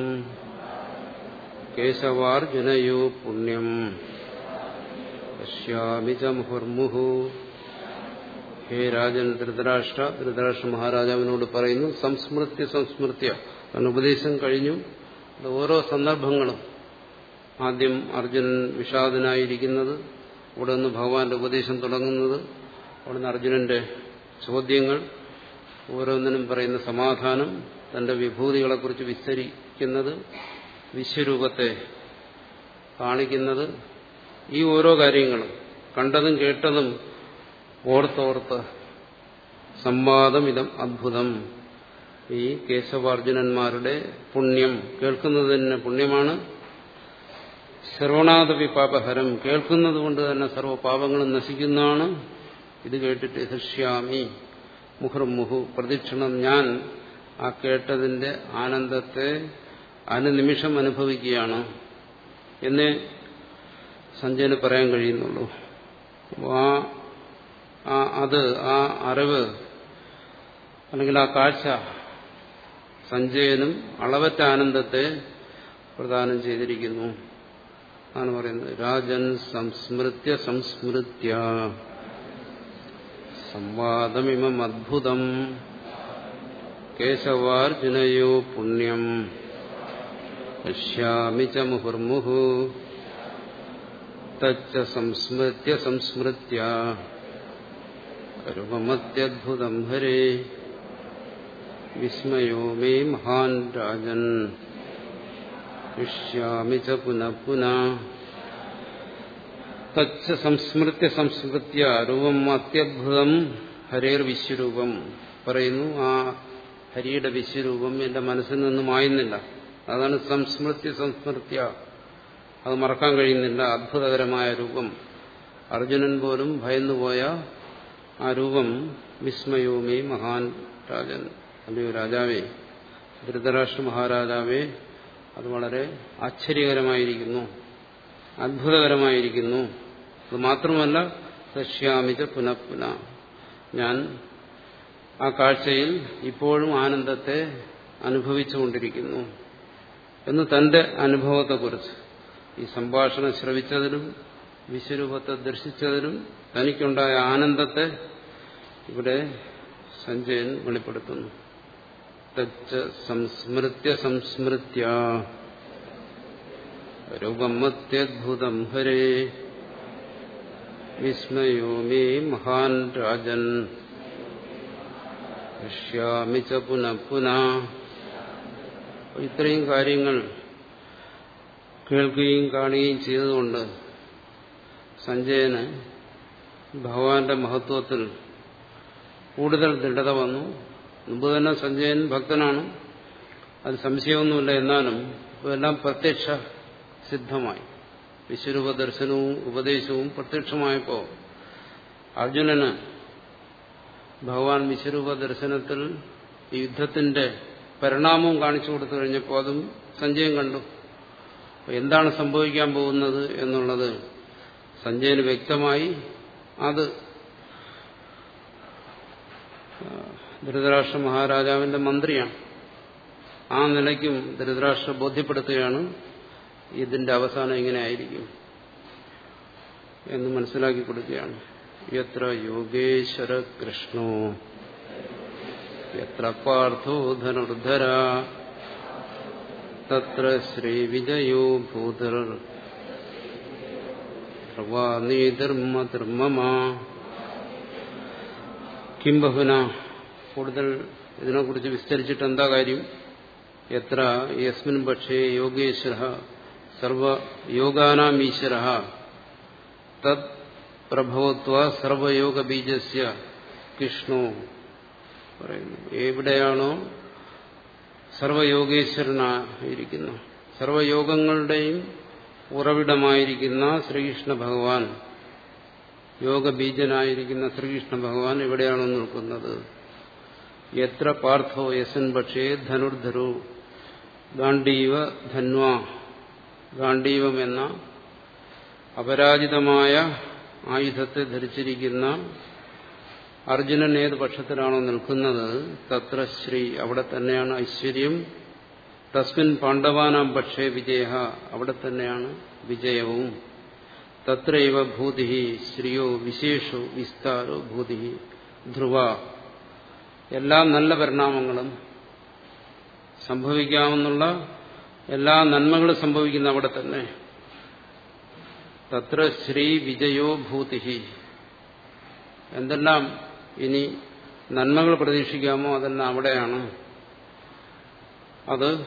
കേശവാർജുനയോ പുണ്യം പശ്യാമി ച മുഹുർമുഹു ഹേ രാജൻ ധൃതരാഷ്ട്ര ധൃതരാഷ്ട്ര മഹാരാജാവിനോട് പറയുന്നു സംസ്മൃത്യ സംസ്മൃത്യ കാരണം ഉപദേശം കഴിഞ്ഞു ഓരോ സന്ദർഭങ്ങളും ആദ്യം അർജുനൻ വിഷാദനായിരിക്കുന്നത് അവിടെ നിന്ന് ഭഗവാന്റെ ഉപദേശം തുടങ്ങുന്നത് അവിടെ നിന്ന് അർജുനന്റെ ചോദ്യങ്ങൾ ഓരോന്നിനും പറയുന്ന സമാധാനം തന്റെ വിഭൂതികളെക്കുറിച്ച് വിസ്തരിക്കുന്നത് വിശ്വരൂപത്തെ കാണിക്കുന്നത് ഈ ഓരോ കാര്യങ്ങളും കണ്ടതും കേട്ടതും ഓർത്തോർത്ത് സംവാദം ഇതം അദ്ഭുതം ഈ കേശവാർജുനന്മാരുടെ പുണ്യം കേൾക്കുന്നത് തന്നെ പുണ്യമാണ് ശ്രവണാദപി പാപഹരം കേൾക്കുന്നത് കൊണ്ട് തന്നെ സർവ്വ പാപങ്ങളും നശിക്കുന്നതാണ് ഇത് കേട്ടിട്ട് ഹൃഷ്യാമി മുഹുർമുഹു പ്രദക്ഷിണം ഞാൻ ആ കേട്ടതിന്റെ ആനന്ദത്തെ അനുനിമിഷം അനുഭവിക്കുകയാണ് എന്നേ സഞ്ജയന് പറയാൻ കഴിയുന്നുള്ളൂ അപ്പോൾ ആ അത് ആ അറിവ് അല്ലെങ്കിൽ ആ കാഴ്ച സഞ്ജയനും അളവറ്റ ആനന്ദത്തെ പ്രദാനം ചെയ്തിരിക്കുന്നു ആണ് പറയുന്നത് രാജൻ സംസ്മൃത്യ സംസ്മൃത്യ സംവാദമിമം അദ്ഭുതം കേശവാർജുനയോ പുണ്യം പശ്യാമി ച മുഹുർമുഹു തച്ച സംസ്മൃത്യ സംസ്മൃത്യ രൂപമത്യദ്ഭുതം ഹരേ വിസ്മയോ മേ മഹാൻ രാജൻ പശ്യാമി ച പുനഃ പുനഃ തച്ച സംസ്മൃത്യ സംസ്മൃത്യ രൂപം അത്യദ്ഭുതം ഹരേർ വിശ്വരൂപം പറയുന്നു ആ ഹരിയുടെ വിശ്വരൂപം എന്റെ മനസ്സിൽ നിന്ന് മായുന്നില്ല അതാണ് സംസ്മൃത്യ സംസ്മൃത്യ അത് മറക്കാൻ കഴിയുന്നില്ല അത്ഭുതകരമായ രൂപം അർജുനൻ പോലും ഭയന്നുപോയ ആ രൂപം വിസ്മയോമേ മഹാൻ രാജൻ അല്ലയോ രാജാവേ ധൃതരാഷ്ട്ര മഹാരാജാവേ അത് വളരെ ആശ്ചര്യകരമായിരിക്കുന്നു അത്ഭുതകരമായിരിക്കുന്നു അത് മാത്രമല്ല സശ്യാമിച്ച പുനഃപുന ഞാൻ ആ കാഴ്ചയിൽ ഇപ്പോഴും ആനന്ദത്തെ അനുഭവിച്ചുകൊണ്ടിരിക്കുന്നു എന്ന് തന്റെ അനുഭവത്തെക്കുറിച്ച് ഈ സംഭാഷണം ശ്രവിച്ചതിനും വിശ്വരൂപത്തെ ദർശിച്ചതിനും തനിക്കുണ്ടായ ആനന്ദത്തെ ഇവിടെ സഞ്ജയൻ വെളിപ്പെടുത്തുന്നു തച്ച സംസ്മൃത്യ സംസ്മൃത്യ രൂപമത്യദ്ഭുതം ഹരേ വിസ്മയോ മേ മഹാൻ രാജൻ പശ്യാമി ച പുനഃ പുനഃ ഇത്രയും കാര്യങ്ങൾ കേൾക്കുകയും കാണുകയും ചെയ്തുകൊണ്ട് സഞ്ജയന് ഭഗവാന്റെ മഹത്വത്തിൽ കൂടുതൽ ദൃഢത വന്നു മുമ്പ് തന്നെ സഞ്ജയൻ ഭക്തനാണ് അത് സംശയമൊന്നുമില്ല എന്നാലും ഇതെല്ലാം പ്രത്യക്ഷ സിദ്ധമായി വിശ്വരൂപ ദർശനവും ഉപദേശവും പ്രത്യക്ഷമായപ്പോൾ അർജുനന് ഭഗവാൻ വിശ്വരൂപ ദർശനത്തിൽ യുദ്ധത്തിന്റെ പരിണാമവും കാണിച്ചു കൊടുത്തു കഴിഞ്ഞപ്പോൾ അതും സഞ്ജയൻ കണ്ടു എന്താണ് സംഭവിക്കാൻ പോകുന്നത് എന്നുള്ളത് സഞ്ജയന് വ്യക്തമായി അത് ധൃതരാഷ്ട്ര മഹാരാജാവിന്റെ മന്ത്രിയാണ് ആ നിലയ്ക്കും ധൃതരാഷ്ട്ര ബോധ്യപ്പെടുത്തുകയാണ് ഇതിന്റെ അവസാനം ഇങ്ങനെ ആയിരിക്കും എന്ന് മനസ്സിലാക്കി കൊടുക്കുകയാണ് എത്ര യോഗേശ്വര കൃഷ്ണോ എത്ര പാർത്ഥോ ധനുർധര തത്ര ശ്രീവിജയോ ഭൂതർ ധർമ്മ കിംബഹുന കൂടുതൽ ഇതിനെക്കുറിച്ച് വിസ്തരിച്ചിട്ട് എന്താ കാര്യം എത്ര യസ്മിൻ പക്ഷേ യോഗേശ്വര സർവയോഗാനാം ഈശ്വര തത് പ്രഭവത്വ സർവയോഗ ബീജസ്യ കൃഷ്ണോ പറയുന്നു എവിടെയാണോ സർവയോഗേശ്വരനായിരിക്കുന്ന സർവയോഗങ്ങളുടെയും ഉറവിടമായിരിക്കുന്ന ശ്രീകൃഷ്ണ ഭഗവാൻ യോഗബീജനായിരിക്കുന്ന ശ്രീകൃഷ്ണ ഭഗവാൻ എവിടെയാണോ നിൽക്കുന്നത് എത്ര പാർത്ഥോ യസൻ പക്ഷേ ധനുർധരു ഗാണ്ഡീവ ധന്വ ഗാണ്ഡീവം എന്ന അപരാജിതമായ ആയുധത്തെ ധരിച്ചിരിക്കുന്ന അർജുനൻ ഏത് പക്ഷത്തിലാണോ നിൽക്കുന്നത് തത്ര ശ്രീ അവിടെ തന്നെയാണ് ഐശ്വര്യം തസ്മിൻ പാണ്ഡവാനാം പക്ഷേ വിജയ അവിടെ തന്നെയാണ് വിജയവും തത്രൈവ ഭൂതി ശ്രീയോ വിശേഷോ വിസ്താരോ ഭൂതി ധ്രുവ എല്ലാ നല്ല പരിണാമങ്ങളും സംഭവിക്കാമെന്നുള്ള എല്ലാ നന്മകളും സംഭവിക്കുന്ന അവിടെ തന്നെ തത്ര ശ്രീ വിജയോ ഭൂതി എന്തെല്ലാം ഇനി നന്മകൾ പ്രതീക്ഷിക്കാമോ അതെല്ലാം അവിടെയാണ് അത്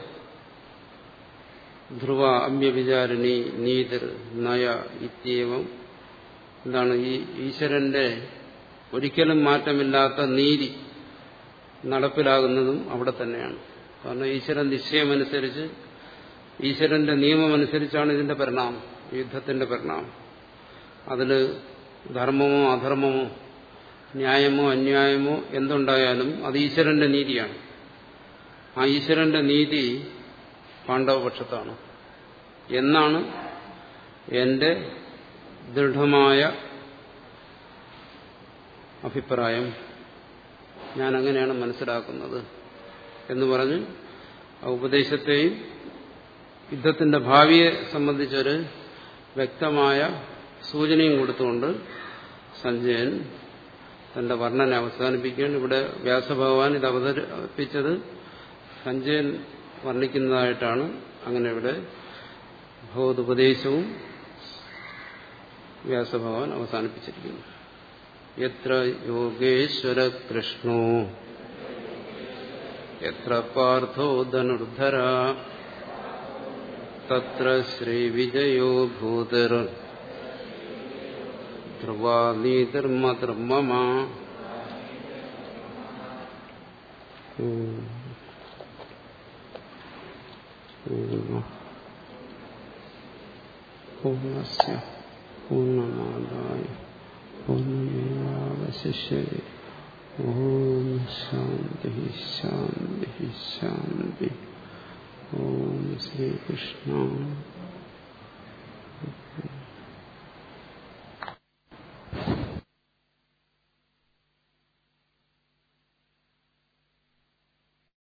ധ്രുവ അമ്യവിചാരിണി നീതിർ നയ ഇത്യവം എന്താണ് ഈ ഈശ്വരന്റെ ഒരിക്കലും മാറ്റമില്ലാത്ത നീതി നടപ്പിലാകുന്നതും അവിടെ തന്നെയാണ് കാരണം ഈശ്വരൻ നിശ്ചയമനുസരിച്ച് ഈശ്വരന്റെ നിയമമനുസരിച്ചാണ് ഇതിന്റെ പരിണാമം യുദ്ധത്തിന്റെ പരിണാമം അതിൽ ധർമ്മമോ അധർമ്മമോ ന്യായമോ അന്യായമോ എന്തുണ്ടായാലും അത് ഈശ്വരന്റെ നീതിയാണ് ആ ഈശ്വരന്റെ നീതി പാണ്ഡവപക്ഷത്താണ് എന്നാണ് എന്റെ ദൃഢമായ അഭിപ്രായം ഞാൻ അങ്ങനെയാണ് മനസ്സിലാക്കുന്നത് എന്ന് പറഞ്ഞ് ആ ഉപദേശത്തെയും യുദ്ധത്തിന്റെ ഭാവിയെ സംബന്ധിച്ചൊരു വ്യക്തമായ സൂചനയും കൊടുത്തുകൊണ്ട് സഞ്ജയൻ തന്റെ വർണ്ണന അവസാനിപ്പിക്കുകയാണ് ഇവിടെ വ്യാസഭഗവാൻ ഇത് അവതരിപ്പിച്ചത് സഞ്ജയൻ വർണ്ണിക്കുന്നതായിട്ടാണ് അങ്ങനെ ഇവിടെ ഭഗവതുപദേശവും വ്യാസഭഗവാൻ അവസാനിപ്പിച്ചിരിക്കുന്നു എത്ര യോഗേശ്വര കൃഷ്ണോ എത്ര പാർത്ഥോ ധനുർധര തത്ര ശ്രീവിജയോ ഭൂതർ ധ്രുവാനീധർമ്മധർമ്മ പൂർണ്ണസ്യ പൂർണ്ണമാദായ പൂർണ്ണമേവാവശിഷ്യത്തെ ഓം ശാന്തി ശാന്തി ശാന്തി ഓം ശ്രീകൃഷ്ണ